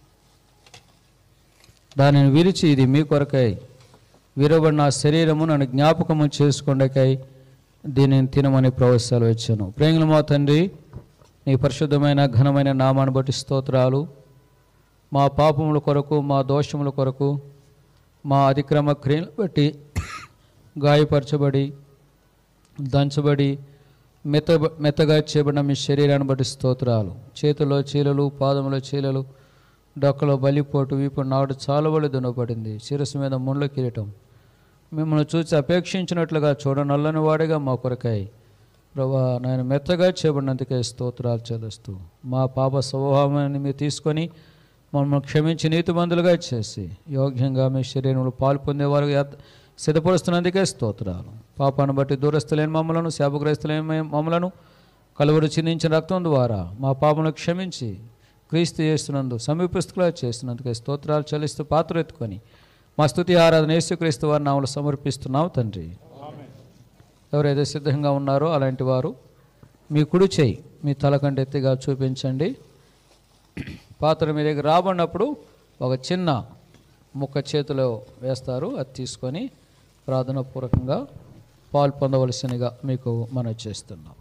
దానిని విరిచి ఇది మీ కొరకై వీరబడి నా శరీరము నన్ను జ్ఞాపకము చేసుకొండకై దీనిని తినమని ప్రవచనాలు వచ్చాను ప్రేంగులు మా తండ్రి నీ పరిశుద్ధమైన ఘనమైన నామాన్ని బట్టి స్తోత్రాలు మా పాపముల కొరకు మా దోషముల కొరకు మా అతిక్రమ క్రియలు బట్టి గాయపరచబడి దంచబడి మెత్త మెత్తగా చేయబడిన మీ శరీరాన్ని బట్టి స్తోత్రాలు చేతిలో చీలలు పాదములో చీలలు డొక్కలో బలిపోటు వీపు నాడు చాలబడి దున్నపడింది శిరస్సు మీద ముళ్ళ కిరీటం మిమ్మల్ని చూసి అపేక్షించినట్లుగా చూడనల్లని వాడిగా మా కొరకై ప్రభా నేను మెత్తగా చేయబడినందుకే స్తోత్రాలు చెల్లిస్తూ మా పాప స్వభావాన్ని మీరు తీసుకొని మమ్మల్ని క్షమించి నీతిమంతులుగా చేసి యోగ్యంగా మీ శరీరంలో పాలు పొందేవారు సిద్ధపరుస్తున్నందుకే స్తోత్రాలు పాపాన్ని బట్టి దూరస్తులేని మమ్మలను శాపగ్రస్తులేని మమ్మలను కలువరు చిందించిన రక్తం ద్వారా మా పాపను క్షమించి క్రీస్తు చేస్తున్నందు సమీపస్తులుగా చేస్తున్నందుకే స్తోత్రాలు చెల్లిస్తూ పాత్ర ఎత్తుకొని మా స్తుతి ఆరాధన యేసుక్రీస్తు వారి నామలు సమర్పిస్తున్నాం తండ్రి ఎవరైతే సిద్ధంగా ఉన్నారో అలాంటి వారు మీ కుడి చేయి మీ తల కంటే ఎత్తిగా చూపించండి పాత్ర మీ దగ్గర రాబడినప్పుడు ఒక చిన్న ముక్క చేతిలో వేస్తారు అది తీసుకొని ప్రార్థనాపూర్వకంగా పాలు పొందవలసినగా మీకు మనం చేస్తున్నాం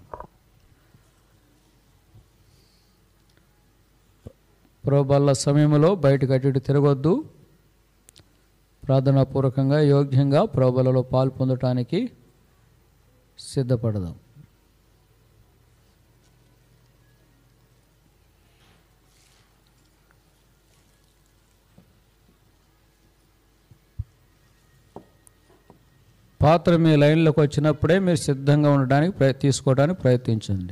ప్రోబల్ల సమయంలో బయటకు అటు ఇటు తిరగొద్దు ప్రార్థనాపూర్వకంగా యోగ్యంగా ప్రోబలలో పాలు పొందటానికి సిద్ధపడదాం పాత్ర మీ లైన్లోకి వచ్చినప్పుడే మీరు సిద్ధంగా ఉండడానికి ప్రయ తీసుకోవడానికి ప్రయత్నించండి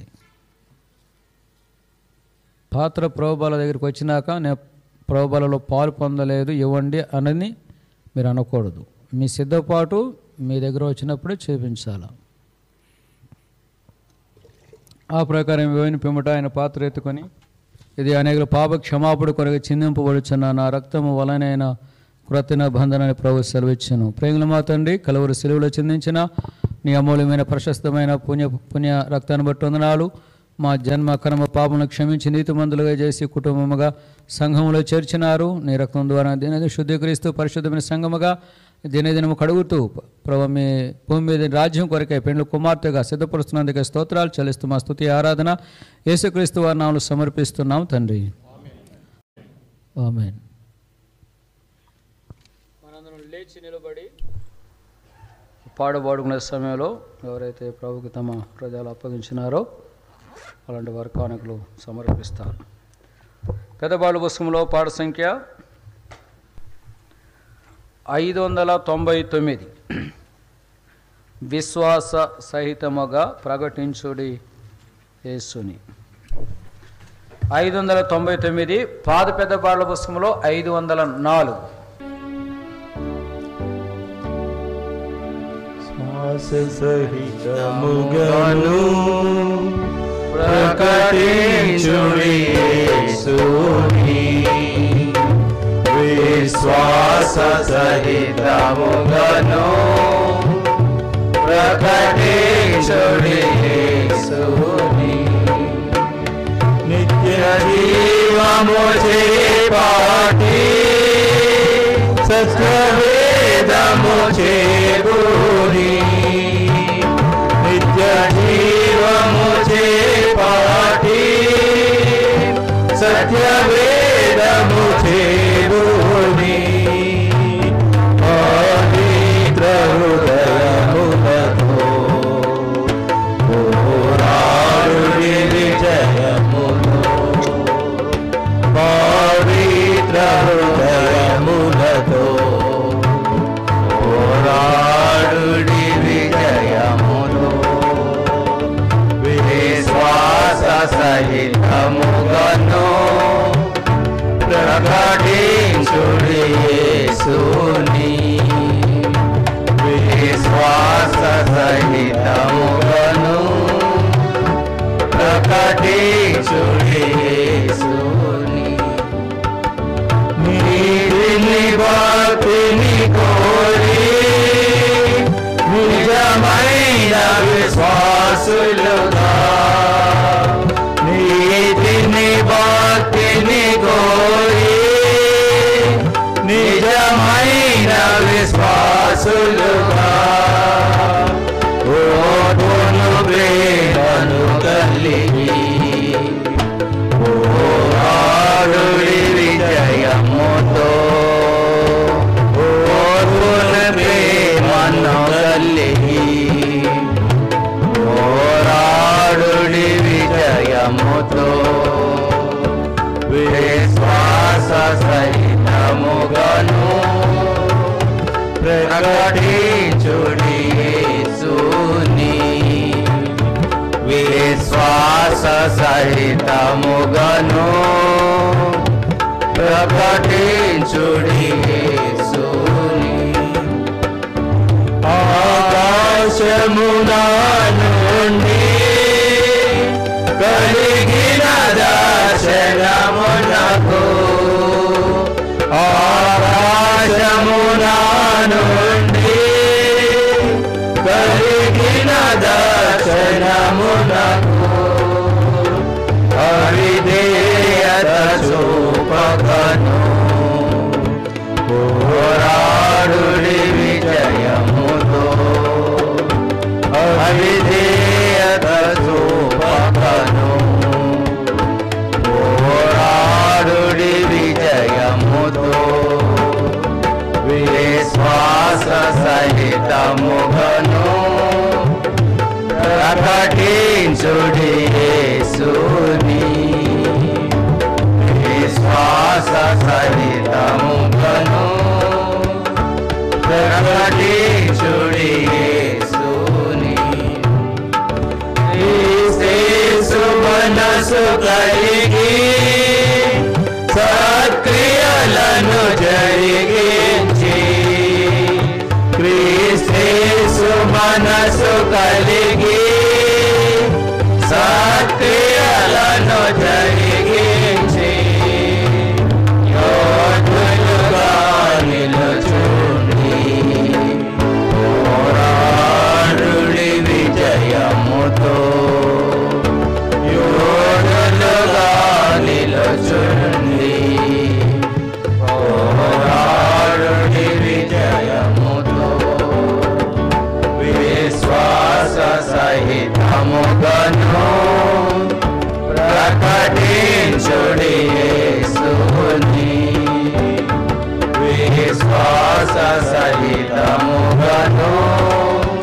పాత్ర ప్రోబాల దగ్గరికి వచ్చినాక నేను ప్రోబాలలో పాలు పొందలేదు ఇవ్వండి అనని మీరు అనకూడదు మీ సిద్ధపాటు మీ దగ్గర వచ్చినప్పుడే చూపించాలి ఆ ప్రకారం ఇవ్వని పిమ్మట ఆయన పాత్ర ఎత్తుకొని ఇది అనేక పాప క్షమాపణ కొరకు చిందింపబడుచున్న నా రక్తము వలనైన క్రొత్త బంధనాన్ని ప్రభు సెలవిచ్చాను ప్రేంగుల మా తండ్రి కలవరు సెలవులో చిందించిన నీ అమూల్యమైన ప్రశస్తమైన పుణ్య పుణ్య రక్తాన్ని బట్టి వందనాలు మా జన్మ కర్మ పాపను క్షమించి నీతిమంతులుగా చేసి కుటుంబముగా సంఘములో చేర్చినారు నీ రక్తం ద్వారా దినది శుద్ధీకరిస్తూ పరిశుద్ధమైన సంఘముగా దినదినము కడుగుతూ ప్రభు మీ భూమి మీద రాజ్యం కొరకై పెండ్లు కుమార్తెగా సిద్ధపరుస్తున్నందుకే స్తోత్రాలు చెల్లిస్తూ మా స్తుతి ఆరాధన యేసుక్రీస్తు వారి నామలు సమర్పిస్తున్నాం తండ్రి ఆమెన్ మనందరం లేచి నిలబడి పాడుబాడుకునే సమయంలో ఎవరైతే ప్రభుకి తమ హృదయాలు అప్పగించినారో అలాంటి వారి కానుకలు సమర్పిస్తారు పెద్దబాడు పుస్తకంలో పాట సంఖ్య ఐదు వందల తొంభై తొమ్మిది విశ్వాస సహితముగా ప్రకటించుడి యేసుని ఐదు వందల తొంభై తొమ్మిది పాద పెద్ద పాటల పుస్తకంలో ఐదు వందల నాలుగు శ్వాస సహితముగను ప్రకటించుడి యేసుని విశ్వాస సహితముగను ప్రకటించుడి యేసుని నిత్య జీవము చేపాటి సత్యవేదము చేకూరి నిత్య జీవము చేపాటి సత్యవేదము చేకూరి పవిత్ర హృదయములతో పోరాడుడి విజయములో పవిత్ర హృదయములతో పోరాడుడి విజయములో విశ్వాస సహితముగను ప్రకటించుడి యేసుని విశ్వాస సహితముగను ప్రకటించుడి యేసుని నీతిని భక్తిని కోరి నిజమైన విశ్వాసులుగా నీతిని భక్తిని కోరి నిజమైన విశ్వాసులుగా ఓటును ప్రేమను కలిగి పోరాడుడి విజయముతో ఓర్పున ప్రేమను కలిగి పోరాడుడి విజయముతో విశ్వాస సహితముగను ప్రకటించుడి యేసుని విశ్వాస సహితముగను ప్రకటించుడి యేసుని ఆకాశమున నుండి కలిగిన దర్శనమునకు ఆకాశమున నుండి కలిగిన దర్శనమునకు అవిధేయత చూపకను పోరాడుడి విజయముతో అవిధేయత చూపకను పోరాడుడి విజయముతో విశ్వాస సహితముగను ప్రకటించుడి యేసుని విశ్వాస సహితముగను ప్రకటించుడి యేసుని క్రీస్తు మనసు కలిగి సత్క్రియలను జరిగించి క్రీస్తు మనసు కలిగి సత్క్రియలను జరిగించి యోధులుగా నిలుచుండి పోరాడుడి విజయముతో యోధులుగా నిలుచుండి పోరాడుడి విజయముతో విశ్వాస సహితముగను ప్రకటించుడి యేసుని విశ్వాస సహితముగను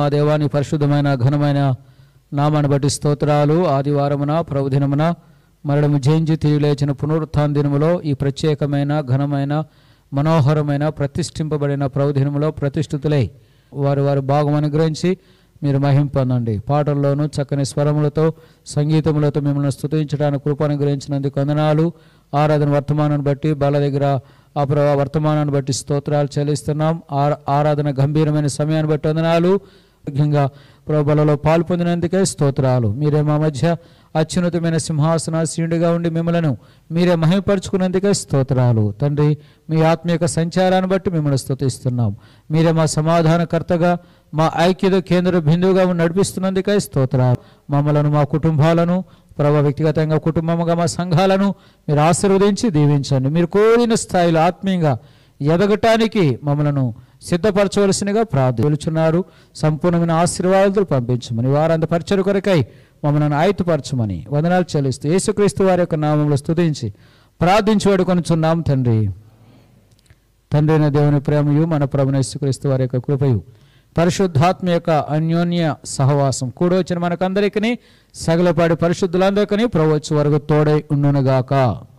దేవాని పరిశుద్ధమైన ఘనమైన నామాన్ని బట్టి స్తోత్రాలు ఆదివారమున ప్రభుదినమున మరణము జయించి తిరిగి లేచిన పునరుత్థాన దినములో ఈ ప్రత్యేకమైన ఘనమైన మనోహరమైన ప్రతిష్ఠింపబడిన ప్రభుదినములో ప్రతిష్ఠితులై వారు వారి భాగం అనుగ్రహించి మీరు మహిం పొందండి పాటల్లోనూ చక్కని స్వరములతో సంగీతములతో మిమ్మల్ని స్తుతించడానికి కృప అనుగ్రహించినందుకు వందనాలు ఆరాధన వర్తమానాన్ని బట్టి బాల దగ్గర ఆ ప్రభా వర్తమానాన్ని బట్టి స్తోత్రాలు చెల్లిస్తున్నాం ఆరా- ఆరాధన గంభీరమైన సమయాన్ని బట్టి వందనాలు ముఖ్యంగా ప్రభులలో పాలు పొందినందుకే స్తోత్రాలు మీరే మా మధ్య అత్యున్నతమైన సింహాసనాసీనుడిగా ఉండి మిమ్మలను మీరే మహిమపరుచుకున్నందుకే స్తోత్రాలు తండ్రి మీ ఆత్మీయ సంచారాన్ని బట్టి మిమ్మల్ని స్తుతిస్తున్నాం మీరే మా సమాధానకర్తగా మా ఐక్యత కేంద్ర బిందువుగా ఉండి నడిపిస్తున్నందుకే స్తోత్రాలు మమ్మలను మా కుటుంబాలను ప్రభా వ్యక్తిగతంగా కుటుంబంగా మా సంఘాలను మీరు ఆశీర్వదించి దీవించండి మీరు కోరిన స్థాయిలో ఆత్మీయంగా ఎదగటానికి మమ్మలను సిద్ధపరచవలసినగా ప్రార్థించున్నారు సంపూర్ణమైన ఆశీర్వాదాలు పంపించమని వారంత పరిచయ కొరకై మమ్మల్ని ఆయుతపరచమని వందనాలు చెల్లిస్తూ యేసుక్రీస్తు వారి యొక్క నామంలో స్తుతించి ప్రార్థించి వేడుకొనుచున్నాం తండ్రి తండ్రి అయిన దేవుని ప్రేమయు మన ప్రభుని యేసుక్రీస్తు వారి యొక్క కృపయు పరిశుద్ధాత్మ యొక్క అన్యోన్య సహవాసం కూడొచ్చిన మనకందరికీ సగలపాడి పరిశుద్ధులందరికీ ప్రవచ్చు వరకు తోడై ఉండునుగాక